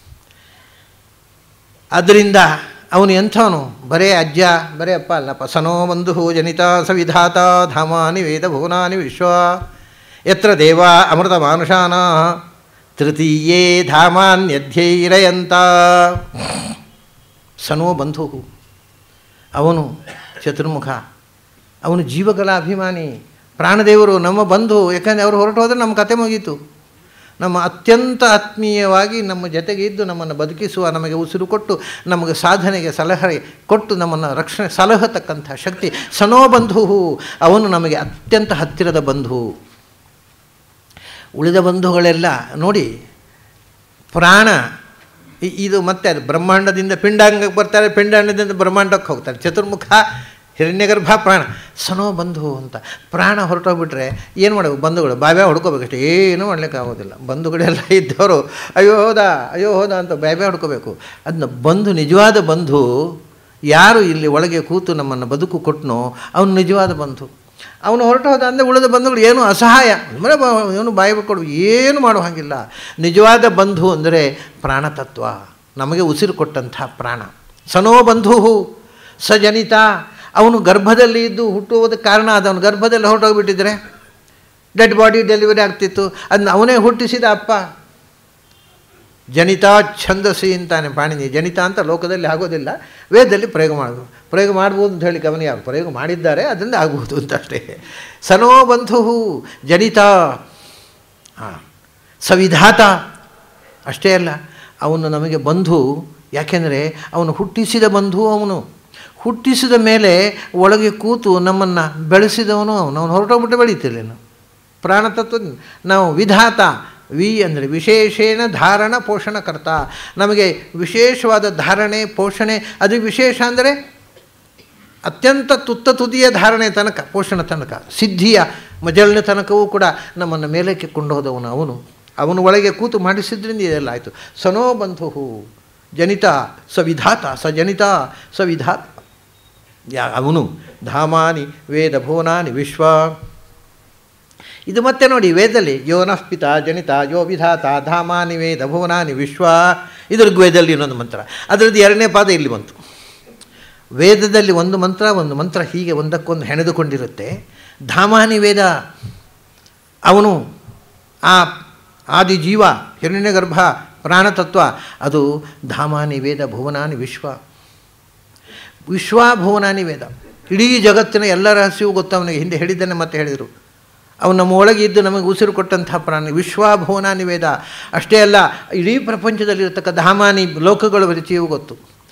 ಆದ್ದರಿಂದ ಅವನು ಎಂಥವನು ಬರೇ ಅಜ್ಜ ಬರೇ ಅಪ್ಪ ಅಲ್ಲಪ್ಪ ಸನೋ ಬಂಧು ಜನಿತ ಸವಿಧಾತ ಧಾಮಾನಿ ವೇದ ಭುವನಾನಿ ವಿಶ್ವ ಯತ್ರ ದೇವ ಅಮೃತ ಮಾನುಷಾನ ತೃತೀಯೇ ಧಾಮಾನ್ಯಧ್ಯೈರಯಂತ ಸನೋ ಬಂಧು ಅವನು ಚತುರ್ಮುಖ ಅವನು ಜೀವಗಳ ಅಭಿಮಾನಿ ಪ್ರಾಣದೇವರು ನಮ್ಮ ಬಂಧು ಯಾಕಂದರೆ ಅವರು ಹೊರಟು ಹೋದರೆ ನಮ್ಮ ಕತೆ ಮುಗೀತು ನಮ್ಮ ಅತ್ಯಂತ ಆತ್ಮೀಯವಾಗಿ ನಮ್ಮ ಜೊತೆಗೆ ಇದ್ದು ನಮ್ಮನ್ನು ಬದುಕಿಸುವ ನಮಗೆ ಉಸಿರು ಕೊಟ್ಟು ನಮಗೆ ಸಾಧನೆಗೆ ಸಲಹೆ ಕೊಟ್ಟು ನಮ್ಮನ್ನು ರಕ್ಷಣೆ ಸಲಹತಕ್ಕಂಥ ಶಕ್ತಿ ಸನೋ ಬಂಧು ಅವನು ನಮಗೆ ಅತ್ಯಂತ ಹತ್ತಿರದ ಬಂಧು ಉಳಿದ ಬಂಧುಗಳೆಲ್ಲ ನೋಡಿ ಪ್ರಾಣ ಇದು ಮತ್ತೆ ಅದು ಬ್ರಹ್ಮಾಂಡದಿಂದ ಪಿಂಡಾಂಗಕ್ಕೆ ಬರ್ತಾರೆ ಪಿಂಡಾಂಡದಿಂದ ಬ್ರಹ್ಮಾಂಡಕ್ಕೆ ಹೋಗ್ತಾರೆ ಚತುರ್ಮುಖ ಹಿರಣ್ಯಗರ್ಭ ಪ್ರಾಣ ಸನೋ ಬಂಧು ಅಂತ ಪ್ರಾಣ ಹೊರಟೋಗ್ಬಿಟ್ರೆ ಏನು ಮಾಡಬೇಕು ಬಂಧುಗಳು ಬಾವ್ಯಾ ಹೊಡ್ಕೋಬೇಕಷ್ಟೇ ಏನೂ ಮಾಡ್ಲಿಕ್ಕಾಗೋದಿಲ್ಲ ಬಂಧುಗಳೆಲ್ಲ ಇದ್ದವರು ಅಯ್ಯೋ ಹೋದ ಅಯ್ಯೋ ಹೋದ ಅಂತ ಬಾವ್ಯಾ ಹೊಡ್ಕೋಬೇಕು ಅದನ್ನ ಬಂಧು ನಿಜವಾದ ಬಂಧು ಯಾರು ಇಲ್ಲಿ ಒಳಗೆ ಕೂತು ನಮ್ಮನ್ನು ಬದುಕು ಕೊಟ್ಟನೋ ಅವನು ನಿಜವಾದ ಬಂಧು ಅವನು ಹೊರಟು ಹೋದ ಅಂದರೆ ಉಳಿದ ಬಂಧುಗಳು ಏನು ಅಸಹಾಯ ಅಂದರೆ ಇವನು ಬಾಯಿ ಬಿಟ್ಕೊಡು ಏನು ಮಾಡೋ ಹಾಗಿಲ್ಲ ನಿಜವಾದ ಬಂಧು ಅಂದರೆ ಪ್ರಾಣತತ್ವ ನಮಗೆ ಉಸಿರು ಕೊಟ್ಟಂಥ ಪ್ರಾಣ ಸನೋ ಬಂಧು ಸಜನಿತ ಅವನು ಗರ್ಭದಲ್ಲಿ ಇದ್ದು ಹುಟ್ಟುವುದಕ್ಕೆ ಕಾರಣ ಅದವನು ಗರ್ಭದಲ್ಲಿ ಹೊರಟೋಗ್ಬಿಟ್ಟಿದ್ರೆ ಡೆಡ್ ಬಾಡಿ ಡೆಲಿವರಿ ಆಗ್ತಿತ್ತು ಅದನ್ನ ಅವನೇ ಹುಟ್ಟಿಸಿದ ಅಪ್ಪ ಜನಿತಾ ಛಂದಸಿ ಅಂತಾನೆ ಪಾಣಿನಿ ಜನಿತ ಅಂತ ಲೋಕದಲ್ಲಿ ಆಗೋದಿಲ್ಲ ವೇದದಲ್ಲಿ ಪ್ರಯೋಗ ಮಾಡೋದು ಪ್ರಯೋಗ ಮಾಡ್ಬೋದು ಅಂತ ಹೇಳಿ ಗಮನ ಯಾರು ಪ್ರಯೋಗ ಮಾಡಿದ್ದಾರೆ ಅದರಿಂದ ಆಗ್ಬೋದು ಅಂತ ಅಷ್ಟೇ ಸನೋ ಬಂಧು ಜನಿತ ಹಾಂ ಸವಿಧಾತ ಅಷ್ಟೇ ಅಲ್ಲ ಅವನು ನಮಗೆ ಬಂಧು ಯಾಕೆಂದರೆ ಅವನು ಹುಟ್ಟಿಸಿದ ಬಂಧು ಅವನು ಹುಟ್ಟಿಸಿದ ಮೇಲೆ ಒಳಗೆ ಕೂತು ನಮ್ಮನ್ನು ಬೆಳೆಸಿದವನು ಅವನು ಅವನು ಹೊರಟೋಗ್ಬಿಟ್ಟು ಬೆಳೀತಿರ್ಲೇನು ಪ್ರಾಣತತ್ವ ನಾವು ವಿಧಾತ ವಿ ಅಂದರೆ ವಿಶೇಷೇಣ ಧಾರಣ ಪೋಷಣಕರ್ತ ನಮಗೆ ವಿಶೇಷವಾದ ಧಾರಣೆ ಪೋಷಣೆ ಅದು ವಿಶೇಷ ಅಂದರೆ ಅತ್ಯಂತ ತುತ್ತ ತುದಿಯ ಧಾರಣೆ ತನಕ ಪೋಷಣ ತನಕ ಸಿದ್ಧಿಯ ಮಜಲಿನ ತನಕವೂ ಕೂಡ ನಮ್ಮನ್ನು ಮೇಲಕ್ಕೆ ಕೊಂಡೋದವನು ಅವನು ಅವನು ಒಳಗೆ ಕೂತು ಮಾಡಿಸಿದ್ರಿಂದ ಇದೆಲ್ಲ ಆಯಿತು ಸನೋ ಬಂಧು ಜನಿತ ಸವಿಧಾತ ಸ ಜನಿತ ಸವಿಧಾತ ಯಾ ಅವನು ಧಾಮಾನಿ ವೇದ ಭುವನಾನಿ ವಿಶ್ವ ಇದು ಮತ್ತೆ ನೋಡಿ ವೇದದಲ್ಲಿ ಯೋ ನಃಪಿತ ಜನಿತ ಯೋ ವಿಧಾತ ಧಾಮಾನಿ ವೇದ ಭುವನಾನಿ ವಿಶ್ವ ಇದು ಋಗ್ವೇದದಲ್ಲಿ ಇನ್ನೊಂದು ಮಂತ್ರ ಅದರದ್ದು ಎರಡನೇ ಪಾದ ಇಲ್ಲಿ ಬಂತು ವೇದದಲ್ಲಿ ಒಂದು ಮಂತ್ರ ಒಂದು ಮಂತ್ರ ಹೀಗೆ ಒಂದಕ್ಕೊಂದು ಹೆಣೆದುಕೊಂಡಿರುತ್ತೆ ಧಾಮಾನಿ ವೇದ ಅವನು ಆ ಆದಿ ಜೀವ ಹಿರಣ್ಯಗರ್ಭ ಪ್ರಾಣತತ್ವ ಅದು ಧಾಮಾನಿ ವೇದ ಭುವನಾನಿ ವಿಶ್ವ ವಿಶ್ವ ಭುವನಾನಿ ವೇದ ಇಡೀ ಜಗತ್ತಿನ ಎಲ್ಲ ರಹಸ್ಯವೂ ಗೊತ್ತು ಅವನಿಗೆ ಹಿಂದೆ ಹೇಳಿದ್ದನ್ನೇ ಮತ್ತೆ ಹೇಳಿದರು ಅವನು ನಮ್ಮ ಒಳಗೆ ಇದ್ದು ನಮಗೆ ಉಸಿರು ಕೊಟ್ಟಂಥ ಪ್ರಾಣಿ ವಿಶ್ವಭುವನಾನಿ ವೇದ ಅಷ್ಟೇ ಅಲ್ಲ ಇಡೀ ಪ್ರಪಂಚದಲ್ಲಿರತಕ್ಕ ಧಾಮಾನಿ ಲೋಕಗಳ ರುಚಿಯೂ ಗೊತ್ತು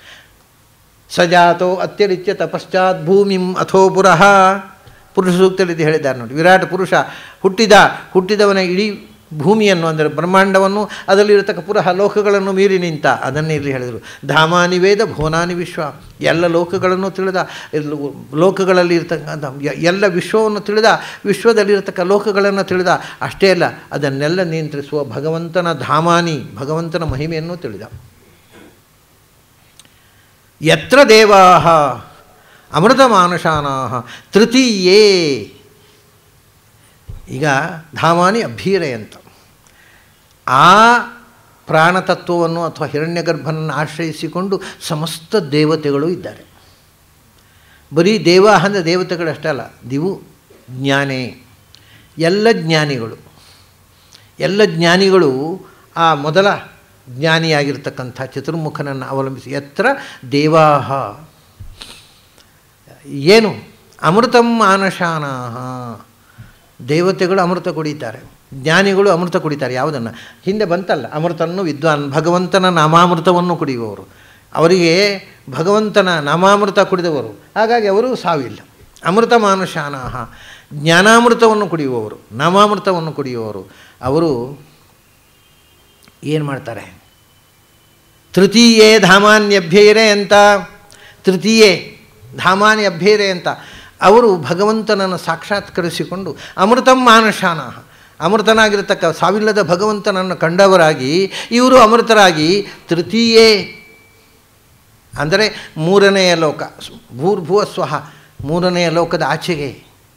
ಸಜಾತೋ ಅತ್ಯರಿತ್ಯ ತಪಶ್ಚಾತ್ ಭೂಮಿಂ ಅಥೋ ಪುರಃ ಪುರುಷ ಸೂಕ್ತದಲ್ಲಿ ಹೇಳಿದ್ದಾರೆ ನೋಡಿ ವಿರಾಟ್ ಪುರುಷ ಹುಟ್ಟಿದ ಹುಟ್ಟಿದವನ ಇಡೀ ಭೂಮಿಯನ್ನು ಅಂದರೆ ಬ್ರಹ್ಮಾಂಡವನ್ನು ಅದರಲ್ಲಿರತಕ್ಕ ಪುನಃ ಲೋಕಗಳನ್ನು ಮೀರಿ ನಿಂತ ಅದನ್ನೇ ಇಲ್ಲಿ ಹೇಳಿದರು ಧಾಮಾನಿ ವೇದ ಭುವನಾನಿ ವಿಶ್ವ ಎಲ್ಲ ಲೋಕಗಳನ್ನು ತಿಳಿದ ಎಲ್ಲ ಲೋಕಗಳಲ್ಲಿ ಇರ್ತಕ್ಕಂಥ ಎ- ಎಲ್ಲ ವಿಶ್ವವನ್ನು ತಿಳಿದ ವಿಶ್ವದಲ್ಲಿರತಕ್ಕ ಲೋಕಗಳನ್ನು ತಿಳಿದ ಅಷ್ಟೇ ಅಲ್ಲ ಅದನ್ನೆಲ್ಲ ನಿಯಂತ್ರಿಸುವ ಭಗವಂತನ ಧಾಮಾನಿ ಭಗವಂತನ ಮಹಿಮೆಯನ್ನು ತಿಳಿದ ಯತ್ರ ದೇವಾ ಅಮೃತಮಾನುಷಾನಾ ತೃತೀಯೇ ಈಗ ಧಾಮಾನಿ ಅಭೀರೆ ಅಂತ ಆ ಪ್ರಾಣತತ್ವವನ್ನು ಅಥವಾ ಹಿರಣ್ಯಗರ್ಭನನ್ನು ಆಶ್ರಯಿಸಿಕೊಂಡು ಸಮಸ್ತ ದೇವತೆಗಳು ಇದ್ದಾರೆ ಬರೀ ದೇವ ಅಂದರೆ ದೇವತೆಗಳಷ್ಟೇ ಅಲ್ಲ ದಿವು ಜ್ಞಾನೇ ಎಲ್ಲ ಜ್ಞಾನಿಗಳು ಎಲ್ಲ ಜ್ಞಾನಿಗಳು ಆ ಮೊದಲ ಜ್ಞಾನಿಯಾಗಿರ್ತಕ್ಕಂಥ ಚತುರ್ಮುಖನನ್ನು ಅವಲಂಬಿಸಿ ಎತ್ರ ದೇವಾಹ ಏನು ಅಮೃತಂ ಮಾನಶಾನಾಹ ದೇವತೆಗಳು ಅಮೃತ ಕುಡಿತಾರೆ ಜ್ಞಾನಿಗಳು ಅಮೃತ ಕುಡಿತಾರೆ ಯಾವುದನ್ನು ಹಿಂದೆ ಬಂತಲ್ಲ ಅಮೃತನ್ನು ವಿದ್ವಾನ್ ಭಗವಂತನ ನಾಮಾಮೃತವನ್ನು ಕುಡಿಯುವವರು ಅವರಿಗೆ ಭಗವಂತನ ನಾಮಾಮೃತ ಕುಡಿದವರು ಹಾಗಾಗಿ ಅವರು ಸಾವಿಲ್ಲ ಅಮೃತ ಮಾನುಷಾನಾಹ ಜ್ಞಾನಾಮೃತವನ್ನು ಕುಡಿಯುವವರು ನಾಮಾಮೃತವನ್ನು ಕುಡಿಯುವವರು ಅವರು ಏನು ಮಾಡ್ತಾರೆ ತೃತೀಯೇ ಧಾಮಾನ್ಯಭ್ಯೈರೆ ಅಂತ ತೃತೀಯೇ ಧಾಮಾನಿ ಅಭ್ಯೈರೆ ಅಂತ ಅವರು ಭಗವಂತನನ್ನು ಸಾಕ್ಷಾತ್ಕರಿಸಿಕೊಂಡು ಅಮೃತಂ ಮಾನಶಾನ ಅಮೃತನಾಗಿರತಕ್ಕ ಸಾವಿಲ್ಲದ ಭಗವಂತನನ್ನು ಕಂಡವರಾಗಿ ಇವರು ಅಮೃತರಾಗಿ ತೃತೀಯೇ ಅಂದರೆ ಮೂರನೆಯ ಲೋಕ ಭೂರ್ಭುವ ಸ್ವಹ ಮೂರನೆಯ ಲೋಕದ ಆಚೆಗೆ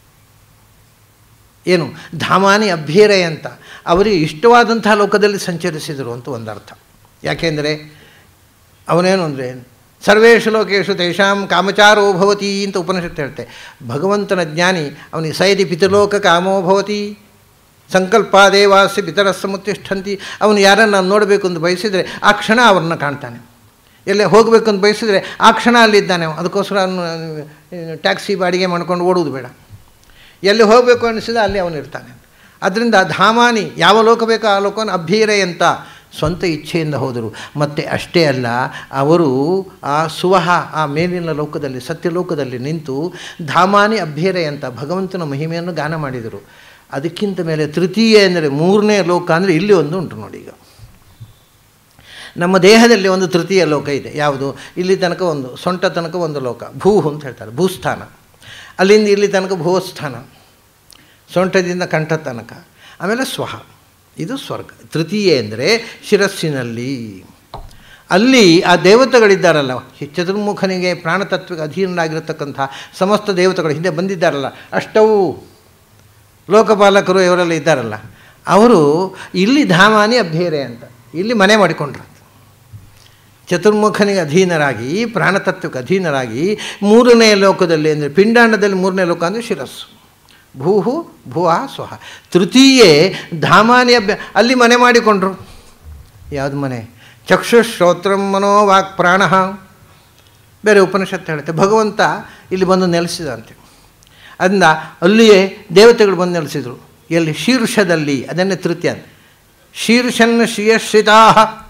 ಏನು ಧಾಮಾನಿ ಅಭ್ಯೇರೆ ಅಂತ ಅವರಿಗೆ ಇಷ್ಟವಾದಂತಹ ಲೋಕದಲ್ಲಿ ಸಂಚರಿಸಿದರು ಅಂತ ಒಂದರ್ಥ ಯಾಕೆಂದರೆ ಅವನೇನು ಅಂದರೆ ಸರ್ವೇಷು ಲೋಕೇಶು ತೇಷಾಂ ಕಾಮಚಾರೋ ಭವತಿ ಅಂತ ಉಪನಿಷತ್ತು ಹೇಳ್ತೆ ಭಗವಂತನ ಜ್ಞಾನಿ ಅವನಿಗೆ ಸೈದಿ ಪಿತೃಲೋಕ ಕಾಮೋ ಭವತಿ ಸಂಕಲ್ಪಾದೇವಾಸಿ ಪಿತರಸ್ಸ ಮುತ್ತಿಷ್ಠಂತಿ ಅವನು ಯಾರನ್ನು ನೋಡಬೇಕು ಅಂತ ಬಯಸಿದರೆ ಆ ಕ್ಷಣ ಅವ್ರನ್ನ ಕಾಣ್ತಾನೆ ಎಲ್ಲೇ ಹೋಗಬೇಕು ಅಂತ ಬಯಸಿದರೆ ಆ ಕ್ಷಣ ಅಲ್ಲಿದ್ದಾನೆ ಅವ. ಅದಕ್ಕೋಸ್ಕರ ಅವನು ಟ್ಯಾಕ್ಸಿ ಬಾಡಿಗೆ ಮಾಡ್ಕೊಂಡು ಓಡುವುದು ಬೇಡ ಎಲ್ಲಿ ಹೋಗಬೇಕು ಅನಿಸಿದ ಅಲ್ಲಿ ಅವನು ಇರ್ತಾನೆ ಅದರಿಂದ ಧಾಮಾನಿ ಯಾವ ಲೋಕ ಬೇಕೋ ಆ ಲೋಕವನ್ನು ಅಭ್ಯೀರೆ ಅಂತ ಸ್ವಂತ ಇಚ್ಛೆಯಿಂದ ಹೋದರು ಮತ್ತು ಅಷ್ಟೇ ಅಲ್ಲ ಅವರು ಆ ಸುವಹ ಆ ಮೇಲಿನ ಲೋಕದಲ್ಲಿ ಸತ್ಯಲೋಕದಲ್ಲಿ ನಿಂತು ಧಾಮಾನಿ ಅಭ್ಯೇರೆ ಅಂತ ಭಗವಂತನ ಮಹಿಮೆಯನ್ನು ಗಾನ ಮಾಡಿದರು ಅದಕ್ಕಿಂತ ಮೇಲೆ ತೃತೀಯ ಎಂದರೆ ಮೂರನೇ ಲೋಕ ಅಂದರೆ ಇಲ್ಲಿ ಒಂದು ಉಂಟು ನೋಡಿ ಈಗ ನಮ್ಮ ದೇಹದಲ್ಲಿ ಒಂದು ತೃತೀಯ ಲೋಕ ಇದೆ ಯಾವುದು ಇಲ್ಲಿ ತನಕ ಒಂದು ಸೊಂಟ ತನಕ ಒಂದು ಲೋಕ ಭೂ ಅಂತ ಹೇಳ್ತಾರೆ ಭೂಸ್ಥಾನ ಅಲ್ಲಿಂದ ಇಲ್ಲಿ ತನಕ ಭೂಸ್ಥಾನ ಸೊಂಟದಿಂದ ಕಂಠ ತನಕ ಆಮೇಲೆ ಸ್ವಹ ಇದು ಸ್ವರ್ಗ ತೃತೀಯ ಅಂದರೆ ಶಿರಸ್ಸಿನಲ್ಲಿ ಅಲ್ಲಿ ಆ ದೇವತೆಗಳಿದ್ದಾರಲ್ಲ ಹಿ- ಚತುರ್ಮುಖನಿಗೆ ಪ್ರಾಣತತ್ವಕ್ಕೆ ಅಧೀನರಾಗಿರತಕ್ಕಂಥ ಸಮಸ್ತ ದೇವತೆಗಳು ಹಿಂದೆ ಬಂದಿದ್ದಾರಲ್ಲ ಅಷ್ಟವು ಲೋಕಪಾಲಕರು ಇವರೆಲ್ಲ ಇದ್ದಾರಲ್ಲ ಅವರು ಇಲ್ಲಿ ಧಾಮಾನಿ ಅಭ್ಯೇರೆ ಅಂತ ಇಲ್ಲಿ ಮನೆ ಮಾಡಿಕೊಂಡ್ರು ಚತುರ್ಮುಖನಿಗೆ ಅಧೀನರಾಗಿ ಪ್ರಾಣತತ್ವಕ್ಕೆ ಅಧೀನರಾಗಿ ಮೂರನೇ ಲೋಕದಲ್ಲಿ ಅಂದರೆ ಪಿಂಡಾಂಡದಲ್ಲಿ ಮೂರನೇ ಲೋಕ ಅಂದರೆ ಶಿರಸ್ಸು ಭೂಹು ಭುವ ಸ್ವಹ ತೃತೀಯೇ ಧಾಮಾನಿ ಅಭ್ಯ ಅಲ್ಲಿ ಮನೆ ಮಾಡಿಕೊಂಡ್ರು ಯಾವುದು ಮನೆ ಚಕ್ಷು ಶ್ರೋತ್ರಂ ಮನೋವಾಕ್ ಪ್ರಾಣ ಬೇರೆ ಉಪನಿಷತ್ತು ಹೇಳುತ್ತೆ ಭಗವಂತ ಇಲ್ಲಿ ಬಂದು ನೆಲೆಸಿದಂತೆ ಅದರಿಂದ ಅಲ್ಲಿಯೇ ದೇವತೆಗಳು ಬಂದು ನೆಲೆಸಿದರು ಎಲ್ಲಿ ಶೀರ್ಷದಲ್ಲಿ ಅದನ್ನೇ ತೃತೀಯ ಶೀರ್ಷನ್ ಶ್ರಿಯಶ್ರಿತಾ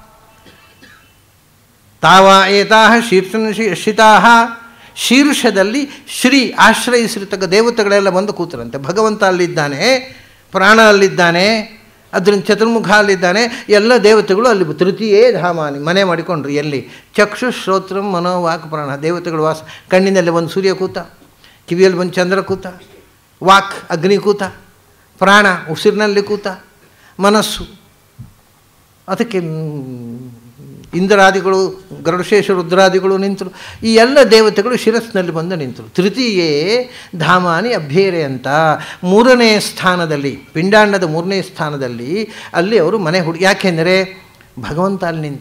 ತಾವ ಏತಾ ಶೀರ್ಷನ್ ಶ್ರಿತಾ ಶೀರ್ಷದಲ್ಲಿ ಶ್ರೀ ಆಶ್ರಯಿಸಿರ್ತಕ್ಕ ದೇವತೆಗಳೆಲ್ಲ ಬಂದು ಕೂತರಂತೆ ಭಗವಂತ ಅಲ್ಲಿದ್ದಾನೆ ಪ್ರಾಣ ಅಲ್ಲಿದ್ದಾನೆ ಅದರಿಂದ ಚತುರ್ಮುಖ ಅಲ್ಲಿದ್ದಾನೆ ಎಲ್ಲ ದೇವತೆಗಳು ಅಲ್ಲಿ ತೃತೀಯೇ ಧಾಮಾನಿ ಮನೆ ಮಾಡಿಕೊಂಡ್ರು ಎಲ್ಲಿ ಚಕ್ಷು ಶ್ರೋತ್ರಂ ಮನೋವಾಕ್ ಪ್ರಾಣ ದೇವತೆಗಳು ವಾಸ ಕಣ್ಣಿನಲ್ಲಿ ಒಂದು ಸೂರ್ಯ ಕೂತ ಕಿವಿಯಲ್ಲಿ ಒಂದು ಚಂದ್ರ ಕೂತ ವಾಕ್ ಅಗ್ನಿ ಕೂತ ಪ್ರಾಣ ಉಸಿರಿನಲ್ಲಿ ಕೂತ ಮನಸ್ಸು ಅದಕ್ಕೆ ಮ್, ಇಂದ್ರಾದಿಗಳು ಗರುಡಶೇಷ ರುದ್ರಾದಿಗಳು ನಿಂತರು ಈ ಎಲ್ಲ ದೇವತೆಗಳು ಶಿರಸ್ಸಿನಲ್ಲಿ ಬಂದು ನಿಂತರು ತೃತೀಯೇ ಧಾಮಾನಿ ಅಭ್ಯೇರೆ ಅಂತ ಮೂರನೇ ಸ್ಥಾನದಲ್ಲಿ ಪಿಂಡಾಂಡದ ಮೂರನೇ ಸ್ಥಾನದಲ್ಲಿ ಅಲ್ಲಿ ಅವರು ಮನೆ ಹುಡುಗಿ ಯಾಕೆಂದರೆ ಭಗವಂತ ಅಲ್ಲಿ ನಿಂತ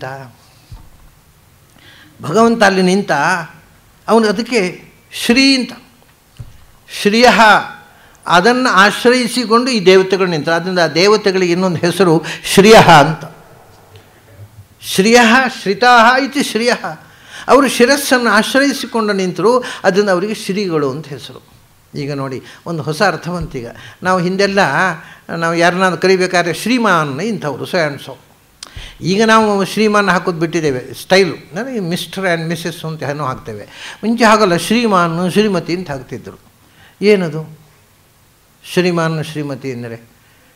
ಭಗವಂತ ಅಲ್ಲಿ ನಿಂತ ಅವನು ಅದಕ್ಕೆ ಶ್ರೀ ಅಂತ ಶ್ರಿಯ ಅದನ್ನು ಆಶ್ರಯಿಸಿಕೊಂಡು ಈ ದೇವತೆಗಳು ನಿಂತರು ಅದರಿಂದ ಆ ದೇವತೆಗಳಿಗೆ ಇನ್ನೊಂದು ಹೆಸರು ಶ್ರಿಯ ಅಂತ ಶ್ರಿಯ ಶ್ರಿತಾ ಇತಿ ಶ್ರಿಯ ಅವರು ಶಿರಸ್ಸನ್ನು ಆಶ್ರಯಿಸಿಕೊಂಡು ನಿಂತರು ಅದರಿಂದ ಅವರಿಗೆ ಶ್ರೀಗಳು ಅಂತ ಹೆಸರು ಈಗ ನೋಡಿ ಒಂದು ಹೊಸ ಅರ್ಥವಂತೀಗ ನಾವು ಹಿಂದೆಲ್ಲ ನಾವು ಯಾರನ್ನಾದ್ರು ಕರಿಬೇಕಾದ್ರೆ ಶ್ರೀಮಾನ್ ಇಂಥವ್ರು ಸೊ ಆ್ಯಂಡ್ ಸೊ ಈಗ ನಾವು ಶ್ರೀಮಾನ್ ಹಾಕೋದು ಬಿಟ್ಟಿದ್ದೇವೆ ಸ್ಟೈಲು ನನಗೆ ಮಿಸ್ಟರ್ ಆ್ಯಂಡ್ ಮಿಸ್ಸಸ್ ಅಂತ ಏನೋ ಹಾಕ್ತೇವೆ ಮುಂಚೆ ಹಾಗಲ್ಲ ಶ್ರೀಮಾನ್ ಶ್ರೀಮತಿ ಅಂತ ಹಾಕ್ತಿದ್ದರು ಏನದು ಶ್ರೀಮಾನ್ ಶ್ರೀಮತಿ ಎಂದರೆ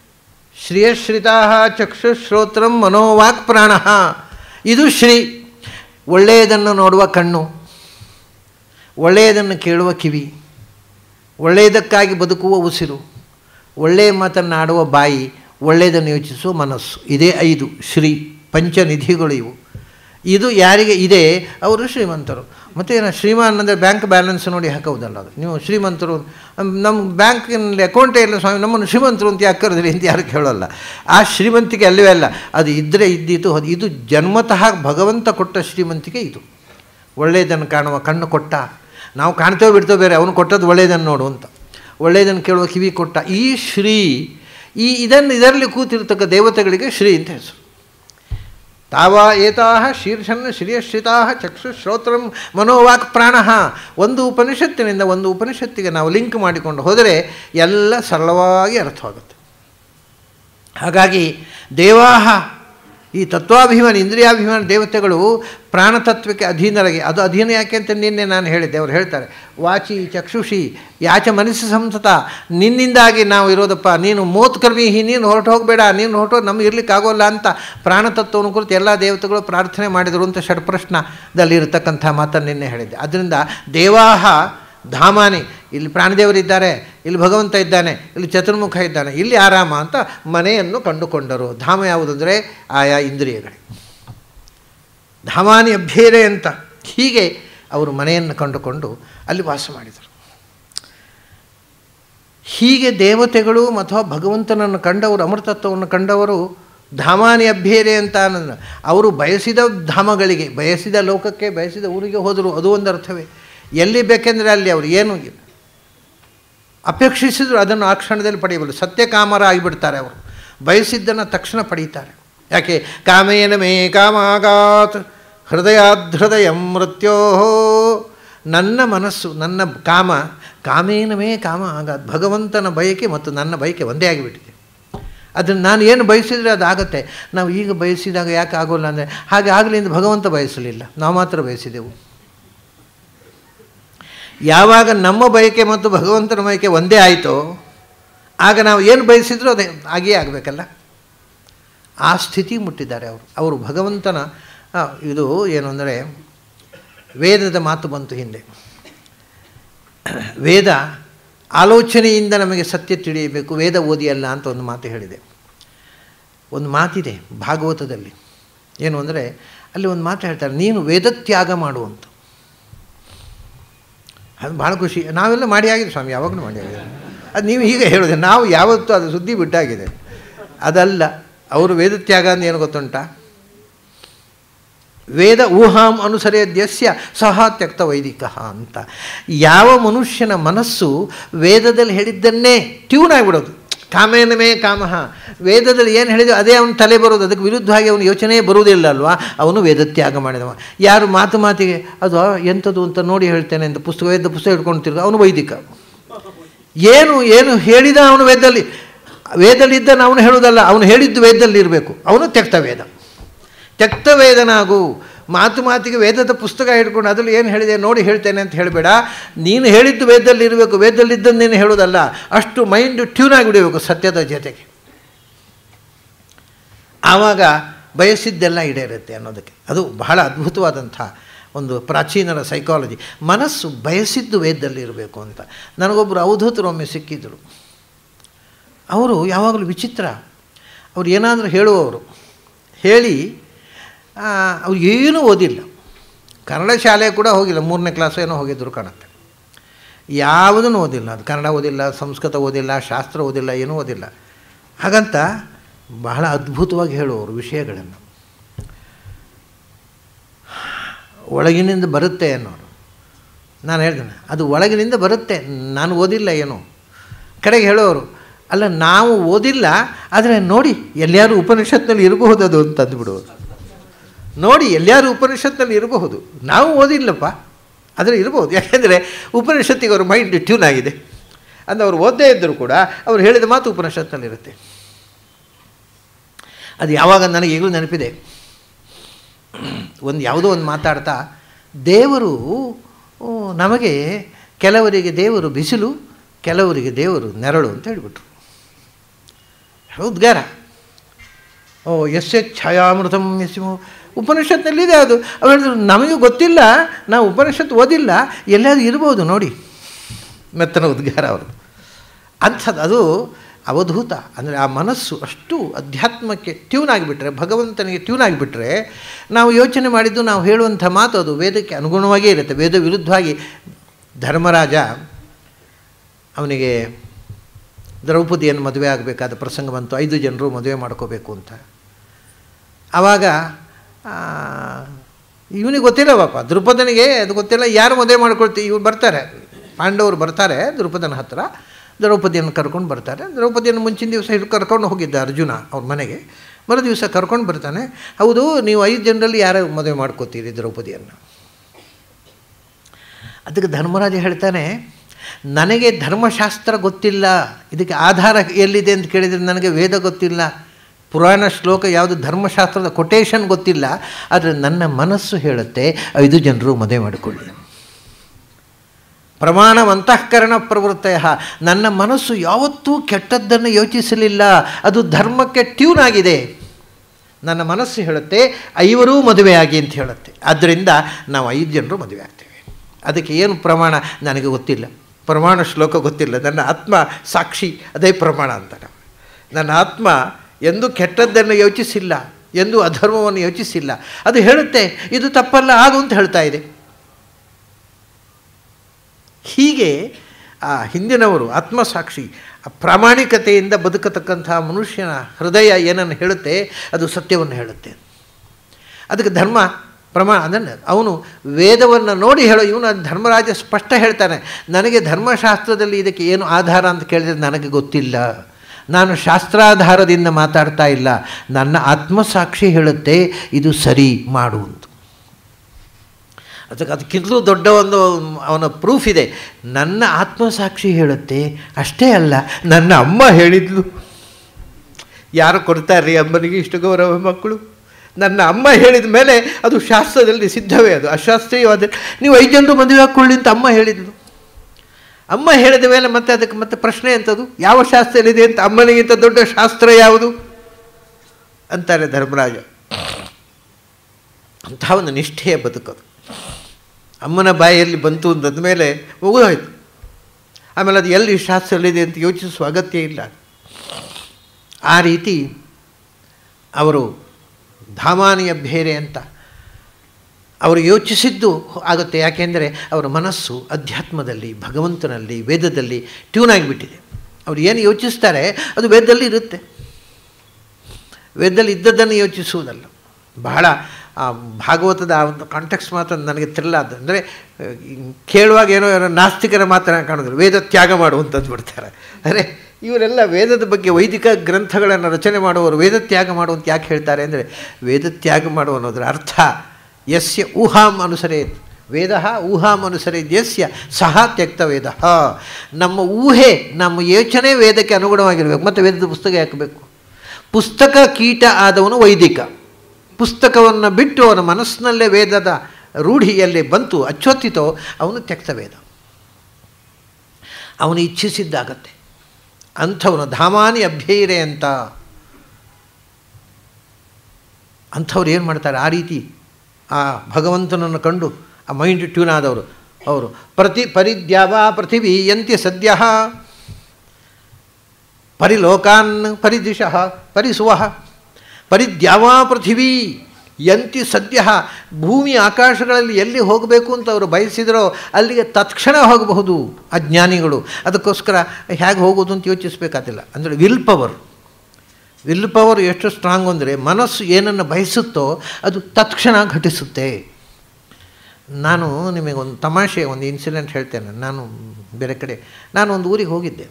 ಶ್ರಿಯಶ್ರಿತಾ ಚಕ್ಷುಶ್ರೋತ್ರಂ ಮನೋವಾಕ್ ಪ್ರಾಣ ಇದು ಶ್ರೀ ಒಳ್ಳೆಯದನ್ನು ನೋಡುವ ಕಣ್ಣು ಒಳ್ಳೆಯದನ್ನು ಕೇಳುವ ಕಿವಿ ಒಳ್ಳೆಯದಕ್ಕಾಗಿ ಬದುಕುವ ಉಸಿರು ಒಳ್ಳೆಯ ಮಾತನ್ನಾಡುವ ಬಾಯಿ ಒಳ್ಳೆಯದನ್ನು ಯೋಚಿಸುವ ಮನಸ್ಸು ಇದೇ ಐದು ಶ್ರೀ ಪಂಚನಿಧಿಗಳು ಇವು ಇದು ಯಾರಿಗೆ ಇದೆ ಅವರು ಶ್ರೀಮಂತರು ಮತ್ತು ಏನು ಶ್ರೀಮಾನ್ ಅಂದರೆ ಬ್ಯಾಂಕ್ ಬ್ಯಾಲೆನ್ಸ್ ನೋಡಿ ಹಾಕೋದಲ್ಲ ಅದು ನೀವು ಶ್ರೀಮಂತರು ನಮ್ಮ ಬ್ಯಾಂಕಿನಲ್ಲಿ ಅಕೌಂಟೇ ಇಲ್ಲ ಸ್ವಾಮಿ ನಮ್ಮನ್ನು ಶ್ರೀಮಂತರು ಅಂತ ಯಾಕೆ ಕರೆದ್ರಿ ಅಂತ ಯಾರು ಕೇಳೋಲ್ಲ ಆ ಶ್ರೀಮಂತಿಕೆ ಅಲ್ಲವೇ ಅಲ್ಲ ಅದು ಇದ್ದರೆ ಇದ್ದಿತು ಅದು ಇದು ಜನ್ಮತಃ ಭಗವಂತ ಕೊಟ್ಟ ಶ್ರೀಮಂತಿಕೆ ಇದು ಒಳ್ಳೆಯದನ್ನು ಕಾಣುವ ಕಣ್ಣು ಕೊಟ್ಟ ನಾವು ಕಾಣ್ತೇವೆ ಬಿಡ್ತೇವೆ ಬೇರೆ ಅವನು ಕೊಟ್ಟದ್ದು ಒಳ್ಳೆಯದನ್ನು ನೋಡು ಅಂತ ಒಳ್ಳೆಯದನ್ನು ಕೇಳುವ ಕಿವಿ ಕೊಟ್ಟ ಈ ಶ್ರೀ ಈ ಇದನ್ನು ಇದರಲ್ಲಿ ಕೂತಿರ್ತಕ್ಕ ದೇವತೆಗಳಿಗೆ ಶ್ರೀ ಅಂತ ಹೆಸರು ತಾವ ಏತಾ ಶೀರ್ಷನ್ ಶ್ರಿಯಶ್ರಿತಾ ಚಕ್ಷು ಶ್ರೋತ್ರಂ ಮನೋವಾಕ್ ಪ್ರಾಣ ಒಂದು ಉಪನಿಷತ್ತಿನಿಂದ ಒಂದು ಉಪನಿಷತ್ತಿಗೆ ನಾವು ಲಿಂಕ್ ಮಾಡಿಕೊಂಡು ಹೋದರೆ ಎಲ್ಲ ಸರಳವಾಗಿ ಅರ್ಥವಾಗುತ್ತೆ ಹಾಗಾಗಿ ದೇವಾಹ ಈ ತತ್ವಾಭಿಮಾನ ಇಂದ್ರಿಯಾಭಿಮಾನ ದೇವತೆಗಳು ಪ್ರಾಣತತ್ವಕ್ಕೆ ಅಧೀನರಾಗಿ ಅದು ಅಧೀನ ಯಾಕೆ ಅಂತ ನಿನ್ನೆ ನಾನು ಹೇಳಿದ್ದೆ ಅವ್ರು ಹೇಳ್ತಾರೆ ವಾಚಿ ಚಕ್ಷುಷಿ ಯಾಚ ಮನಸ್ಸು ಸಂಸತ ನಿನ್ನಿಂದಾಗಿ ನಾವು ಇರೋದಪ್ಪ ನೀನು ಮೋತ್ ಕರ್ಮೀಹಿ ನೀನು ಹೊರಟು ಹೋಗಬೇಡ ನೀನು ಹೊರಟು ನಮ್ಗೆ ಇರಲಿಕ್ಕಾಗೋಲ್ಲ ಅಂತ ಪ್ರಾಣತತ್ವವನ್ನು ಕುರಿತು ಎಲ್ಲ ದೇವತೆಗಳು ಪ್ರಾರ್ಥನೆ ಮಾಡಿದರು ಅಂತ ಷಡ್ಪ್ರಶ್ನದಲ್ಲಿ ಇರತಕ್ಕಂಥ ಮಾತನ್ನು ನಿನ್ನೆ ಹೇಳಿದ್ದೆ ಅದರಿಂದ ದೇವಾಹ ಧಾಮಾನಿ ಇಲ್ಲಿ ಪ್ರಾಣದೇವರಿದ್ದಾರೆ ಇಲ್ಲಿ ಭಗವಂತ ಇದ್ದಾನೆ ಇಲ್ಲಿ ಚತುರ್ಮುಖ ಇದ್ದಾನೆ ಇಲ್ಲಿ ಆರಾಮ ಅಂತ ಮನೆಯನ್ನು ಕಂಡುಕೊಂಡರು ಧಾಮ ಯಾವುದಂದರೆ ಆಯಾ ಇಂದ್ರಿಯಗಳೇ ಧಾಮಾನಿ ಅಭ್ಯೇರೆ ಅಂತ ಹೀಗೆ ಅವರು ಮನೆಯನ್ನು ಕಂಡುಕೊಂಡು ಅಲ್ಲಿ ವಾಸ ಮಾಡಿದರು ಹೀಗೆ ದೇವತೆಗಳು ಅಥವಾ ಭಗವಂತನನ್ನು ಕಂಡವರು ಅಮೃತತ್ವವನ್ನು ಕಂಡವರು ಧಾಮಾನಿ ಅಭ್ಯೇರೆ ಅಂತ ಅನ್ನೋದು ಅವರು ಬಯಸಿದ ಧಾಮಗಳಿಗೆ ಬಯಸಿದ ಲೋಕಕ್ಕೆ ಬಯಸಿದ ಊರಿಗೆ ಹೋದರು ಅದು ಒಂದು ಅರ್ಥವೇ ಎಲ್ಲಿ ಬೇಕೆಂದರೆ ಅಲ್ಲಿ ಅವರು ಏನು ಅಪೇಕ್ಷಿಸಿದ್ರು ಅದನ್ನು ಆ ಕ್ಷಣದಲ್ಲಿ ಪಡೆಯಬಲ್ಲ ಸತ್ಯಕಾಮರ ಆಗಿಬಿಡ್ತಾರೆ ಅವರು ಬಯಸಿದ್ದನ್ನು ತಕ್ಷಣ ಪಡೀತಾರೆ ಯಾಕೆ ಕಾಮೇನ ಮೇ ಕಾಮಾಗಾತ್ ಹೃದಯಾಧೃದಯ ಮೃತ್ಯೋ ನನ್ನ ಮನಸ್ಸು ನನ್ನ ಕಾಮ ಕಾಮೇನ ಮೇ ಕಾಮ ಆಗಾತ್ ಭಗವಂತನ ಬಯಕೆ ಮತ್ತು ನನ್ನ ಬಯಕೆ ಒಂದೇ ಆಗಿಬಿಟ್ಟಿದೆ ಅದನ್ನು ನಾನು ಏನು ಬಯಸಿದರೆ ಅದಾಗತ್ತೆ ನಾವು ಈಗ ಬಯಸಿದಾಗ ಯಾಕೆ ಆಗೋಲ್ಲ ಅಂದರೆ ಹಾಗೆ ಆಗಲಿಂದ ಭಗವಂತ ಬಯಸಲಿಲ್ಲ ನಾವು ಮಾತ್ರ ಬಯಸಿದೆವು ಯಾವಾಗ ನಮ್ಮ ಬಯಕೆ ಮತ್ತು ಭಗವಂತನ ಬಯಕೆ ಒಂದೇ ಆಯಿತೋ ಆಗ ನಾವು ಏನು ಬಯಸಿದ್ರೂ ಅದೇ ಹಾಗೇ ಆಗಬೇಕಲ್ಲ ಆ ಸ್ಥಿತಿ ಮುಟ್ಟಿದ್ದಾರೆ ಅವರು ಅವರು ಭಗವಂತನ ಇದು ಏನು ಅಂದರೆ ವೇದದ ಮಾತು ಬಂತು ಹಿಂದೆ ವೇದ ಆಲೋಚನೆಯಿಂದ ನಮಗೆ ಸತ್ಯ ತಿಳಿಯಬೇಕು ವೇದ ಓದಿಯಲ್ಲ ಅಂತ ಒಂದು ಮಾತು ಹೇಳಿದೆ ಒಂದು ಮಾತಿದೆ ಭಾಗವತದಲ್ಲಿ ಏನು ಅಂದರೆ ಅಲ್ಲಿ ಒಂದು ಮಾತು ಹೇಳ್ತಾರೆ ನೀನು ವೇದತ್ಯಾಗ ಮಾಡುವಂತ ಅದು ಭಾಳ ಖುಷಿ ನಾವೆಲ್ಲ ಮಾಡಿ ಆಗಿದೆ ಸ್ವಾಮಿ ಯಾವಾಗಲೂ ಮಾಡಿ ಆಗಿದೆ ಅದು ನೀವು ಹೀಗೆ ಹೇಳಿದೆ ನಾವು ಯಾವತ್ತೂ ಅದು ಸುದ್ದಿ ಬಿಟ್ಟಾಗಿದೆ ಅದಲ್ಲ ಅವರು ವೇದತ್ಯಾಗ ಅಂತ ಏನು ಗೊತ್ತುಂಟಾ ವೇದ ಊಹಾಂ ಅನುಸರೇದ್ಯಸ್ಯ ಸಹ ತ್ಯಕ್ತ ವೈದಿಕ ಅಂತ ಯಾವ ಮನುಷ್ಯನ ಮನಸ್ಸು ವೇದದಲ್ಲಿ ಹೇಳಿದ್ದನ್ನೇ ಟ್ಯೂನ್ ಆಗಿಬಿಡೋದು ಕಾಮೇನಮೇ ಕಾಮಃ ವೇದದಲ್ಲಿ ಏನು ಹೇಳಿದ್ರು ಅದೇ ಅವನ ತಲೆ ಬರೋದು ಅದಕ್ಕೆ ವಿರುದ್ಧವಾಗಿ ಅವನು ಯೋಚನೆ ಬರುವುದಿಲ್ಲ ಅಲ್ವಾ ಅವನು ವೇದತ್ಯಾಗ ಮಾಡಿದವ ಯಾರು ಮಾತು ಮಾತಿಗೆ ಅದು ಎಂಥದ್ದು ಅಂತ ನೋಡಿ ಹೇಳ್ತೇನೆ ಅಂತ ಪುಸ್ತಕ ವೇದ ಪುಸ್ತಕ ಹಿಡ್ಕೊಳ್ತಿರ್ಗ ಅವನು ವೈದಿಕ ಏನು ಏನು ಹೇಳಿದ ಅವನು ವೇದದಲ್ಲಿ ವೇದಲ್ಲಿದ್ದನ್ನು ಅವನು ಹೇಳುವುದಲ್ಲ ಅವನು ಹೇಳಿದ್ದು ವೇದದಲ್ಲಿ ಇರಬೇಕು ಅವನು ತ್ಯಕ್ತ ವೇದ ತ್ಯಕ್ತ ವೇದನಾಗು ಮಾತು ಮಾತಿಗೆ ವೇದದ ಪುಸ್ತಕ ಹಿಡ್ಕೊಂಡು ಅದರಲ್ಲಿ ಏನು ಹೇಳಿದೆ ನೋಡಿ ಹೇಳ್ತೇನೆ ಅಂತ ಹೇಳಬೇಡ ನೀನು ಹೇಳಿದ್ದು ವೇದದಲ್ಲಿ ಇರಬೇಕು ವೇದದಲ್ಲಿದ್ದನ್ನು ನೀನು ಹೇಳೋದಲ್ಲ ಅಷ್ಟು ಮೈಂಡ್ ಟ್ಯೂನ್ ಆಗಿಬಿಡಬೇಕು ಸತ್ಯದ ಜೊತೆಗೆ ಆವಾಗ ಬಯಸಿದ್ದೆಲ್ಲ ಈಡೇರುತ್ತೆ ಅನ್ನೋದಕ್ಕೆ ಅದು ಬಹಳ ಅದ್ಭುತವಾದಂಥ ಒಂದು ಪ್ರಾಚೀನರ ಸೈಕಾಲಜಿ ಮನಸ್ಸು ಬಯಸಿದ್ದು ವೇದದಲ್ಲಿ ಇರಬೇಕು ಅಂತ ನನಗೊಬ್ಬರು ಅವಧೂತರು ಒಮ್ಮೆ ಸಿಕ್ಕಿದ್ದರು ಅವರು ಯಾವಾಗಲೂ ವಿಚಿತ್ರ ಅವ್ರು ಏನಾದರೂ ಹೇಳುವವರು ಹೇಳಿ ಅವ್ರು ಏನೂ ಓದಿಲ್ಲ ಕನ್ನಡ ಶಾಲೆ ಕೂಡ ಹೋಗಿಲ್ಲ ಮೂರನೇ ಕ್ಲಾಸ್ ಏನೋ ಹೋಗಿದ್ದರು ಕಾಣುತ್ತೆ ಯಾವುದನ್ನು ಓದಿಲ್ಲ ಅದು ಕನ್ನಡ ಓದಿಲ್ಲ ಸಂಸ್ಕೃತ ಓದಿಲ್ಲ ಶಾಸ್ತ್ರ ಓದಿಲ್ಲ ಏನೂ ಓದಿಲ್ಲ ಹಾಗಂತ ಬಹಳ ಅದ್ಭುತವಾಗಿ ಹೇಳುವವರು ವಿಷಯಗಳನ್ನು ಒಳಗಿನಿಂದ ಬರುತ್ತೆ ಅನ್ನೋರು ನಾನು ಹೇಳ್ತೇನೆ ಅದು ಒಳಗಿನಿಂದ ಬರುತ್ತೆ ನಾನು ಓದಿಲ್ಲ ಏನು ಕಡೆಗೆ ಹೇಳೋರು ಅಲ್ಲ ನಾವು ಓದಿಲ್ಲ ಆದರೆ ನೋಡಿ ಎಲ್ಲಿಯಾರು ಉಪನಿಷತ್ನಲ್ಲಿ ಇರಬಹುದು ಅದು ಅಂತ ಅಂದ್ಬಿಡೋರು ನೋಡಿ ಎಲ್ಲಿಯಾರು ಉಪನಿಷತ್ನಲ್ಲಿ ಇರಬಹುದು ನಾವು ಓದಿಲ್ಲಪ್ಪ ಆದರೆ ಇರಬಹುದು ಯಾಕೆಂದರೆ ಉಪನಿಷತ್ತಿಗೆ ಅವ್ರ ಮೈಂಡ್ ಟ್ಯೂನ್ ಆಗಿದೆ ಅಂದರೆ ಅವ್ರು ಓದ್ದೇ ಇದ್ದರೂ ಕೂಡ ಅವ್ರು ಹೇಳಿದ ಮಾತು ಉಪನಿಷತ್ನಲ್ಲಿರುತ್ತೆ ಅದು ಯಾವಾಗ ನನಗೆ ಈಗಲೂ ನೆನಪಿದೆ ಒಂದು ಯಾವುದೋ ಒಂದು ಮಾತಾಡ್ತಾ ದೇವರು ನಮಗೆ ಕೆಲವರಿಗೆ ದೇವರು ಬಿಸಿಲು ಕೆಲವರಿಗೆ ದೇವರು ನೆರಳು ಅಂತ ಹೇಳಿಬಿಟ್ರು ಉದ್ಗಾರ ಓ ಎಸ್ ಎಚ್ ಛಾಯಾಮೃತಂ ಎಸ್ ಉಪನಿಷತ್ನಲ್ಲಿದೆ ಅದು ಅವ್ರು ಹೇಳಿದ್ರು ನಮಗೂ ಗೊತ್ತಿಲ್ಲ ನಾವು ಉಪನಿಷತ್ತು ಓದಿಲ್ಲ ಎಲ್ಲಾದ್ರೂ ಇರ್ಬೋದು ನೋಡಿ ಮೆತ್ತನ ಉದ್ಗಾರ ಅವ್ರದ್ದು ಅಂಥದ್ದು ಅದು ಅವಧೂತ ಅಂದರೆ ಆ ಮನಸ್ಸು ಅಷ್ಟು ಅಧ್ಯಾತ್ಮಕ್ಕೆ ಟ್ಯೂನ್ ಆಗಿಬಿಟ್ರೆ ಭಗವಂತನಿಗೆ ಟ್ಯೂನ್ ಆಗಿಬಿಟ್ರೆ ನಾವು ಯೋಚನೆ ಮಾಡಿದ್ದು ನಾವು ಹೇಳುವಂಥ ಮಾತು ಅದು ವೇದಕ್ಕೆ ಅನುಗುಣವಾಗಿಯೇ ಇರುತ್ತೆ ವೇದ ವಿರುದ್ಧವಾಗಿ ಧರ್ಮರಾಜ ಅವನಿಗೆ ದ್ರೌಪದಿಯನ್ನು ಮದುವೆ ಆಗಬೇಕಾದ ಪ್ರಸಂಗ ಬಂತು ಐದು ಜನರು ಮದುವೆ ಮಾಡ್ಕೋಬೇಕು ಅಂತ ಆವಾಗ ಇವನಿಗೆ ಗೊತ್ತಿಲ್ಲ ಪಾಪ ದೃಪದನಿಗೆ ಅದು ಗೊತ್ತಿಲ್ಲ ಯಾರು ಮದುವೆ ಮಾಡ್ಕೊಳ್ತೀವಿ ಇವ್ರು ಬರ್ತಾರೆ ಪಾಂಡವರು ಬರ್ತಾರೆ ದೃಪದನ ಹತ್ರ ದ್ರೌಪದಿಯನ್ನು ಕರ್ಕೊಂಡು ಬರ್ತಾರೆ ದ್ರೌಪದಿಯನ್ನು ಮುಂಚಿನ ದಿವಸ ಹಿಡಿದು ಕರ್ಕೊಂಡು ಹೋಗಿದ್ದ ಅರ್ಜುನ ಅವ್ರ ಮನೆಗೆ ಮರು ದಿವಸ ಕರ್ಕೊಂಡು ಬರ್ತಾನೆ ಹೌದು ನೀವು ಐದು ಜನರಲ್ಲಿ ಯಾರು ಮದುವೆ ಮಾಡ್ಕೋತೀರಿ ದ್ರೌಪದಿಯನ್ನು ಅದಕ್ಕೆ ಧರ್ಮರಾಜ ಹೇಳ್ತಾನೆ ನನಗೆ ಧರ್ಮಶಾಸ್ತ್ರ ಗೊತ್ತಿಲ್ಲ ಇದಕ್ಕೆ ಆಧಾರ ಎಲ್ಲಿದೆ ಅಂತ ಕೇಳಿದರೆ ನನಗೆ ವೇದ ಗೊತ್ತಿಲ್ಲ ಪುರಾಣ ಶ್ಲೋಕ ಯಾವುದು ಧರ್ಮಶಾಸ್ತ್ರದ ಕೊಟೇಶನ್ ಗೊತ್ತಿಲ್ಲ ಆದರೆ ನನ್ನ ಮನಸ್ಸು ಹೇಳುತ್ತೆ ಐದು ಜನರು ಮದುವೆ ಮಾಡಿಕೊಳ್ಳಿ ಪ್ರಮಾಣವಂತಃಕರಣ ಪ್ರವೃತ್ತಯ ನನ್ನ ಮನಸ್ಸು ಯಾವತ್ತೂ ಕೆಟ್ಟದ್ದನ್ನು ಯೋಚಿಸಲಿಲ್ಲ ಅದು ಧರ್ಮಕ್ಕೆ ಟ್ಯೂನ್ ಆಗಿದೆ ನನ್ನ ಮನಸ್ಸು ಹೇಳುತ್ತೆ ಐವರೂ ಮದುವೆಯಾಗಿ ಅಂತ ಹೇಳುತ್ತೆ ಆದ್ದರಿಂದ ನಾವು ಐದು ಜನರು ಮದುವೆ ಆಗ್ತೇವೆ ಅದಕ್ಕೆ ಏನು ಪ್ರಮಾಣ ನನಗೆ ಗೊತ್ತಿಲ್ಲ ಪ್ರಮಾಣ ಶ್ಲೋಕ ಗೊತ್ತಿಲ್ಲ ನನ್ನ ಆತ್ಮ ಸಾಕ್ಷಿ ಅದೇ ಪ್ರಮಾಣ ಅಂತಾರೆ ನನ್ನ ಆತ್ಮ ಎಂದು ಕೆಟ್ಟದ್ದನ್ನು ಯೋಚಿಸಿಲ್ಲ ಎಂದು ಅಧರ್ಮವನ್ನು ಯೋಚಿಸಿಲ್ಲ ಅದು ಹೇಳುತ್ತೆ ಇದು ತಪ್ಪಲ್ಲ ಆಗು ಅಂತ ಹೇಳ್ತಾ ಇದೆ ಹೀಗೆ ಆ ಹಿಂದಿನವರು ಆತ್ಮಸಾಕ್ಷಿ ಆ ಪ್ರಾಮಾಣಿಕತೆಯಿಂದ ಬದುಕತಕ್ಕಂತಹ ಮನುಷ್ಯನ ಹೃದಯ ಏನನ್ನು ಹೇಳುತ್ತೆ ಅದು ಸತ್ಯವನ್ನು ಹೇಳುತ್ತೆ ಅದಕ್ಕೆ ಧರ್ಮ ಪ್ರಮಾಣ ಅದನ್ನು ಅವನು ವೇದವನ್ನು ನೋಡಿ ಹೇಳೋ ಇವನು ಧರ್ಮರಾಜ ಸ್ಪಷ್ಟ ಹೇಳ್ತಾನೆ ನನಗೆ ಧರ್ಮಶಾಸ್ತ್ರದಲ್ಲಿ ಇದಕ್ಕೆ ಏನು ಆಧಾರ ಅಂತ ಕೇಳಿದರೆ ನನಗೆ ಗೊತ್ತಿಲ್ಲ ನಾನು ಶಾಸ್ತ್ರಾಧಾರದಿಂದ ಮಾತಾಡ್ತಾ ಇಲ್ಲ ನನ್ನ ಆತ್ಮಸಾಕ್ಷಿ ಹೇಳುತ್ತೆ ಇದು ಸರಿ ಮಾಡು ಅಂತ ಅದಕ್ಕೆ ಅದಕ್ಕಿಂತಲೂ ದೊಡ್ಡ ಒಂದು ಅವನ ಪ್ರೂಫ್ ಇದೆ ನನ್ನ ಆತ್ಮಸಾಕ್ಷಿ ಹೇಳುತ್ತೆ ಅಷ್ಟೇ ಅಲ್ಲ ನನ್ನ ಅಮ್ಮ ಹೇಳಿದ್ಲು ಯಾರು ಕೊಡ್ತಾರ್ರಿ ಅಮ್ಮನಿಗೆ ಇಷ್ಟು ಗೌರವ ಮಕ್ಕಳು ನನ್ನ ಅಮ್ಮ ಹೇಳಿದ ಮೇಲೆ ಅದು ಶಾಸ್ತ್ರದಲ್ಲಿ ಸಿದ್ಧವೇ ಅದು ಅಶಾಸ್ತ್ರೀಯವಾದ ನೀವು ಐದು ಜನರು ಮದುವೆ ಹಾಕ್ಕೊಳ್ಳಿ ಅಂತ ಅಮ್ಮ ಹೇಳಿದ್ಲು ಅಮ್ಮ ಹೇಳಿದ ಮೇಲೆ ಮತ್ತೆ ಅದಕ್ಕೆ ಮತ್ತೆ ಪ್ರಶ್ನೆ ಅಂತದು ಯಾವ ಶಾಸ್ತ್ರದಲ್ಲಿದೆ ಅಂತ ಅಮ್ಮನಿಗಿಂತ ದೊಡ್ಡ ಶಾಸ್ತ್ರ ಯಾವುದು ಅಂತಾರೆ ಧರ್ಮರಾಜ ಅಂಥ ಒಂದು ನಿಷ್ಠೆಯ ಬದುಕೋದು ಅಮ್ಮನ ಬಾಯಲ್ಲಿ ಬಂತು ಅಂತಂದ ಮೇಲೆ ಮುಗಿದೋಯ್ತು ಆಮೇಲೆ ಅದು ಎಲ್ಲಿ ಶಾಸ್ತ್ರದಲ್ಲಿದೆ ಅಂತ ಯೋಚಿಸುವ ಅಗತ್ಯ ಇಲ್ಲ ಆ ರೀತಿ ಅವರು ಧಾಮಾನಿಯ ಬೇರೆ ಅಂತ ಅವರು ಯೋಚಿಸಿದ್ದು ಆಗುತ್ತೆ ಯಾಕೆಂದರೆ ಅವರ ಮನಸ್ಸು ಅಧ್ಯಾತ್ಮದಲ್ಲಿ ಭಗವಂತನಲ್ಲಿ ವೇದದಲ್ಲಿ ಟ್ಯೂನ್ ಆಗಿಬಿಟ್ಟಿದೆ ಅವ್ರು ಏನು ಯೋಚಿಸ್ತಾರೆ ಅದು ವೇದದಲ್ಲಿ ಇರುತ್ತೆ ವೇದದಲ್ಲಿ ಇದ್ದದ್ದನ್ನು ಯೋಚಿಸುವುದಲ್ಲ ಬಹಳ ಭಾಗವತದ ಆ ಒಂದು ಕಾಂಟೆಕ್ಸ್ ಮಾತ್ರ ನನಗೆ ಥ್ರಿಲ್ ಆದ ಅಂದರೆ ಕೇಳುವಾಗ ಏನೋ ಏನೋ ನಾಸ್ತಿಕರ ಮಾತ್ರ ಕಾಣೋದಿಲ್ಲ ವೇದ ತ್ಯಾಗ ಮಾಡುವಂಥದ್ದು ಬಿಡ್ತಾರೆ ಅಂದರೆ ಇವರೆಲ್ಲ ವೇದದ ಬಗ್ಗೆ ವೈದಿಕ ಗ್ರಂಥಗಳನ್ನು ರಚನೆ ಮಾಡುವವರು ವೇದ ತ್ಯಾಗ ಮಾಡುವಂತ ಯಾಕೆ ಹೇಳ್ತಾರೆ ಅಂದರೆ ವೇದ ತ್ಯಾಗ ಮಾಡುವ ಅನ್ನೋದರ ಅರ್ಥ ಯಸ್ಯ ಊಹಾಂ ಅನುಸರೇತ್ ವೇದ ಊಹಾಂ ಅನುಸರೇತ್ ಯಸ್ಯ ಸಹ ತ್ಯಕ್ತ ವೇದ ನಮ್ಮ ಊಹೆ ನಮ್ಮ ಯೋಚನೆ ವೇದಕ್ಕೆ ಅನುಗುಣವಾಗಿರಬೇಕು ಮತ್ತು ವೇದದ ಪುಸ್ತಕ ಹಾಕಬೇಕು ಪುಸ್ತಕ ಕೀಟ ಆದವನು ವೈದಿಕ ಪುಸ್ತಕವನ್ನು ಬಿಟ್ಟು ಅವನ ಮನಸ್ಸಿನಲ್ಲೇ ವೇದದ ರೂಢಿಯಲ್ಲಿ ಬಂತು ಅಚ್ಚೊತ್ತಿತೋ ಅವನು ತ್ಯಕ್ತ ವೇದ ಅವನು ಇಚ್ಛಿಸಿದ್ದಾಗತ್ತೆ ಅಂಥವನು ಧಾಮಾನಿ ಅಭ್ಯೈರೆ ಅಂತ ಅಂಥವ್ರು ಏನು ಮಾಡ್ತಾರೆ ಆ ರೀತಿ ಆ ಭಗವಂತನನ್ನು ಕಂಡು ಆ ಮೈಂಡ್ ಟ್ಯೂನ್ ಆದವರು ಅವರು ಪ್ರತಿ ಪರಿದ್ಯಾವ ಪೃಥಿವಿ ಯಂತಿ ಸದ್ಯ ಪರಿಲೋಕಾನ್ ಪರಿದಿಶಃ ಪರಿಸುವ ಪರಿದ್ಯಾವಾ ಪೃಥಿವಿ ಯಂತಿ ಸದ್ಯ ಭೂಮಿ ಆಕಾಶಗಳಲ್ಲಿ ಎಲ್ಲಿ ಹೋಗಬೇಕು ಅಂತ ಅವರು ಬಯಸಿದರೋ ಅಲ್ಲಿಗೆ ತತ್ಕ್ಷಣ ಹೋಗಬಹುದು ಅಜ್ಞಾನಿಗಳು ಅದಕ್ಕೋಸ್ಕರ ಹೇಗೆ ಹೋಗೋದು ಅಂತ ಯೋಚಿಸಬೇಕಾದಿಲ್ಲ ಅಂದರೆ ವಿಲ್ ಪವರ್ ವಿಲ್ ಪವರ್ ಎಷ್ಟು ಸ್ಟ್ರಾಂಗ್ ಅಂದರೆ ಮನಸ್ಸು ಏನನ್ನು ಬಯಸುತ್ತೋ ಅದು ತತ್ಕ್ಷಣ ಘಟಿಸುತ್ತೆ ನಾನು ನಿಮಗೊಂದು ತಮಾಷೆ ಒಂದು ಇನ್ಸಿಡೆಂಟ್ ಹೇಳ್ತೇನೆ ನಾನು ಬೇರೆ ಕಡೆ ನಾನು ಒಂದು ಊರಿಗೆ ಹೋಗಿದ್ದೆ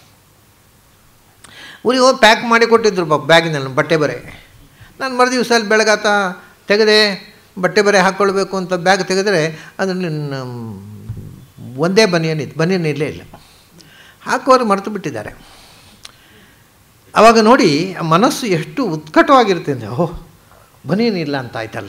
ಊರಿಗೆ ಹೋಗಿ ಪ್ಯಾಕ್ ಮಾಡಿ ಕೊಟ್ಟಿದ್ರು ಬಾ ಬ್ಯಾಗಿನಲ್ಲಿ ಬಟ್ಟೆ ಬರೆ ನಾನು ಮರು ದಿವಸ ಅಲ್ಲಿ ಬೆಳಗಾತ ತೆಗೆದೆ ಬಟ್ಟೆ ಬರೆ ಹಾಕ್ಕೊಳ್ಬೇಕು ಅಂತ ಬ್ಯಾಗ್ ತೆಗೆದರೆ ಅದರಲ್ಲಿ ಒಂದೇ ಬನಿಯನಿತ್ತು ಬನಿಯನ್ ಇಲ್ಲೇ ಇಲ್ಲ ಹಾಕೋರು ಮರೆತು ಬಿಟ್ಟಿದ್ದಾರೆ ಆವಾಗ ನೋಡಿ ಆ ಮನಸ್ಸು ಎಷ್ಟು ಉತ್ಕಟವಾಗಿರುತ್ತೆ ಅಂದರೆ ಓಹ್ ಬನಿಯನ್ ಇಲ್ಲ ಅಂತ ಆಯ್ತಲ್ಲ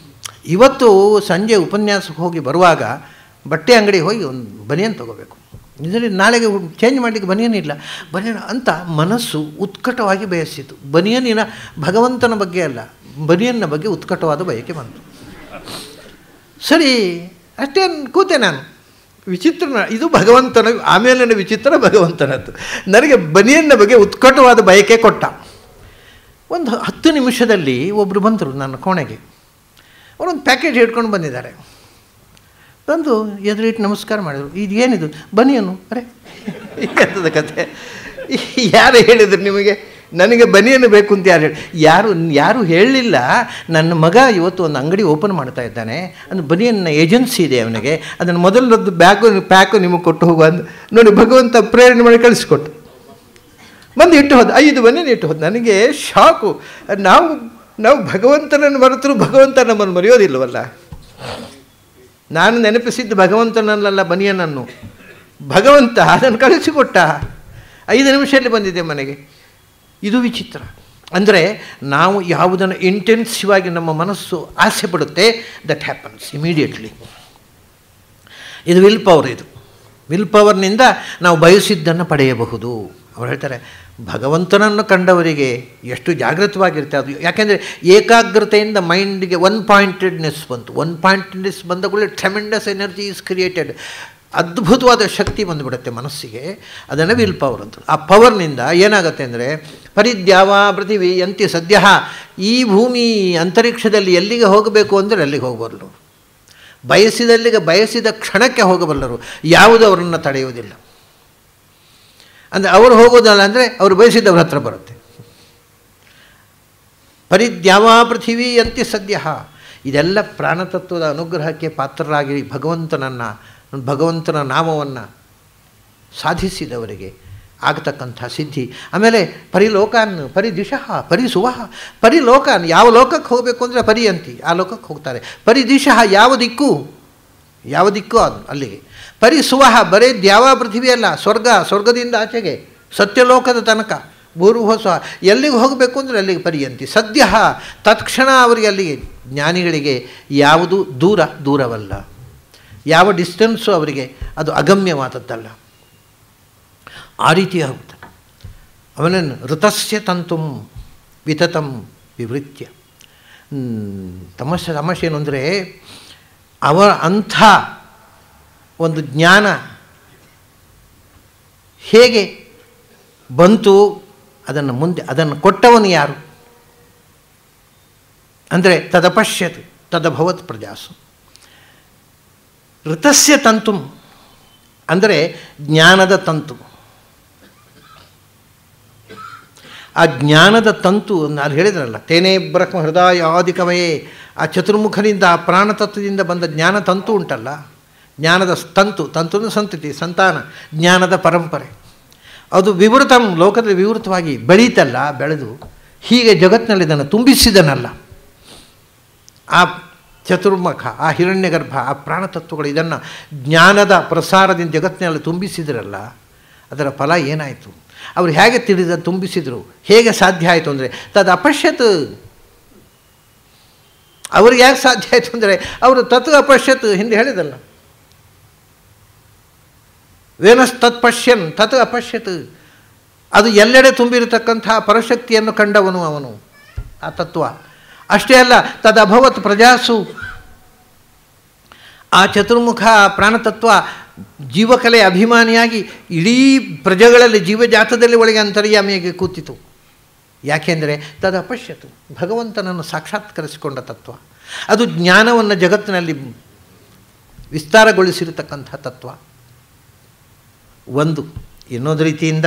ಇವತ್ತು ಸಂಜೆ ಉಪನ್ಯಾಸಕ್ಕೆ ಹೋಗಿ ಬರುವಾಗ ಬಟ್ಟೆ ಅಂಗಡಿ ಹೋಗಿ ಒಂದು ಬನಿಯನ್ ತೊಗೋಬೇಕು ಇದರಲ್ಲಿ ನಾಳೆಗೆ ಚೇಂಜ್ ಮಾಡಲಿಕ್ಕೆ ಬನಿಯನಿಲ್ಲ ಬನಿಯನ್ ಅಂತ ಮನಸ್ಸು ಉತ್ಕಟವಾಗಿ ಬಯಸಿತು ಬನಿಯನಿನ ಭಗವಂತನ ಬಗ್ಗೆ ಅಲ್ಲ ಬನಿಯನ್ನ ಬಗ್ಗೆ ಉತ್ಕಟವಾದ ಬಯಕೆ ಬಂತು ಸರಿ ಅಷ್ಟೇ ಕೂತೆ ನಾನು ವಿಚಿತ್ರ ಇದು ಭಗವಂತನ ಆಮೇಲಿನ ವಿಚಿತ್ರ ಭಗವಂತನದ್ದು ನನಗೆ ಬನಿಯನ್ನ ಬಗ್ಗೆ ಉತ್ಕಟವಾದ ಬಯಕೆ ಕೊಟ್ಟ ಒಂದು ಹತ್ತು ನಿಮಿಷದಲ್ಲಿ ಒಬ್ಬರು ಬಂದರು ನನ್ನ ಕೋಣೆಗೆ ಅವರೊಂದು ಪ್ಯಾಕೇಜ್ ಹಿಡ್ಕೊಂಡು ಬಂದಿದ್ದಾರೆ ಬಂದು ಎದುರಿಟ್ಟು ನಮಸ್ಕಾರ ಮಾಡಿದರು ಇದು ಏನಿದು ಬನಿಯನು ಅರೆ ಎಂಥದ ಕತೆ ಯಾರು ಹೇಳಿದ್ರು ನಿಮಗೆ ನನಗೆ ಬನಿಯನ್ನು ಬೇಕು ಅಂತ ಯಾರು ಹೇಳಿ ಯಾರು ಯಾರು ಹೇಳಲಿಲ್ಲ ನನ್ನ ಮಗ ಇವತ್ತು ಒಂದು ಅಂಗಡಿ ಓಪನ್ ಮಾಡ್ತಾ ಇದ್ದಾನೆ ಅದು ಬನಿಯನ್ನ ಏಜೆನ್ಸಿ ಇದೆ ಅವನಿಗೆ ಅದನ್ನು ಮೊದಲದ್ದು ಬ್ಯಾಗು ಪ್ಯಾಕು ನಿಮಗೆ ಕೊಟ್ಟು ಹೋಗುವ ಅಂದು ನೋಡಿ ಭಗವಂತ ಪ್ರೇರಣೆ ಮಾಡಿ ಕಳಿಸ್ಕೊಟ್ಟು ಬಂದು ಇಟ್ಟು ಹೋದ ಐದು ಬನಿಯನ್ ಇಟ್ಟು ಹೋದ ನನಗೆ ಶಾಕು ನಾವು ನಾವು ಭಗವಂತನನ್ನು ಮರೆತರೂ ಭಗವಂತ ನಮ್ಮನ್ನು ಮರೆಯೋದಿಲ್ಲವಲ್ಲ ನಾನು ನೆನಪಿಸಿದ್ದು ಭಗವಂತನಲ್ಲ ಬನಿಯನನ್ನು ಭಗವಂತ ಅದನ್ನು ಕಳಿಸಿಕೊಟ್ಟ ಐದು ನಿಮಿಷದಲ್ಲಿ ಬಂದಿದೆ ಮನೆಗೆ ಇದು ವಿಚಿತ್ರ ಅಂದರೆ ನಾವು ಯಾವುದನ್ನು ಇಂಟೆನ್ಸಿವ್ ಆಗಿ ನಮ್ಮ ಮನಸ್ಸು ಆಸೆ ಪಡುತ್ತೆ ದಟ್ ಹ್ಯಾಪನ್ಸ್ ಇಮಿಡಿಯೇಟ್ಲಿ ಇದು ವಿಲ್ ಪವರ್ ಇದು ವಿಲ್ ಪವರ್ನಿಂದ ನಾವು ಬಯಸಿದ್ದನ್ನು ಪಡೆಯಬಹುದು ಅವ್ರು ಹೇಳ್ತಾರೆ ಭಗವಂತನನ್ನು ಕಂಡವರಿಗೆ ಎಷ್ಟು ಜಾಗೃತವಾಗಿರುತ್ತೆ ಅದು ಯಾಕೆಂದರೆ ಏಕಾಗ್ರತೆಯಿಂದ ಮೈಂಡಿಗೆ ಒನ್ ಪಾಯಿಂಟೆಡ್ನೆಸ್ ಬಂತು ಒನ್ ಪಾಯಿಂಟೆಡ್ನೆಸ್ ಬಂದ ಕೂಡಲೇ ಟ್ರೆಮೆಂಡಸ್ ಎನರ್ಜಿ ಈಸ್ ಕ್ರಿಯೇಟೆಡ್ ಅದ್ಭುತವಾದ ಶಕ್ತಿ ಬಂದುಬಿಡುತ್ತೆ ಮನಸ್ಸಿಗೆ ಅದನ್ನು ವಿಲ್ ಪವರ್ ಅಂತ ಆ ಪವರ್ನಿಂದ ಏನಾಗುತ್ತೆ ಅಂದರೆ ಪರಿದ್ಯಾವ ಪೃಥಿವಿ ಅಂತ್ಯ ಸದ್ಯ ಈ ಭೂಮಿ ಅಂತರಿಕ್ಷದಲ್ಲಿ ಎಲ್ಲಿಗೆ ಹೋಗಬೇಕು ಅಂದರೆ ಅಲ್ಲಿಗೆ ಹೋಗಬಲ್ಲರು ಬಯಸಿದಲ್ಲಿಗೆ ಬಯಸಿದ ಕ್ಷಣಕ್ಕೆ ಹೋಗಬಲ್ಲರು ಯಾವುದು ಅವರನ್ನು ತಡೆಯುವುದಿಲ್ಲ ಅಂದರೆ ಅವರು ಹೋಗೋದಲ್ಲ ಅಂದರೆ ಅವರು ಬಯಸಿದವ್ರ ಹತ್ರ ಬರುತ್ತೆ ಪರಿದ್ಯಾವ ಪೃಥಿವಿ ಅಂತ್ಯ ಸದ್ಯ ಇದೆಲ್ಲ ಪ್ರಾಣತತ್ವದ ಅನುಗ್ರಹಕ್ಕೆ ಪಾತ್ರರಾಗಿ ಭಗವಂತನನ್ನು ಭಗವಂತನ ನಾಮವನ್ನು ಸಾಧಿಸಿದವರಿಗೆ ಆಗತಕ್ಕಂಥ ಸಿದ್ಧಿ ಆಮೇಲೆ ಪರಿಲೋಕಾನ್ ಪರಿದಿಶಃ ಪರಿಸುವಹ ಪರಿಲೋಕಾನ್ ಯಾವ ಲೋಕಕ್ಕೆ ಹೋಗಬೇಕು ಅಂದರೆ ಪರಿಯಂತಿ ಆ ಲೋಕಕ್ಕೆ ಹೋಗ್ತಾರೆ ಪರಿದಿಶಃ ಯಾವ ದಿಕ್ಕು ಯಾವ ದಿಕ್ಕು ಅದು ಅಲ್ಲಿಗೆ ಪರಿಸುವಹ ಬರೇ ದ್ಯಾವ ಪೃಥ್ವಿ ಅಲ್ಲ ಸ್ವರ್ಗ ಸ್ವರ್ಗದಿಂದ ಆಚೆಗೆ ಸತ್ಯಲೋಕದ ತನಕ ಭೂರ್ವಸ ಎಲ್ಲಿಗೆ ಹೋಗಬೇಕು ಅಂದರೆ ಅಲ್ಲಿಗೆ ಪರ್ಯಂತಿ ಸದ್ಯ ತತ್ಕ್ಷಣ ಅವರಿಗೆ ಅಲ್ಲಿಗೆ ಜ್ಞಾನಿಗಳಿಗೆ ಯಾವುದು ದೂರ ದೂರವಲ್ಲ ಯಾವ ಡಿಸ್ಟೆನ್ಸು ಅವರಿಗೆ ಅದು ಅಗಮ್ಯವಾದದ್ದಲ್ಲ ಆ ರೀತಿ ಆಗುತ್ತೆ ಅವನನ್ನು ಋತಸ್ಯ ತಂತುಂ ವಿತತಂ ವಿವೃತ್ಯ ತಮಸ್ಯೆ ಸಮಸ್ಯೆ ಏನು ಅಂದರೆ ಅವರ ಅಂಥ ಒಂದು ಜ್ಞಾನ ಹೇಗೆ ಬಂತು ಅದನ್ನು ಮುಂದೆ ಅದನ್ನು ಕೊಟ್ಟವನು ಯಾರು ಅಂದರೆ ತದಪಶ್ಯತ್ ತದಭವತ್ ಪ್ರಜಾಸು ಋತಸ್ಯ ತಂತು ಅಂದರೆ ಜ್ಞಾನದ ತಂತು ಆ ಜ್ಞಾನದ ತಂತು ನಾನು ಹೇಳಿದ್ರಲ್ಲ ತೇನೇ ಬ್ರಹ್ಮ ಹೃದಯಾದಿಕಮಯೇ ಆ ಚತುರ್ಮುಖನಿಂದ ಆ ಪ್ರಾಣತತ್ವದಿಂದ ಬಂದ ಜ್ಞಾನ ತಂತು ಉಂಟಲ್ಲ ಜ್ಞಾನದ ತಂತು ತಂತು ಸಂತತಿ ಸಂತಾನ ಜ್ಞಾನದ ಪರಂಪರೆ ಅದು ವಿವೃತಂ ಲೋಕದಲ್ಲಿ ವಿವೃತವಾಗಿ ಬೆಳೀತಲ್ಲ ಬೆಳೆದು ಹೀಗೆ ಜಗತ್ತಿನಲ್ಲಿ ಇದನ್ನು ತುಂಬಿಸಿದನಲ್ಲ ಆ ಚತುರ್ಮುಖ ಆ ಹಿರಣ್ಯಗರ್ಭ ಆ ಪ್ರಾಣತತ್ವಗಳು ಇದನ್ನು ಜ್ಞಾನದ ಪ್ರಸಾರದಿಂದ ಜಗತ್ತಿನಲ್ಲಿ ತುಂಬಿಸಿದ್ರಲ್ಲ ಅದರ ಫಲ ಏನಾಯಿತು ಅವರು ಹೇಗೆ ತಿಳಿದ ತುಂಬಿಸಿದರು ಹೇಗೆ ಸಾಧ್ಯ ಆಯಿತು ಅಂದರೆ ತದ್ ಅಪಶ್ಯತ್ ಅವ್ರಿಗೆ ಯಾಕೆ ಸಾಧ್ಯ ಆಯಿತು ಅಂದರೆ ಅವರು ತತ್ ಅಪಶ್ಯತ್ ಹಿಂದೆ ಹೇಳಿದಲ್ಲ ವೇನಸ್ ತತ್ ಪಶ್ಯನ್ ತತ್ ಅಪಶ್ಯತ್ ಅದು ಎಲ್ಲೆಡೆ ತುಂಬಿರತಕ್ಕಂಥ ಪರಶಕ್ತಿಯನ್ನು ಕಂಡವನು ಅವನು ಆ ತತ್ವ ಅಷ್ಟೇ ಅಲ್ಲ ತದಭವತ್ ಪ್ರಜಾಸು ಆ ಚತುರ್ಮುಖ ಪ್ರಾಣತತ್ವ ಜೀವಕಲೆ ಅಭಿಮಾನಿಯಾಗಿ ಇಡೀ ಪ್ರಜೆಗಳಲ್ಲಿ ಜೀವಜಾತದಲ್ಲಿ ಒಳಗೆ ಅಂತರ್ಯಾಮಿಯಾಗಿ ಕೂತಿತು ಯಾಕೆಂದರೆ ತದಪಶ್ಯತು ಭಗವಂತನನ್ನು ಸಾಕ್ಷಾತ್ಕರಿಸಿಕೊಂಡ ತತ್ವ ಅದು ಜ್ಞಾನವನ್ನು ಜಗತ್ತಿನಲ್ಲಿ ವಿಸ್ತಾರಗೊಳಿಸಿರತಕ್ಕಂಥ ತತ್ವ ಒಂದು ಇನ್ನೊಂದು ರೀತಿಯಿಂದ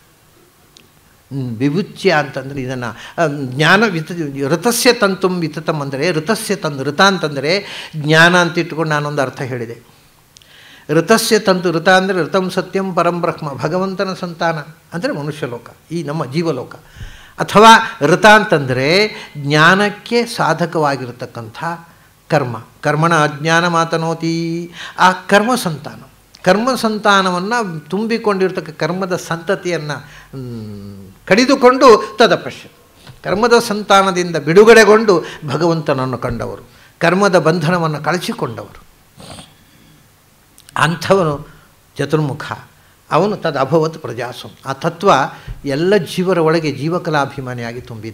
ವಿಭುಚ್ಯ ಅಂತಂದರೆ ಇದನ್ನು ಜ್ಞಾನ ವಿತ ಋತಸ್ಯ ತಂತುಂ ವಿತತಂ ಅಂದರೆ ಋತಸ್ಯ ತಂದು ಋತ ಅಂತಂದರೆ ಜ್ಞಾನ ಅಂತ ಇಟ್ಕೊಂಡು ನಾನೊಂದು ಅರ್ಥ ಹೇಳಿದೆ ಋತಸ್ಯ ತಂತು ಋತ ಅಂದರೆ ಋತಂ ಸತ್ಯಂ ಪರಂ ಬ್ರಹ್ಮ ಭಗವಂತನ ಸಂತಾನ ಅಂದರೆ ಮನುಷ್ಯಲೋಕ ಈ ನಮ್ಮ ಜೀವಲೋಕ ಅಥವಾ ಋತ ಅಂತಂದರೆ ಜ್ಞಾನಕ್ಕೆ ಸಾಧಕವಾಗಿರತಕ್ಕಂಥ ಕರ್ಮ ಕರ್ಮಣ ಅಜ್ಞಾನ ಮಾತನೋತಿ ಆ ಕರ್ಮ ಸಂತಾನ ಕರ್ಮ ಸಂತಾನವನ್ನು ತುಂಬಿಕೊಂಡಿರ್ತಕ್ಕ ಕರ್ಮದ ಸಂತತಿಯನ್ನು ಕಡಿದುಕೊಂಡು ತದಪಶ್ಯ ಕರ್ಮದ ಸಂತಾನದಿಂದ ಬಿಡುಗಡೆಗೊಂಡು ಭಗವಂತನನ್ನು ಕಂಡವರು ಕರ್ಮದ ಬಂಧನವನ್ನು ಕಳಚಿಕೊಂಡವರು ಅಂಥವನು ಚತುರ್ಮುಖ ಅವನು ತದ್ ಅಭವತ್ ಪ್ರಜಾಸಂ ಆ ತತ್ವ ಎಲ್ಲ ಜೀವರ ಒಳಗೆ ಜೀವಕಲಾಭಿಮಾನಿಯಾಗಿ ತುಂಬಿದ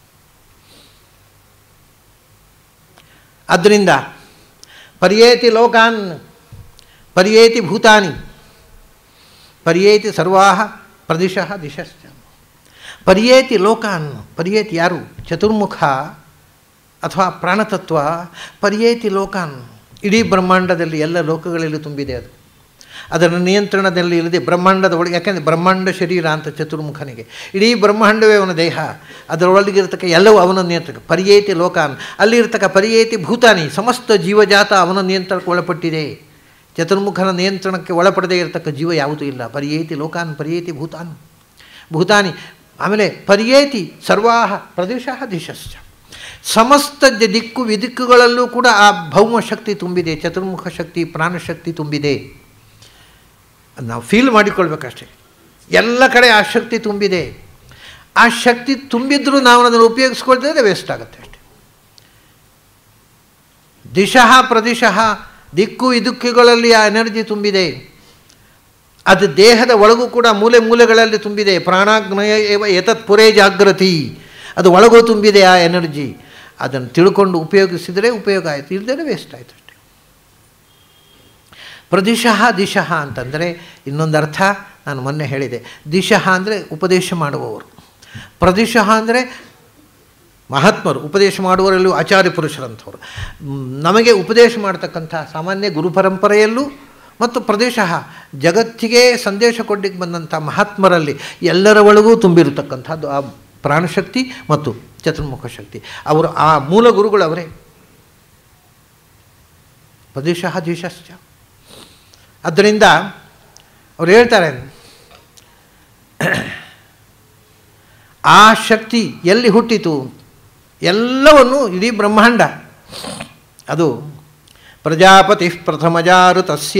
ಆದ್ದರಿಂದ ಪರ್ಯೇತಿ ಲೋಕಾನ್ ಪರ್ಯೇತಿ ಭೂತಾನಿ ಪರ್ಯೇತಿ ಸರ್ವಾ ಪ್ರದಿಶಃ ದಿಶಶ್ಚ ಪರ್ಯೇತಿ ಲೋಕಾನ್ ಪರ್ಯೇತಿ ಯಾರು ಚತುರ್ಮುಖ ಅಥವಾ ಪ್ರಾಣತತ್ವ ಪರ್ಯೇತಿ ಲೋಕಾನ್ ಇಡೀ ಬ್ರಹ್ಮಾಂಡದಲ್ಲಿ ಎಲ್ಲ ಲೋಕಗಳಲ್ಲಿ ತುಂಬಿದೆ ಅದು ಅದರ ನಿಯಂತ್ರಣದಲ್ಲಿ ಇಲ್ಲದೆ ಬ್ರಹ್ಮಾಂಡದ ಒಳಗೆ ಯಾಕೆಂದರೆ ಬ್ರಹ್ಮಾಂಡ ಶರೀರ ಅಂತ ಚತುರ್ಮುಖನಿಗೆ ಇಡೀ ಬ್ರಹ್ಮಾಂಡವೇ ಅವನ ದೇಹ ಅದರೊಳಗಿರತಕ್ಕ ಎಲ್ಲವೂ ಅವನ ನಿಯಂತ್ರಣ ಪರ್ಯೇತಿ ಲೋಕಾನ್ ಅಲ್ಲಿರ್ತಕ್ಕ ಪರ್ಯೇತಿ ಭೂತಾನಿ ಸಮಸ್ತ ಜೀವಜಾತ ಅವನ ನಿಯಂತ್ರಣಕ್ಕೆ ಒಳಪಟ್ಟಿದೆ ಚತುರ್ಮುಖನ ನಿಯಂತ್ರಣಕ್ಕೆ ಒಳಪಡದೇ ಇರತಕ್ಕ ಜೀವ ಯಾವುದೂ ಇಲ್ಲ ಪರ್ಯೇತಿ ಲೋಕಾನ್ ಪರ್ಯೇತಿ ಭೂತಾನ್ ಭೂತಾನಿ ಆಮೇಲೆ ಪರ್ಯೇತಿ ಸರ್ವಾಹ ಪ್ರದೇಶ ದಿಶಶ್ಚ ಸಮಸ್ತ ದಿಕ್ಕು ವಿದಿಕ್ಕುಗಳಲ್ಲೂ ಕೂಡ ಆ ಭೌಮ ಶಕ್ತಿ ತುಂಬಿದೆ ಚತುರ್ಮುಖ ಶಕ್ತಿ ಪ್ರಾಣಶಕ್ತಿ ತುಂಬಿದೆ ನಾವು ಫೀಲ್ ಮಾಡಿಕೊಳ್ಬೇಕಷ್ಟೇ ಎಲ್ಲ ಕಡೆ ಆ ಶಕ್ತಿ ತುಂಬಿದೆ ಆ ಶಕ್ತಿ ತುಂಬಿದ್ರೂ ನಾವು ಅದನ್ನು ಉಪಯೋಗಿಸ್ಕೊಳ್ತಿದ್ರೆ ವೇಸ್ಟ್ ಆಗುತ್ತೆ ಅಷ್ಟೆ ದಿಶಃ ಪ್ರದಿಶಃ ದಿಕ್ಕು ಇದುಕ್ಕುಗಳಲ್ಲಿ ಆ ಎನರ್ಜಿ ತುಂಬಿದೆ ಅದು ದೇಹದ ಒಳಗೂ ಕೂಡ ಮೂಲೆ ಮೂಲೆಗಳಲ್ಲಿ ತುಂಬಿದೆ ಪ್ರಾಣಾಗ್ನಯ ಏವ ಎತತ್ ಪುರೇ ಜಾಗೃತಿ ಅದು ಒಳಗೂ ತುಂಬಿದೆ ಆ ಎನರ್ಜಿ ಅದನ್ನು ತಿಳ್ಕೊಂಡು ಉಪಯೋಗಿಸಿದರೆ ಉಪಯೋಗ ಆಯಿತು ಇಲ್ಲದೇ ವೇಸ್ಟ್ ಆಯಿತು ಅಷ್ಟೆ ಪ್ರದಿಶಃ ದಿಶಃ ಅಂತಂದರೆ ಇನ್ನೊಂದು ಅರ್ಥ ನಾನು ಮೊನ್ನೆ ಹೇಳಿದೆ ದಿಶಃ ಅಂದರೆ ಉಪದೇಶ ಮಾಡುವವರು ಪ್ರದಿಶಃ ಅಂದರೆ ಮಹಾತ್ಮರು ಉಪದೇಶ ಮಾಡುವವರಲ್ಲೂ ಆಚಾರ್ಯ ಪುರುಷರಂಥವ್ರು ನಮಗೆ ಉಪದೇಶ ಮಾಡ್ತಕ್ಕಂಥ ಸಾಮಾನ್ಯ ಗುರು ಪರಂಪರೆಯಲ್ಲೂ ಮತ್ತು ಪ್ರದೇಶ ಜಗತ್ತಿಗೆ ಸಂದೇಶ ಕೊಡ್ಲಿಕ್ಕೆ ಬಂದಂಥ ಮಹಾತ್ಮರಲ್ಲಿ ಎಲ್ಲರ ಒಳಗೂ ತುಂಬಿರತಕ್ಕಂಥದ್ದು ಆ ಪ್ರಾಣಶಕ್ತಿ ಮತ್ತು ಚತುರ್ಮುಖ ಶಕ್ತಿ ಅವರು ಆ ಮೂಲ ಗುರುಗಳು ಅವರೇ ಪ್ರದೇಶ ದೇಶಶ್ಚ ಆದ್ದರಿಂದ ಅವ್ರು ಹೇಳ್ತಾರೆ ಆ ಶಕ್ತಿ ಎಲ್ಲಿ ಹುಟ್ಟಿತು ಎಲ್ಲವನ್ನು ಇಡೀ ಬ್ರಹ್ಮಾಂಡ ಅದು ಪ್ರಜಾಪತಿ ಪ್ರಥಮಜಾರು ತಸ್ಯ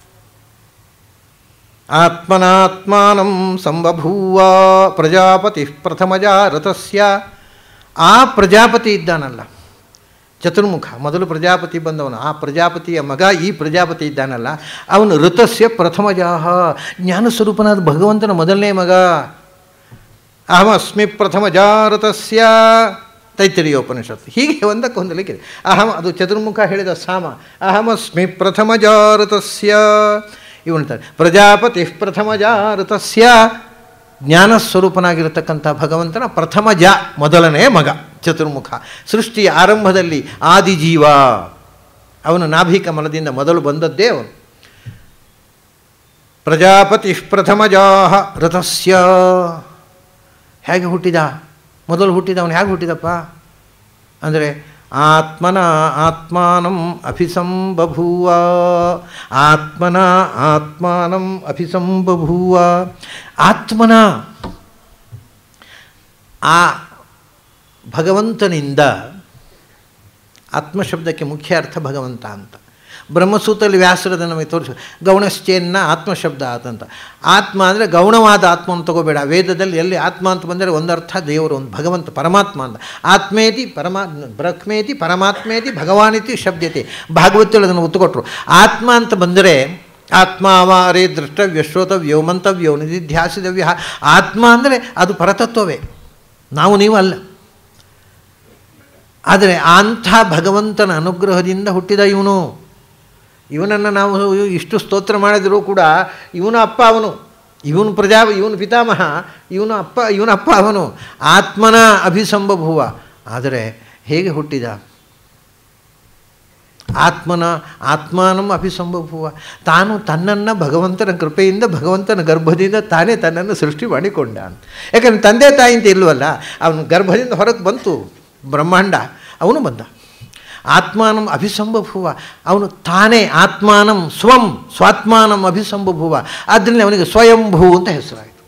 ಆತ್ಮನಾತ್ಮಾನಂ ಸಂಬಭೂವ ಪ್ರಜಾಪತಿ ಪ್ರಥಮಜಾರತಸ್ಯ ಆ ಪ್ರಜಾಪತಿ ಇದ್ದಾನಲ್ಲ ಚತುರ್ಮುಖ ಮೊದಲು ಪ್ರಜಾಪತಿ ಬಂದವನು ಆ ಪ್ರಜಾಪತಿಯ ಮಗ ಈ ಪ್ರಜಾಪತಿ ಇದ್ದಾನಲ್ಲ ಅವನು ಋತಸ್ಯ ಪ್ರಥಮಜಾಹ ಜ್ಞಾನಸ್ವರೂಪನಾದ ಭಗವಂತನ ಮೊದಲನೇ ಮಗ ಅಹಮಸ್ಮಿ ಪ್ರಥಮಜಾರತಸ್ಯ ತೈತರಿಯೋಪನಿಷತ್ತು ಹೀಗೆ ಒಂದಕ್ಕೊಂದು ಲಿಖಿತ ಅಹಮ ಅದು ಚತುರ್ಮುಖ ಹೇಳಿದ ಸಾಮ ಅಹಮಸ್ಮಿ ಪ್ರಥಮಜಾರತಸ್ಯ ಇವನ್ತಾರೆ ಪ್ರಜಾಪತಿ ಪ್ರಥಮಜಾರತಸ್ಯ ಜ್ಞಾನಸ್ವರೂಪನಾಗಿರತಕ್ಕಂಥ ಭಗವಂತನ ಪ್ರಥಮ ಜ ಮೊದಲನೇ ಮಗ ಚತುರ್ಮುಖ ಸೃಷ್ಟಿಯ ಆರಂಭದಲ್ಲಿ ಆದಿಜೀವ ಅವನು ನಾಭಿಕಮಲದಿಂದ ಮೊದಲು ಬಂದದ್ದೇ ಅವನು ಪ್ರಜಾಪತಿ ಪ್ರಥಮಜಾಹ ರಥಸ್ಯ ಹೇಗೆ ಹುಟ್ಟಿದ ಮೊದಲು ಹುಟ್ಟಿದ ಅವನು ಹೇಗೆ ಹುಟ್ಟಿದಪ್ಪ ಅಂದರೆ ಆತ್ಮನ ಆತ್ಮಾನಂ ಅಭಿಸಂಬಭೂವ ಆತ್ಮನ ಆತ್ಮಾನಂ ಅಭಿಸಂಬಭೂವ ಆತ್ಮನ ಆ ಭಗವಂತನಿಂದ ಆತ್ಮಶಬ್ದಕ್ಕೆ ಮುಖ್ಯ ಅರ್ಥ ಭಗವಂತ ಅಂತ ಬ್ರಹ್ಮಸೂತ್ರದಲ್ಲಿ ವ್ಯಾಸರದ ನಮಗೆ ತೋರಿಸ ಗೌಣಶ್ಚೇನ್ನ ಆತ್ಮಶಬ್ದ ಆತಂತ ಆತ್ಮ ಅಂದರೆ ಗೌಣವಾದ ಆತ್ಮವನ್ನು ತಗೋಬೇಡ ವೇದದಲ್ಲಿ ಎಲ್ಲಿ ಆತ್ಮ ಅಂತ ಬಂದರೆ ಒಂದರ್ಥ ದೇವರು ಒಂದು ಭಗವಂತ ಪರಮಾತ್ಮ ಅಂತ ಆತ್ಮೇತಿ ಪರಮಾ ಬ್ರಹ್ಮೇತಿ ಪರಮಾತ್ಮೇತಿ ಭಗವಾನಿತಿ ಶಬ್ದತೆ ಭಾಗವತಲ್ಲಿ ಅದನ್ನು ಒತ್ತುಕೊಟ್ರು ಆತ್ಮ ಅಂತ ಬಂದರೆ ಆತ್ಮ ಅವಾರೇ ದೃಷ್ಟವ್ಯ ಶ್ರೋತವ್ಯೋ ಮಂತವ್ಯೋ ನಿಧಿಧ್ಯಾಸಿದವ್ಯ ಆತ್ಮ ಅಂದರೆ ಅದು ಪರತತ್ವವೇ ನಾವು ನೀವು ಅಲ್ಲ ಆದರೆ ಅಂಥ ಭಗವಂತನ ಅನುಗ್ರಹದಿಂದ ಹುಟ್ಟಿದ ಇವನು ಇವನನ್ನು ನಾವು ಇಷ್ಟು ಸ್ತೋತ್ರ ಮಾಡಿದರೂ ಕೂಡ ಇವನು ಅಪ್ಪ ಅವನು ಇವನು ಪ್ರಜಾ ಇವನು ಪಿತಾಮಹ ಇವನು ಅಪ್ಪ ಇವನ ಅಪ್ಪ ಅವನು ಆತ್ಮನ ಅಭಿಸಂಭಭುವ ಆದರೆ ಹೇಗೆ ಹುಟ್ಟಿದ ಆತ್ಮನ ಆತ್ಮಾನಂ ಅಭಿಸಂಭಭುವ ತಾನು ತನ್ನನ್ನು ಭಗವಂತನ ಕೃಪೆಯಿಂದ ಭಗವಂತನ ಗರ್ಭದಿಂದ ತಾನೇ ತನ್ನನ್ನು ಸೃಷ್ಟಿ ಮಾಡಿಕೊಂಡ ಯಾಕಂದರೆ ತಂದೆ ತಾಯಿ ಅಂತ ಇಲ್ವಲ್ಲ ಅವನು ಗರ್ಭದಿಂದ ಹೊರಗೆ ಬಂತು ಬ್ರಹ್ಮಾಂಡ ಅವನು ಬಂದ ಆತ್ಮಾನಂ ಅಭಿಸಂಭಭುವ ಅವನು ತಾನೇ ಆತ್ಮಾನಂ ಸ್ವಂ ಸ್ವಾತ್ಮಾನಂ ಅಭಿಸಂಭಭುವ ಆದ್ದರಿಂದ ಅವನಿಗೆ ಸ್ವಯಂಭೂ ಅಂತ ಹೆಸರಾಯಿತು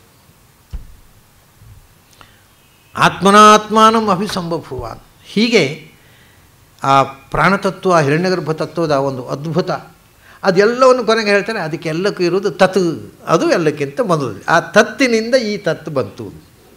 ಆತ್ಮನಾತ್ಮಾನಂ ಅಭಿಸಂಭಭುವ ಹೀಗೆ ಆ ಪ್ರಾಣತತ್ವ ಹಿರಣ್ಯಗರ್ಭ ತತ್ವದ ಒಂದು ಅದ್ಭುತ ಅದೆಲ್ಲವನ್ನು ಕೊನೆಗೆ ಹೇಳ್ತಾರೆ ಅದಕ್ಕೆಲ್ಲಕ್ಕೂ ಇರುವುದು ತತ್ ಅದು ಎಲ್ಲಕ್ಕಿಂತ ಮೊದಲು ಆ ತತ್ತಿನಿಂದ ಈ ತತ್ತು ಬಂತು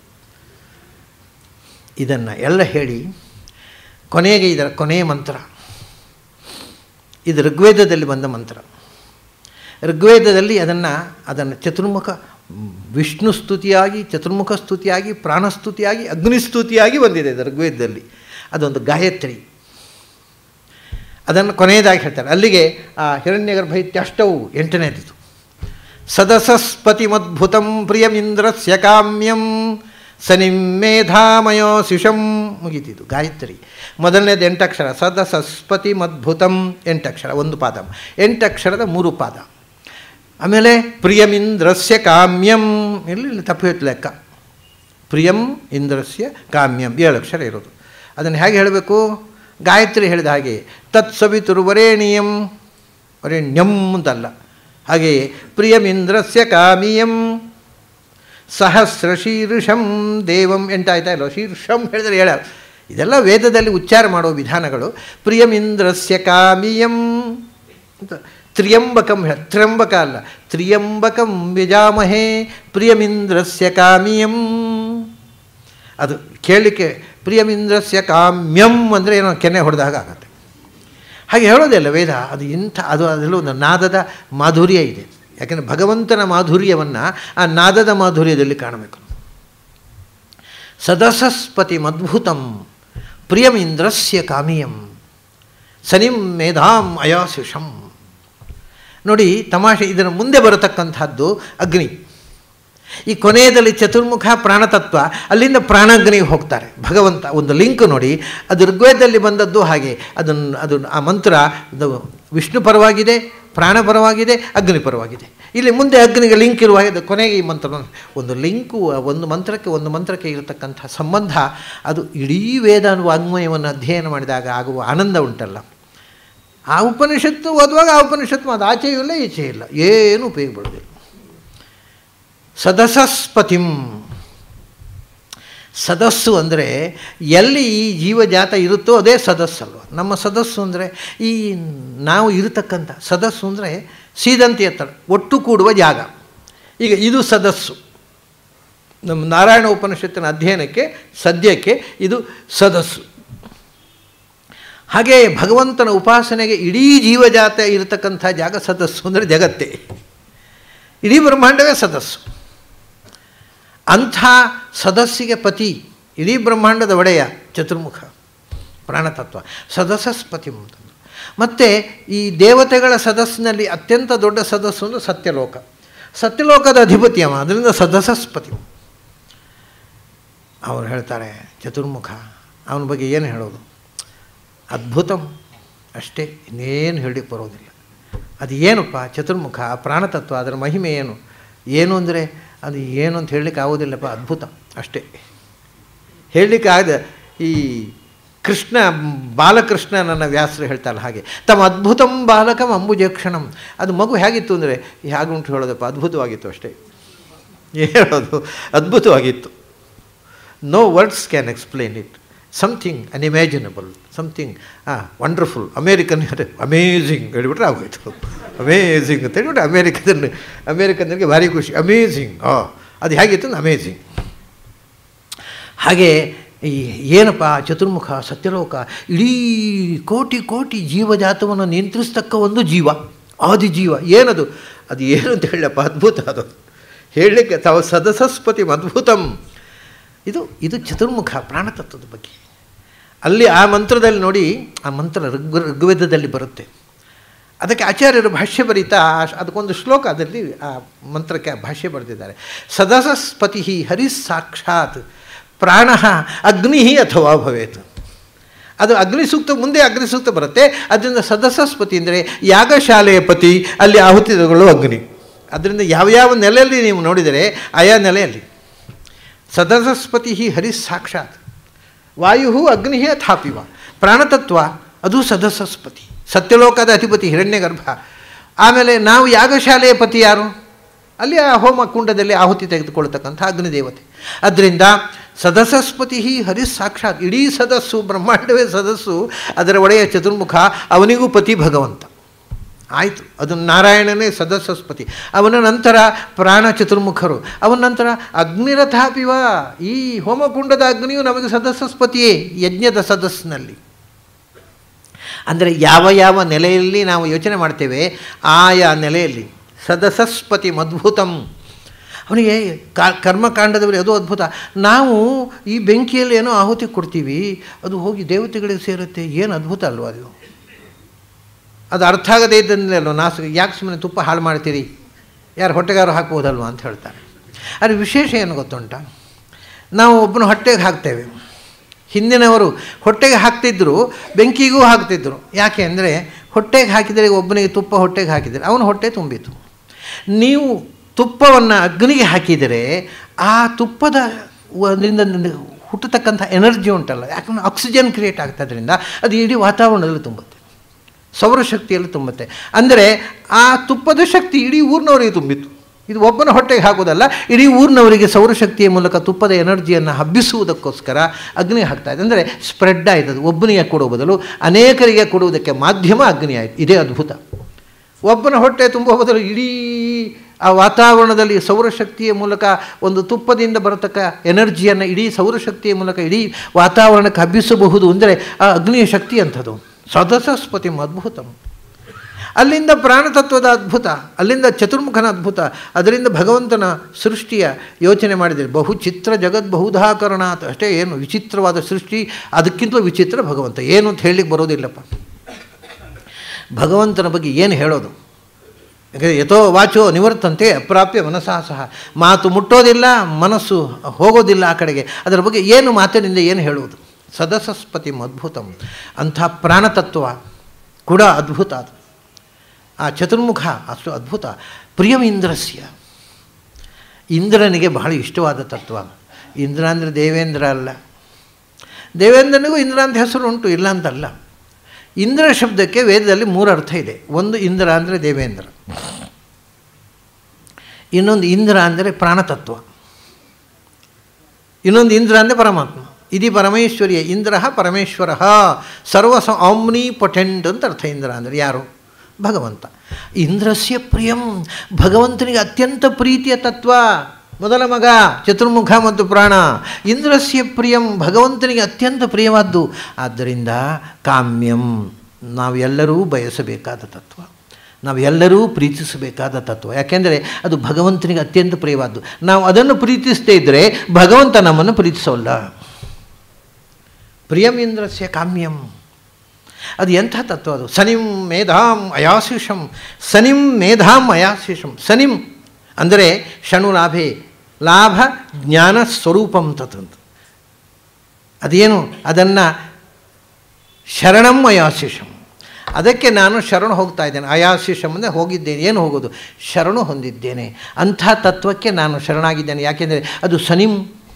ಇದನ್ನು ಎಲ್ಲ ಹೇಳಿ ಕೊನೆಗೆ ಇದರ ಕೊನೆಯ ಮಂತ್ರ ಇದು ಋಗ್ವೇದದಲ್ಲಿ ಬಂದ ಮಂತ್ರ ಋಗ್ವೇದದಲ್ಲಿ ಅದನ್ನು ಅದನ್ನು ಚತುರ್ಮುಖ ವಿಷ್ಣು ಸ್ತುತಿಯಾಗಿ ಚತುರ್ಮುಖ ಸ್ತುತಿಯಾಗಿ ಪ್ರಾಣಸ್ತುತಿಯಾಗಿ ಅಗ್ನಿಸ್ತುತಿಯಾಗಿ ಬಂದಿದೆ ಇದು ಋಗ್ವೇದದಲ್ಲಿ ಅದೊಂದು ಗಾಯತ್ರಿ ಅದನ್ನು ಕೊನೆಯದಾಗಿ ಹೇಳ್ತಾರೆ ಅಲ್ಲಿಗೆ ಆ ಹಿರಣ್ಯಗರ್ಭ ಇತ್ಯಷ್ಟವು ಎಂಟನೇದಿತು ಸದಸಸ್ಪತಿಮದ್ಭುತಂ ಪ್ರಿಯಮಿಂದ್ರಸ್ಯ ಕಾಮ್ಯಂ ಸನಿಮೇಧಾಮಯೋ ಶಿಶಂ ಮುಗೀತಿದ್ದು ಗಾಯತ್ರಿ ಮೊದಲನೇದು ಎಂಟಕ್ಷರ ಸದಸಸ್ಪತಿ ಮದ್ಭುತಂ ಎಂಟಕ್ಷರ ಒಂದು ಪಾದ ಎಂಟಕ್ಷರದ ಮೂರು ಪಾದ ಆಮೇಲೆ ಪ್ರಿಯಮಿಂದ್ರಸ್ಯ ಕಾಮ್ಯಂ ಇಲ್ಲಿ ಇಲ್ಲಿ ತಪ್ಪು ಹೋಯ್ತು ಲೆಕ್ಕ ಪ್ರಿಯಂ ಇಂದ್ರಸ್ಯ ಕಾಮ್ಯಂ ಏಳು ಅಕ್ಷರ ಇರೋದು ಅದನ್ನು ಹೇಗೆ ಹೇಳಬೇಕು ಗಾಯತ್ರಿ ಹೇಳಿದ ಹಾಗೆ ತತ್ಸವಿತುರ್ವರೇಣಿಯಂ ವರೇಣ್ಯಂ ಅಂತಲ್ಲ ಹಾಗೆಯೇ ಪ್ರಿಯಮಿಂದ್ರಸ್ಯ ಕಾಮಿಯಂ ಸಹಸ್ರ ಶೀರ್ಷಂ ದೇವಂ ಎಂಟಾಯ್ತಾ ಇಲ್ಲೋ ಶೀರ್ಷಂ ಹೇಳಿದರೆ ಹೇಳ ಇದೆಲ್ಲ ವೇದದಲ್ಲಿ ಉಚ್ಚಾರ ಮಾಡೋ ವಿಧಾನಗಳು ಪ್ರಿಯಮಿಂದ್ರಸ್ಯ ಕಾಮಿಯಂ ಅಂತ ತ್ರಿಯಂಬಕಂ ಹೇಳ ತ್ರ್ಯಂಬಕ ಅಲ್ಲ ತ್ರಿಯಂಬಕಂ ವಿಜಾಮಹೇ ಪ್ರಿಯಮಿಂದ್ರಸ್ಯ ಕಾಮಿಯಂ ಅದು ಕೇಳಲಿಕ್ಕೆ ಪ್ರಿಯಮಿಂದ್ರಸ್ಯ ಕಾಮ್ಯಂ ಅಂದರೆ ಏನೋ ಕೆನೆ ಹೊಡೆದಾಗ ಆಗುತ್ತೆ ಹಾಗೆ ಹೇಳೋದಿಲ್ಲ ವೇದ ಅದು ಇಂಥ ಅದು ಅದೆಲ್ಲ ಒಂದು ನಾದದ ಮಾಧುರ್ಯ ಇದೆ ಯಾಕೆಂದರೆ ಭಗವಂತನ ಮಾಧುರ್ಯವನ್ನು ಆ ನಾದದ ಮಾಧುರ್ಯದಲ್ಲಿ ಕಾಣಬೇಕು ಸದಸಸ್ಪತಿ ಮದ್ಭುತಂ ಪ್ರಿಯಮಿಂದ್ರಸ್ಯ ಕಾಮಿಯಂ ಸನಿಂ ಮೇಧಾಂ ಅಯಾಶಿಷಂ ನೋಡಿ ತಮಾಷೆ ಇದರ ಮುಂದೆ ಬರತಕ್ಕಂಥದ್ದು ಅಗ್ನಿ ಈ ಕೊನೆಯದಲ್ಲಿ ಚತುರ್ಮುಖ ಪ್ರಾಣತತ್ವ ಅಲ್ಲಿಂದ ಪ್ರಾಣಾಗ್ನಿಗೆ ಹೋಗ್ತಾರೆ ಭಗವಂತ ಒಂದು ಲಿಂಕ್ ನೋಡಿ ಅದು ಋಗ್ವೇದದಲ್ಲಿ ಬಂದದ್ದು ಹಾಗೆ ಅದನ್ನು ಅದು ಆ ಮಂತ್ರ ಅದು ವಿಷ್ಣು ಪರವಾಗಿದೆ ಪ್ರಾಣ ಪರವಾಗಿದೆ ಅಗ್ನಿ ಪರವಾಗಿದೆ ಇಲ್ಲಿ ಮುಂದೆ ಅಗ್ನಿಗೆ ಲಿಂಕ್ ಇರುವ ಹಾಗೆ ಅದು ಕೊನೆಗೆ ಈ ಮಂತ್ರ ಒಂದು ಲಿಂಕು ಒಂದು ಮಂತ್ರಕ್ಕೆ ಒಂದು ಮಂತ್ರಕ್ಕೆ ಇರತಕ್ಕಂಥ ಸಂಬಂಧ ಅದು ಇಡೀ ವೇದ ವಾಂಗ್ಮಯವನ್ನು ಅಧ್ಯಯನ ಮಾಡಿದಾಗ ಆಗುವ ಆನಂದ ಉಂಟಲ್ಲ ಆ ಉಪನಿಷತ್ತು ಓದುವಾಗ ಆ ಉಪನಿಷತ್ತು ಅದು ಆಚೆಯೂ ಇಲ್ಲ ಈಚೆ ಇಲ್ಲ ಏನು ಉಪಯೋಗ ಬರೋದಿಲ್ಲ ಸದಸಸ್ಪತಿಂ ಸದಸ್ಸು ಅಂದರೆ ಎಲ್ಲಿ ಈ ಜೀವಜಾತ ಇರುತ್ತೋ ಅದೇ ಸದಸ್ಸಲ್ವ ನಮ್ಮ ಸದಸ್ಸು ಅಂದರೆ ಈ ನಾವು ಇರತಕ್ಕಂಥ ಸದಸ್ಸು ಅಂದರೆ ಸೀದಂತಿ ಹತ್ರ ಒಟ್ಟು ಕೂಡುವ ಜಾಗ ಈಗ ಇದು ಸದಸ್ಸು ನಮ್ಮ ನಾರಾಯಣ ಉಪನಿಷತ್ತಿನ ಅಧ್ಯಯನಕ್ಕೆ ಸದ್ಯಕ್ಕೆ ಇದು ಸದಸ್ಸು ಹಾಗೆ ಭಗವಂತನ ಉಪಾಸನೆಗೆ ಇಡೀ ಜೀವಜಾತ ಇರತಕ್ಕಂಥ ಜಾಗ ಸದಸ್ಸು ಅಂದರೆ ಜಗತ್ತೇ ಇಡೀ ಬ್ರಹ್ಮಾಂಡವೇ ಸದಸ್ಸು ಅಂಥ ಸದಸ್ಸಿಗೆ ಪತಿ ಇಡೀ ಬ್ರಹ್ಮಾಂಡದ ಒಡೆಯ ಚತುರ್ಮುಖ ಪ್ರಾಣತತ್ವ ಸದಸ್ಸಸ್ಪತಿ ಅಂತಂದು ಮತ್ತು ಈ ದೇವತೆಗಳ ಸದಸ್ಸಿನಲ್ಲಿ ಅತ್ಯಂತ ದೊಡ್ಡ ಸದಸ್ಸು ಅಂದರೆ ಸತ್ಯಲೋಕ ಸತ್ಯಲೋಕದ ಅಧಿಪತಿ ಅವ ಅದರಿಂದ ಸದಸ್ಸಸ್ಪತಿ ಅವರು ಹೇಳ್ತಾರೆ ಚತುರ್ಮುಖ ಅವನ ಬಗ್ಗೆ ಏನು ಹೇಳೋದು ಅದ್ಭುತಂ ಅಷ್ಟೇ ಇನ್ನೇನು ಹೇಳಲಿಕ್ಕೆ ಬರೋದಿಲ್ಲ ಅದು ಏನಪ್ಪ ಚತುರ್ಮುಖ ಪ್ರಾಣತತ್ವ ಅದರ ಮಹಿಮೆ ಏನು ಏನು ಅಂದರೆ ಅದು ಏನು ಅಂತ ಹೇಳಲಿಕ್ಕೆ ಆಗೋದಿಲ್ಲಪ್ಪ ಅದ್ಭುತ ಅಷ್ಟೇ ಹೇಳಲಿಕ್ಕೆ ಆದ ಈ ಕೃಷ್ಣ ಬಾಲಕೃಷ್ಣ ನನ್ನ ವ್ಯಾಸರು ಹೇಳ್ತಾರಲ್ಲ ಹಾಗೆ ತಮ್ಮ ಅದ್ಭುತಂ ಬಾಲಕಂ ಅಂಬುಜಕ್ಷಣಂ ಅದು ಮಗು ಹೇಗಿತ್ತು ಅಂದರೆ ಹೇಗೆ ಉಂಟು ಹೇಳೋದಪ್ಪ ಅದ್ಭುತವಾಗಿತ್ತು ಅಷ್ಟೇ ಹೇಳೋದು ಅದ್ಭುತವಾಗಿತ್ತು no words can explain it something unimaginable something ಹಾಂ ವಂಡರ್ಫುಲ್ ಅಮೇರಿಕನ್ ಅಮೇಝಿಂಗ್ ಹೇಳಿಬಿಟ್ರೆ ಆಗೋಯ್ತು ಅಮೇಝಿಂಗ್ ಅಂತ ಹೇಳಿಬಿಟ್ರೆ ಅಮೇರಿಕದಲ್ಲಿ ಅಮೇರಿಕನ್ರಿಗೆ ಭಾರಿ ಖುಷಿ ಅಮೇಝಿಂಗ್ ಆ ಅದು ಹೇಗಿತ್ತು ಅಮೇಝಿಂಗ್ ಹಾಗೆ ಈ ಏನಪ್ಪ ಚತುರ್ಮುಖ ಸತ್ಯಲೋಕ ಇಡೀ ಕೋಟಿ ಕೋಟಿ ಜೀವಜಾತವನ್ನು ನಿಯಂತ್ರಿಸ್ತಕ್ಕ ಒಂದು ಜೀವ ಆದಿ ಜೀವ ಏನದು ಅದು ಏನು ಅಂತ ಹೇಳಪ್ಪ ಅದ್ಭುತ ಅದು ಹೇಳಲಿಕ್ಕೆ ತಾವು ಸದಸಸ್ಪತಿ ಅದ್ಭುತಂ ಇದು ಇದು ಚತುರ್ಮುಖ ಪ್ರಾಣತತ್ವದ ಬಗ್ಗೆ ಅಲ್ಲಿ ಆ ಮಂತ್ರದಲ್ಲಿ ನೋಡಿ ಆ ಮಂತ್ರ ಋಗ್ ಋಗ್ವೇದದಲ್ಲಿ ಬರುತ್ತೆ ಅದಕ್ಕೆ ಆಚಾರ್ಯರು ಭಾಷ್ಯ ಬರೀತಾ ಅದಕ್ಕೊಂದು ಶ್ಲೋಕ ಅದರಲ್ಲಿ ಆ ಮಂತ್ರಕ್ಕೆ ಭಾಷ್ಯ ಬರೆದಿದ್ದಾರೆ ಸದಸಸ್ಪತಿ ಹರಿ ಸಾಕ್ಷಾತ್ ಪ್ರಾಣ ಅಗ್ನಿ ಅಥವಾ ಭವೇತ್ ಅದು ಅಗ್ನಿ ಸೂಕ್ತ ಮುಂದೆ ಅಗ್ನಿ ಸೂಕ್ತ ಬರುತ್ತೆ ಅದರಿಂದ ಸದಸಸ್ಪತಿ ಅಂದರೆ ಯಾಗಶಾಲೆಯ ಪತಿ ಅಲ್ಲಿ ಆಹುತಿಗಳು ಅಗ್ನಿ ಅದರಿಂದ ಯಾವ್ಯಾವ ನೆಲೆಯಲ್ಲಿ ನೀವು ನೋಡಿದರೆ ಆಯಾ ನೆಲೆಯಲ್ಲಿ ಸದಸಸ್ಪತಿ ಹರಿ ಸಾಕ್ಷಾತ್ ವಾಯು ಅಗ್ನಿ ಅಥಾಪಿವ ಪ್ರಾಣತತ್ವ ಅದು ಸದಸಸ್ಪತಿ ಸತ್ಯಲೋಕದ ಅಧಿಪತಿ ಹಿರಣ್ಯಗರ್ಭ ಆಮೇಲೆ ನಾವು ಯಾಗಶಾಲೆಯ ಪತಿ ಯಾರು ಅಲ್ಲಿ ಆ ಹೋಮ ಕುಂಡದಲ್ಲಿ ಆಹುತಿ ತೆಗೆದುಕೊಳ್ತಕ್ಕಂಥ ಅಗ್ನಿದೇವತೆ ಅದರಿಂದ ಸದಸಸ್ಪತಿ ಹರಿ ಸಾಕ್ಷಾತ್ ಇಡೀ ಸದಸ್ಸು ಬ್ರಹ್ಮಾಂಡವೇ ಸದಸ್ಸು ಅದರ ಒಡೆಯ ಚತುರ್ಮುಖ ಅವನಿಗೂ ಪತಿ ಭಗವಂತ ಆಯಿತು ಅದು ನಾರಾಯಣನೇ ಸದಸ್ಸಸ್ಪತಿ ಅವನ ನಂತರ ಪ್ರಾಣ ಚತುರ್ಮುಖರು ಅವನ ನಂತರ ಅಗ್ನಿರಥಾಪಿವ ಈ ಹೋಮಕುಂಡದ ಅಗ್ನಿಯು ನಮಗೆ ಸದಸ್ಸಸ್ಪತಿಯೇ ಯಜ್ಞದ ಸದಸ್ಸಿನಲ್ಲಿ ಅಂದರೆ ಯಾವ ಯಾವ ನೆಲೆಯಲ್ಲಿ ನಾವು ಯೋಚನೆ ಮಾಡ್ತೇವೆ ಆಯಾ ನೆಲೆಯಲ್ಲಿ ಸದಸಸ್ಪತಿ ಅದ್ಭುತಂ ಅವನಿಗೆ ಕಾ ಕರ್ಮಕಾಂಡದಲ್ಲಿ ಅದು ಅದ್ಭುತ ನಾವು ಈ ಬೆಂಕಿಯಲ್ಲಿ ಏನೋ ಆಹುತಿ ಕೊಡ್ತೀವಿ ಅದು ಹೋಗಿ ದೇವತೆಗಳಿಗೆ ಸೇರುತ್ತೆ ಏನು ಅದ್ಭುತ ಅಲ್ವಾ ಅದು ಅದು ಅರ್ಥ ಆಗದೇ ಇದ್ದಂದ್ರೆ ಅಲ್ವ ನಾಸು ಯಾಕೆ ಸುಮ್ಮನೆ ತುಪ್ಪ ಹಾಳು ಮಾಡ್ತೀರಿ ಯಾರು ಹೊಟ್ಟೆಗಾರು ಹಾಕ್ಬೋದಲ್ವ ಅಂತ ಹೇಳ್ತಾರೆ ಆದರೆ ವಿಶೇಷ ಏನು ಗೊತ್ತುಂಟ ನಾವು ಒಬ್ಬನ ಹೊಟ್ಟೆಗೆ ಹಾಕ್ತೇವೆ ಹಿಂದಿನವರು ಹೊಟ್ಟೆಗೆ ಹಾಕ್ತಿದ್ರು ಬೆಂಕಿಗೂ ಹಾಕ್ತಿದ್ರು ಯಾಕೆ ಅಂದರೆ ಹೊಟ್ಟೆಗೆ ಹಾಕಿದರೆ ಒಬ್ಬನಿಗೆ ತುಪ್ಪ ಹೊಟ್ಟೆಗೆ ಹಾಕಿದರೆ ಅವನ ಹೊಟ್ಟೆ ತುಂಬಿತು ನೀವು ತುಪ್ಪವನ್ನು ಅಗ್ನಿಗೆ ಹಾಕಿದರೆ ಆ ತುಪ್ಪದ ಅದರಿಂದ ಹುಟ್ಟತಕ್ಕಂಥ ಎನರ್ಜಿ ಉಂಟಲ್ಲ ಯಾಕಂದರೆ ಆಕ್ಸಿಜನ್ ಕ್ರಿಯೇಟ್ ಆಗ್ತದ್ರಿಂದ ಅದು ಇಡೀ ವಾತಾವರಣದಲ್ಲಿ ತುಂಬುತ್ತೆ ಸೌರಶಕ್ತಿಯಲ್ಲಿ ತುಂಬುತ್ತೆ ಅಂದರೆ ಆ ತುಪ್ಪದ ಶಕ್ತಿ ಇಡೀ ಊರಿನವರಿಗೆ ತುಂಬಿತ್ತು ಇದು ಒಬ್ಬನ ಹೊಟ್ಟೆಗೆ ಹಾಕೋದಲ್ಲ ಇಡೀ ಊರಿನವರಿಗೆ ಸೌರಶಕ್ತಿಯ ಮೂಲಕ ತುಪ್ಪದ ಎನರ್ಜಿಯನ್ನು ಹಬ್ಬಿಸುವುದಕ್ಕೋಸ್ಕರ ಅಗ್ನಿ ಹಾಕ್ತಾ ಇದೆ ಅಂದರೆ ಸ್ಪ್ರೆಡ್ ಆಯ್ತದು ಒಬ್ಬನಿಗೆ ಕೊಡೋ ಬದಲು ಅನೇಕರಿಗೆ ಕೊಡುವುದಕ್ಕೆ ಮಾಧ್ಯಮ ಅಗ್ನಿ ಆಯಿತು ಇದೇ ಅದ್ಭುತ ಒಬ್ಬನ ಹೊಟ್ಟೆ ತುಂಬುವ ಬದಲು ಇಡೀ ಆ ವಾತಾವರಣದಲ್ಲಿ ಸೌರಶಕ್ತಿಯ ಮೂಲಕ ಒಂದು ತುಪ್ಪದಿಂದ ಬರತಕ್ಕ ಎನರ್ಜಿಯನ್ನು ಇಡೀ ಸೌರಶಕ್ತಿಯ ಮೂಲಕ ಇಡೀ ವಾತಾವರಣಕ್ಕೆ ಹಬ್ಬಿಸಬಹುದು ಅಂದರೆ ಆ ಅಗ್ನಿಯ ಶಕ್ತಿ ಅಂಥದ್ದು ಸದಸಸ್ಪತಿ ಅದ್ಭುತಂ ಅಲ್ಲಿಂದ ಪ್ರಾಣತತ್ವದ ಅದ್ಭುತ ಅಲ್ಲಿಂದ ಚತುರ್ಮುಖನ ಅದ್ಭುತ ಅದರಿಂದ ಭಗವಂತನ ಸೃಷ್ಟಿಯ ಯೋಚನೆ ಮಾಡಿದರೆ ಬಹು ಚಿತ್ರ ಜಗತ್ ಬಹುಧಾಕರಣಾತ್ ಅಷ್ಟೇ ಏನು ವಿಚಿತ್ರವಾದ ಸೃಷ್ಟಿ ಅದಕ್ಕಿಂತಲೂ ವಿಚಿತ್ರ ಭಗವಂತ ಏನು ಅಂತ ಹೇಳಲಿಕ್ಕೆ ಬರೋದಿಲ್ಲಪ್ಪ ಭಗವಂತನ ಬಗ್ಗೆ ಏನು ಹೇಳೋದು ಯಾಕಂದರೆ ಯಥೋ ವಾಚೋ ನಿವರ್ತಂತೆ ಅಪ್ರಾಪ್ಯ ಮನಸ್ಸಾ ಸಹ ಮಾತು ಮುಟ್ಟೋದಿಲ್ಲ ಮನಸ್ಸು ಹೋಗೋದಿಲ್ಲ ಆ ಕಡೆಗೆ ಅದರ ಬಗ್ಗೆ ಏನು ಮಾತಿನಿಂದ ಏನು ಹೇಳುವುದು ಸದಸಸ್ಪತಿ ಅದ್ಭುತಂ ಅಂಥ ಪ್ರಾಣತತ್ವ ಕೂಡ ಅದ್ಭುತ ಅದು ಆ ಚತುರ್ಮುಖ ಅಷ್ಟು ಅದ್ಭುತ ಪ್ರಿಯಂ ಇಂದ್ರಸ್ಯ ಇಂದ್ರನಿಗೆ ಬಹಳ ಇಷ್ಟವಾದ ತತ್ವ ಇಂದ್ರ ಅಂದರೆ ದೇವೇಂದ್ರ ಅಲ್ಲ ದೇವೇಂದ್ರನಿಗೂ ಇಂದ್ರ ಅಂತ ಹೆಸರು ಉಂಟು ಇಲ್ಲ ಅಂತಲ್ಲ ಇಂದ್ರ ಶಬ್ದಕ್ಕೆ ವೇದದಲ್ಲಿ ಮೂರು ಅರ್ಥ ಇದೆ ಒಂದು ಇಂದ್ರ ಅಂದರೆ ದೇವೇಂದ್ರ ಇನ್ನೊಂದು ಇಂದ್ರ ಅಂದರೆ ಪ್ರಾಣತತ್ವ ಇನ್ನೊಂದು ಇಂದ್ರ ಅಂದರೆ ಪರಮಾತ್ಮ ಇದು ಪರಮೇಶ್ವರಿಯ ಇಂದ್ರ ಪರಮೇಶ್ವರ ಸರ್ವ ಆಮ್ನಿ ಪೊಟೆಂಟ್ ಅಂತ ಅರ್ಥ ಇಂದ್ರ ಅಂದರೆ ಯಾರು ಭಗವಂತ ಇಂದ್ರಸ್ಯ ಪ್ರಿಯಂ ಭಗವಂತನಿಗೆ ಅತ್ಯಂತ ಪ್ರೀತಿಯ ತತ್ವ ಮೊದಲ ಮಗ ಚತುರ್ಮುಖ ಮತ್ತು ಪ್ರಾಣ ಇಂದ್ರಸ್ಯ ಪ್ರಿಯಂ ಭಗವಂತನಿಗೆ ಅತ್ಯಂತ ಪ್ರಿಯವಾದ್ದು ಆದ್ದರಿಂದ ಕಾಮ್ಯಂ ನಾವೆಲ್ಲರೂ ಬಯಸಬೇಕಾದ ತತ್ವ ನಾವೆಲ್ಲರೂ ಪ್ರೀತಿಸಬೇಕಾದ ತತ್ವ ಯಾಕೆಂದರೆ ಅದು ಭಗವಂತನಿಗೆ ಅತ್ಯಂತ ಪ್ರಿಯವಾದ್ದು ನಾವು ಅದನ್ನು ಪ್ರೀತಿಸದೇ ಇದ್ದರೆ ಭಗವಂತ ನಮ್ಮನ್ನು ಪ್ರೀತಿಸೋಲ್ಲ ಪ್ರಿಯಂ ಇಂದ್ರಸ್ಯ ಕಾಮ್ಯಂ ಅದು ಎಂಥ ತತ್ವ ಅದು ಸನಿಂ ಮೇಧಾಂ ಅಯಾಶಿಷಂ ಸನಿಂ ಮೇಧಾಂ ಅಯಾಶಿಷಂ ಸನಿಂ ಅಂದರೆ ಷಣು ಲಾಭೆ ಲಾಭ ಜ್ಞಾನ ಸ್ವರೂಪಂ ತತ್ತಂತ ಅದೇನು ಅದನ್ನು ಶರಣಂ ಅಯಾಶಿಷಂ ಅದಕ್ಕೆ ನಾನು ಶರಣು ಹೋಗ್ತಾ ಇದ್ದೇನೆ ಅಯಾಶಿಷಂ ಅಂದರೆ ಹೋಗಿದ್ದೇನೆ ಏನು ಹೋಗೋದು ಶರಣು ಹೊಂದಿದ್ದೇನೆ ಅಂಥ ತತ್ವಕ್ಕೆ ನಾನು ಶರಣಾಗಿದ್ದೇನೆ ಯಾಕೆಂದರೆ ಅದು ಸನಿಂ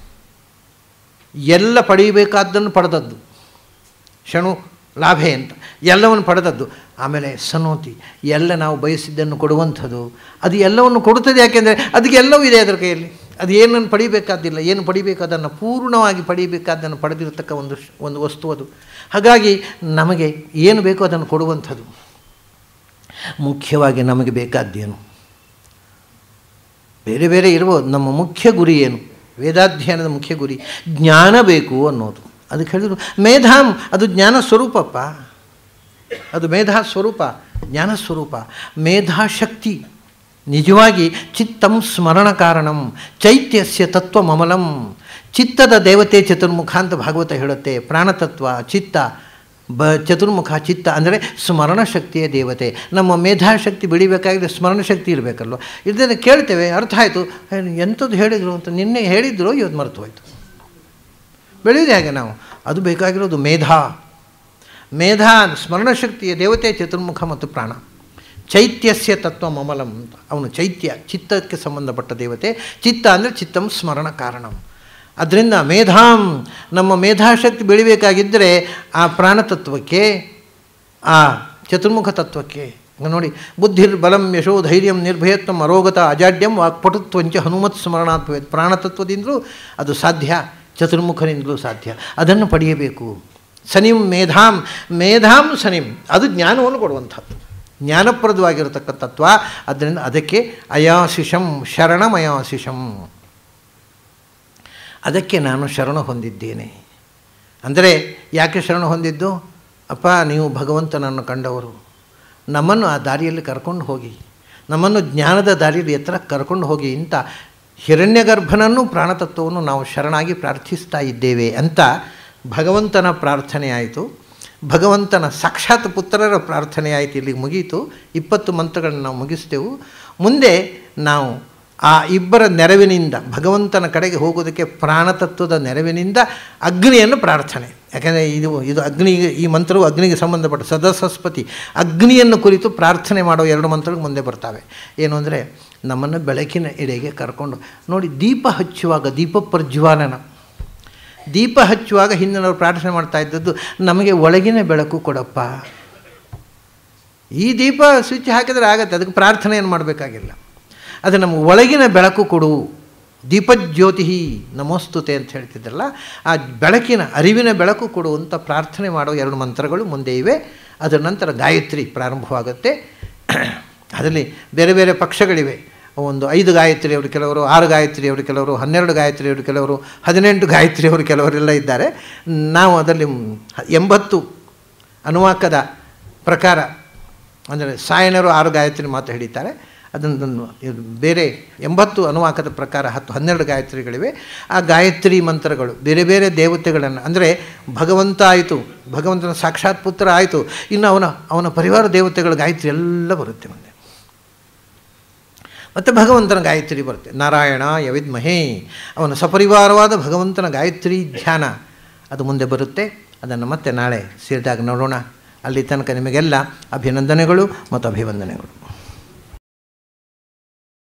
ಎಲ್ಲ ಪಡೆಯಬೇಕಾದ್ದನ್ನು ಪಡೆದದ್ದು ಶಣು ಲಾಭೆ ಅಂತ ಎಲ್ಲವನ್ನು ಪಡೆದದ್ದು ಆಮೇಲೆ ಸನೋತಿ ಎಲ್ಲ ನಾವು ಬಯಸಿದ್ದನ್ನು ಕೊಡುವಂಥದ್ದು ಅದು ಎಲ್ಲವನ್ನು ಕೊಡುತ್ತದೆ ಯಾಕೆಂದರೆ ಅದಕ್ಕೆ ಎಲ್ಲವೂ ಇದೆ ಅದರ ಕೈಯಲ್ಲಿ ಅದು ಏನನ್ನು ಪಡಿಬೇಕಾದಿಲ್ಲ ಏನು ಪಡಿಬೇಕಾದನ್ನು ಪೂರ್ಣವಾಗಿ ಪಡಿಬೇಕಾದ್ದನ್ನು ಪಡೆದಿರತಕ್ಕ ಒಂದು ಒಂದು ವಸ್ತು ಅದು ಹಾಗಾಗಿ ನಮಗೆ ಏನು ಬೇಕೋ ಅದನ್ನು ಕೊಡುವಂಥದ್ದು ಮುಖ್ಯವಾಗಿ ನಮಗೆ ಬೇಕಾದ್ದೇನು ಬೇರೆ ಬೇರೆ ಇರ್ಬೋದು ನಮ್ಮ ಮುಖ್ಯ ಗುರಿ ಏನು ವೇದಾಧ್ಯಯನದ ಮುಖ್ಯ ಗುರಿ ಜ್ಞಾನ ಬೇಕು ಅನ್ನೋದು ಅದಕ್ಕೆ ಹೇಳಿದ್ರು ಮೇಧಾಂ ಅದು ಜ್ಞಾನ ಸ್ವರೂಪಪ್ಪ ಅದು ಮೇಧಾ ಸ್ವರೂಪ ಜ್ಞಾನ ಸ್ವರೂಪ ಮೇಧಾಶಕ್ತಿ ನಿಜವಾಗಿ ಚಿತ್ತಂ ಸ್ಮರಣ ಕಾರಣಂ ಚೈತ್ಯಸ್ಯ ತತ್ವ ಮಮಲಂ ಚಿತ್ತದ ದೇವತೆ ಚತುರ್ಮುಖ ಅಂತ ಭಾಗವತ ಹೇಳುತ್ತೆ ಪ್ರಾಣತತ್ವ ಚಿತ್ತ ಬ ಚತುರ್ಮುಖ ಚಿತ್ತ ಅಂದರೆ ಸ್ಮರಣ ಶಕ್ತಿಯ ದೇವತೆ ನಮ್ಮ ಮೇಧಾಶಕ್ತಿ ಬೆಳಿಬೇಕಾಗಿದ್ರೆ ಸ್ಮರಣ ಶಕ್ತಿ ಇರಬೇಕಲ್ವ ಇದನ್ನು ಕೇಳ್ತೇವೆ ಅರ್ಥ ಆಯಿತು ಎಂಥದ್ದು ಹೇಳಿದರು ಅಂತ ನಿನ್ನೆ ಹೇಳಿದ್ರು ಇವತ್ತು ಮರೆತು ಹೋಯ್ತು ಬೆಳೆಯೋದು ಹೇಗೆ ನಾವು ಅದು ಬೇಕಾಗಿರೋದು ಮೇಧಾ ಮೇಧಾ ಸ್ಮರಣಶಕ್ತಿಯ ದೇವತೆ ಚತುರ್ಮುಖ ಮತ್ತು ಪ್ರಾಣ ಚೈತ್ಯಸ್ಯ ತತ್ವ ಮಮಲಂ ಅಂತ ಅವನು ಚೈತ್ಯ ಚಿತ್ತಕ್ಕೆ ಸಂಬಂಧಪಟ್ಟ ದೇವತೆ ಚಿತ್ತ ಅಂದರೆ ಚಿತ್ತಂ ಸ್ಮರಣ ಕಾರಣಂ ಅದರಿಂದ ಮೇಧಾಂ ನಮ್ಮ ಮೇಧಾಶಕ್ತಿ ಬೆಳಿಬೇಕಾಗಿದ್ದರೆ ಆ ಪ್ರಾಣತತ್ವಕ್ಕೆ ಆ ಚತುರ್ಮುಖ ತತ್ವಕ್ಕೆ ನೋಡಿ ಬುದ್ಧಿರ್ ಬಲಂ ಯಶೋ ಧೈರ್ಯಂ ನಿರ್ಭಯತ್ವಂ ಅರೋಗತ ಅಜಾಡ್ಯಂ ವಾಕ್ಪಟುತ್ವಂಚ ಹನುಮತ್ ಸ್ಮರಣಾತ್ ಪ್ರಾಣತತ್ವದಿಂದಲೂ ಅದು ಸಾಧ್ಯ ಚತುರ್ಮುಖನಿಂದಲೂ ಸಾಧ್ಯ ಅದನ್ನು ಪಡೆಯಬೇಕು ಸನಿಂ ಮೇಧಾಂ ಮೇಧಾಂ ಸನಿಂ ಅದು ಜ್ಞಾನವನ್ನು ಕೊಡುವಂಥದ್ದು ಜ್ಞಾನಪ್ರದವಾಗಿರತಕ್ಕ ತತ್ವ ಅದರಿಂದ ಅದಕ್ಕೆ ಅಯಾಶಿಷಂ ಶರಣಮಯಾಶಿಷಂ ಅದಕ್ಕೆ ನಾನು ಶರಣ ಹೊಂದಿದ್ದೇನೆ ಅಂದರೆ ಯಾಕೆ ಶರಣ ಹೊಂದಿದ್ದು ಅಪ್ಪ ನೀವು ಭಗವಂತನನ್ನು ಕಂಡವರು ನಮ್ಮನ್ನು ಆ ದಾರಿಯಲ್ಲಿ ಕರ್ಕೊಂಡು ಹೋಗಿ ನಮ್ಮನ್ನು ಜ್ಞಾನದ ದಾರಿಯಲ್ಲಿ ಎತ್ತರ ಕರ್ಕೊಂಡು ಹೋಗಿ ಇಂಥ ಹಿರಣ್ಯಗರ್ಭನನ್ನು ಪ್ರಾಣತತ್ವವನ್ನು ನಾವು ಶರಣಾಗಿ ಪ್ರಾರ್ಥಿಸ್ತಾ ಇದ್ದೇವೆ ಅಂತ ಭಗವಂತನ ಪ್ರಾರ್ಥನೆ ಆಯಿತು ಭಗವಂತನ ಸಾಕ್ಷಾತ್ ಪುತ್ರರ ಪ್ರಾರ್ಥನೆ ಆಯಿತು ಇಲ್ಲಿಗೆ ಮುಗೀತು ಇಪ್ಪತ್ತು ಮಂತ್ರಗಳನ್ನು ನಾವು ಮುಗಿಸ್ತೇವೆ ಮುಂದೆ ನಾವು ಆ ಇಬ್ಬರ ನೆರವಿನಿಂದ ಭಗವಂತನ ಕಡೆಗೆ ಹೋಗೋದಕ್ಕೆ ಪ್ರಾಣತತ್ವದ ನೆರವಿನಿಂದ ಅಗ್ನಿಯನ್ನು ಪ್ರಾರ್ಥನೆ ಯಾಕೆಂದರೆ ಇದು ಇದು ಅಗ್ನಿಗೆ ಈ ಮಂತ್ರವು ಅಗ್ನಿಗೆ ಸಂಬಂಧಪಟ್ಟ ಸದಸಸ್ಪತಿ ಅಗ್ನಿಯನ್ನು ಕುರಿತು ಪ್ರಾರ್ಥನೆ ಮಾಡೋ ಎರಡು ಮಂತ್ರಗಳು ಮುಂದೆ ಬರ್ತವೆ ಏನು ಅಂದರೆ ನಮ್ಮನ್ನು ಬೆಳಕಿನ ಎಡೆಗೆ ಕರ್ಕೊಂಡು ನೋಡಿ ದೀಪ ಹಚ್ಚುವಾಗ ದೀಪ ಪ್ರಜ್ವಾಲನ ದೀಪ ಹಚ್ಚುವಾಗ ಹಿಂದಿನವರು ಪ್ರಾರ್ಥನೆ ಮಾಡ್ತಾ ಇದ್ದದ್ದು ನಮಗೆ ಒಳಗಿನ ಬೆಳಕು ಕೊಡಪ್ಪ ಈ ದೀಪ ಸ್ವಿಚ್ ಹಾಕಿದರೆ ಆಗತ್ತೆ ಅದಕ್ಕೆ ಪ್ರಾರ್ಥನೆ ಏನು ಮಾಡಬೇಕಾಗಿಲ್ಲ ಅದು ನಮಗೆ ಒಳಗಿನ ಬೆಳಕು ಕೊಡು ದೀಪಜ್ಯೋತಿ ನಮೋಸ್ತುತೆ ಅಂತ ಹೇಳ್ತಿದ್ರಲ್ಲ ಆ ಬೆಳಕಿನ ಅರಿವಿನ ಬೆಳಕು ಕೊಡುವಂಥ ಪ್ರಾರ್ಥನೆ ಮಾಡೋ ಎರಡು ಮಂತ್ರಗಳು ಮುಂದೆ ಇವೆ ಅದರ ನಂತರ ಗಾಯತ್ರಿ ಪ್ರಾರಂಭವಾಗುತ್ತೆ ಅದರಲ್ಲಿ ಬೇರೆ ಬೇರೆ ಪಕ್ಷಗಳಿವೆ ಒಂದು ಐದು ಗಾಯತ್ರಿಯವರು ಕೆಲವರು ಆರು ಗಾಯತ್ರಿಯವರು ಕೆಲವರು ಹನ್ನೆರಡು ಗಾಯತ್ರಿಯವರು ಕೆಲವರು ಹದಿನೆಂಟು ಗಾಯತ್ರಿಯವರು ಕೆಲವರೆಲ್ಲ ಇದ್ದಾರೆ ನಾವು ಅದರಲ್ಲಿ ಎಂಬತ್ತು ಅನುವಾಕದ ಪ್ರಕಾರ ಅಂದರೆ ಸಾಯಣರು ಆರು ಗಾಯತ್ರಿ ಮಾತು ಹಿಡಿತಾರೆ ಅದನ್ನು ಇದು ಬೇರೆ ಎಂಬತ್ತು ಅನುವಾಕದ ಪ್ರಕಾರ ಹತ್ತು ಹನ್ನೆರಡು ಗಾಯತ್ರಿಗಳಿವೆ ಆ ಗಾಯತ್ರಿ ಮಂತ್ರಗಳು ಬೇರೆ ಬೇರೆ ದೇವತೆಗಳನ್ನು ಅಂದರೆ ಭಗವಂತ ಆಯಿತು ಭಗವಂತನ ಸಾಕ್ಷಾತ್ ಪುತ್ರ ಆಯಿತು ಇನ್ನು ಅವನ ಅವನ ಪರಿವಾರ ದೇವತೆಗಳ ಗಾಯತ್ರಿ ಎಲ್ಲ ಬರುತ್ತೆ ಮುಂದೆ ಮತ್ತು ಭಗವಂತನ ಗಾಯತ್ರಿ ಬರುತ್ತೆ ನಾರಾಯಣ ಯವಿದ್ಮಹೇ ಅವನ ಸಪರಿವಾರವಾದ ಭಗವಂತನ ಗಾಯತ್ರಿ ಧ್ಯಾನ ಅದು ಮುಂದೆ ಬರುತ್ತೆ ಅದನ್ನು ಮತ್ತೆ ನಾಳೆ ಸೇರಿದಾಗ ನೋಡೋಣ ಅಲ್ಲಿ ತನಕ ನಿಮಗೆಲ್ಲ ಅಭಿನಂದನೆಗಳು ಮತ್ತು ಅಭಿವಂದನೆಗಳು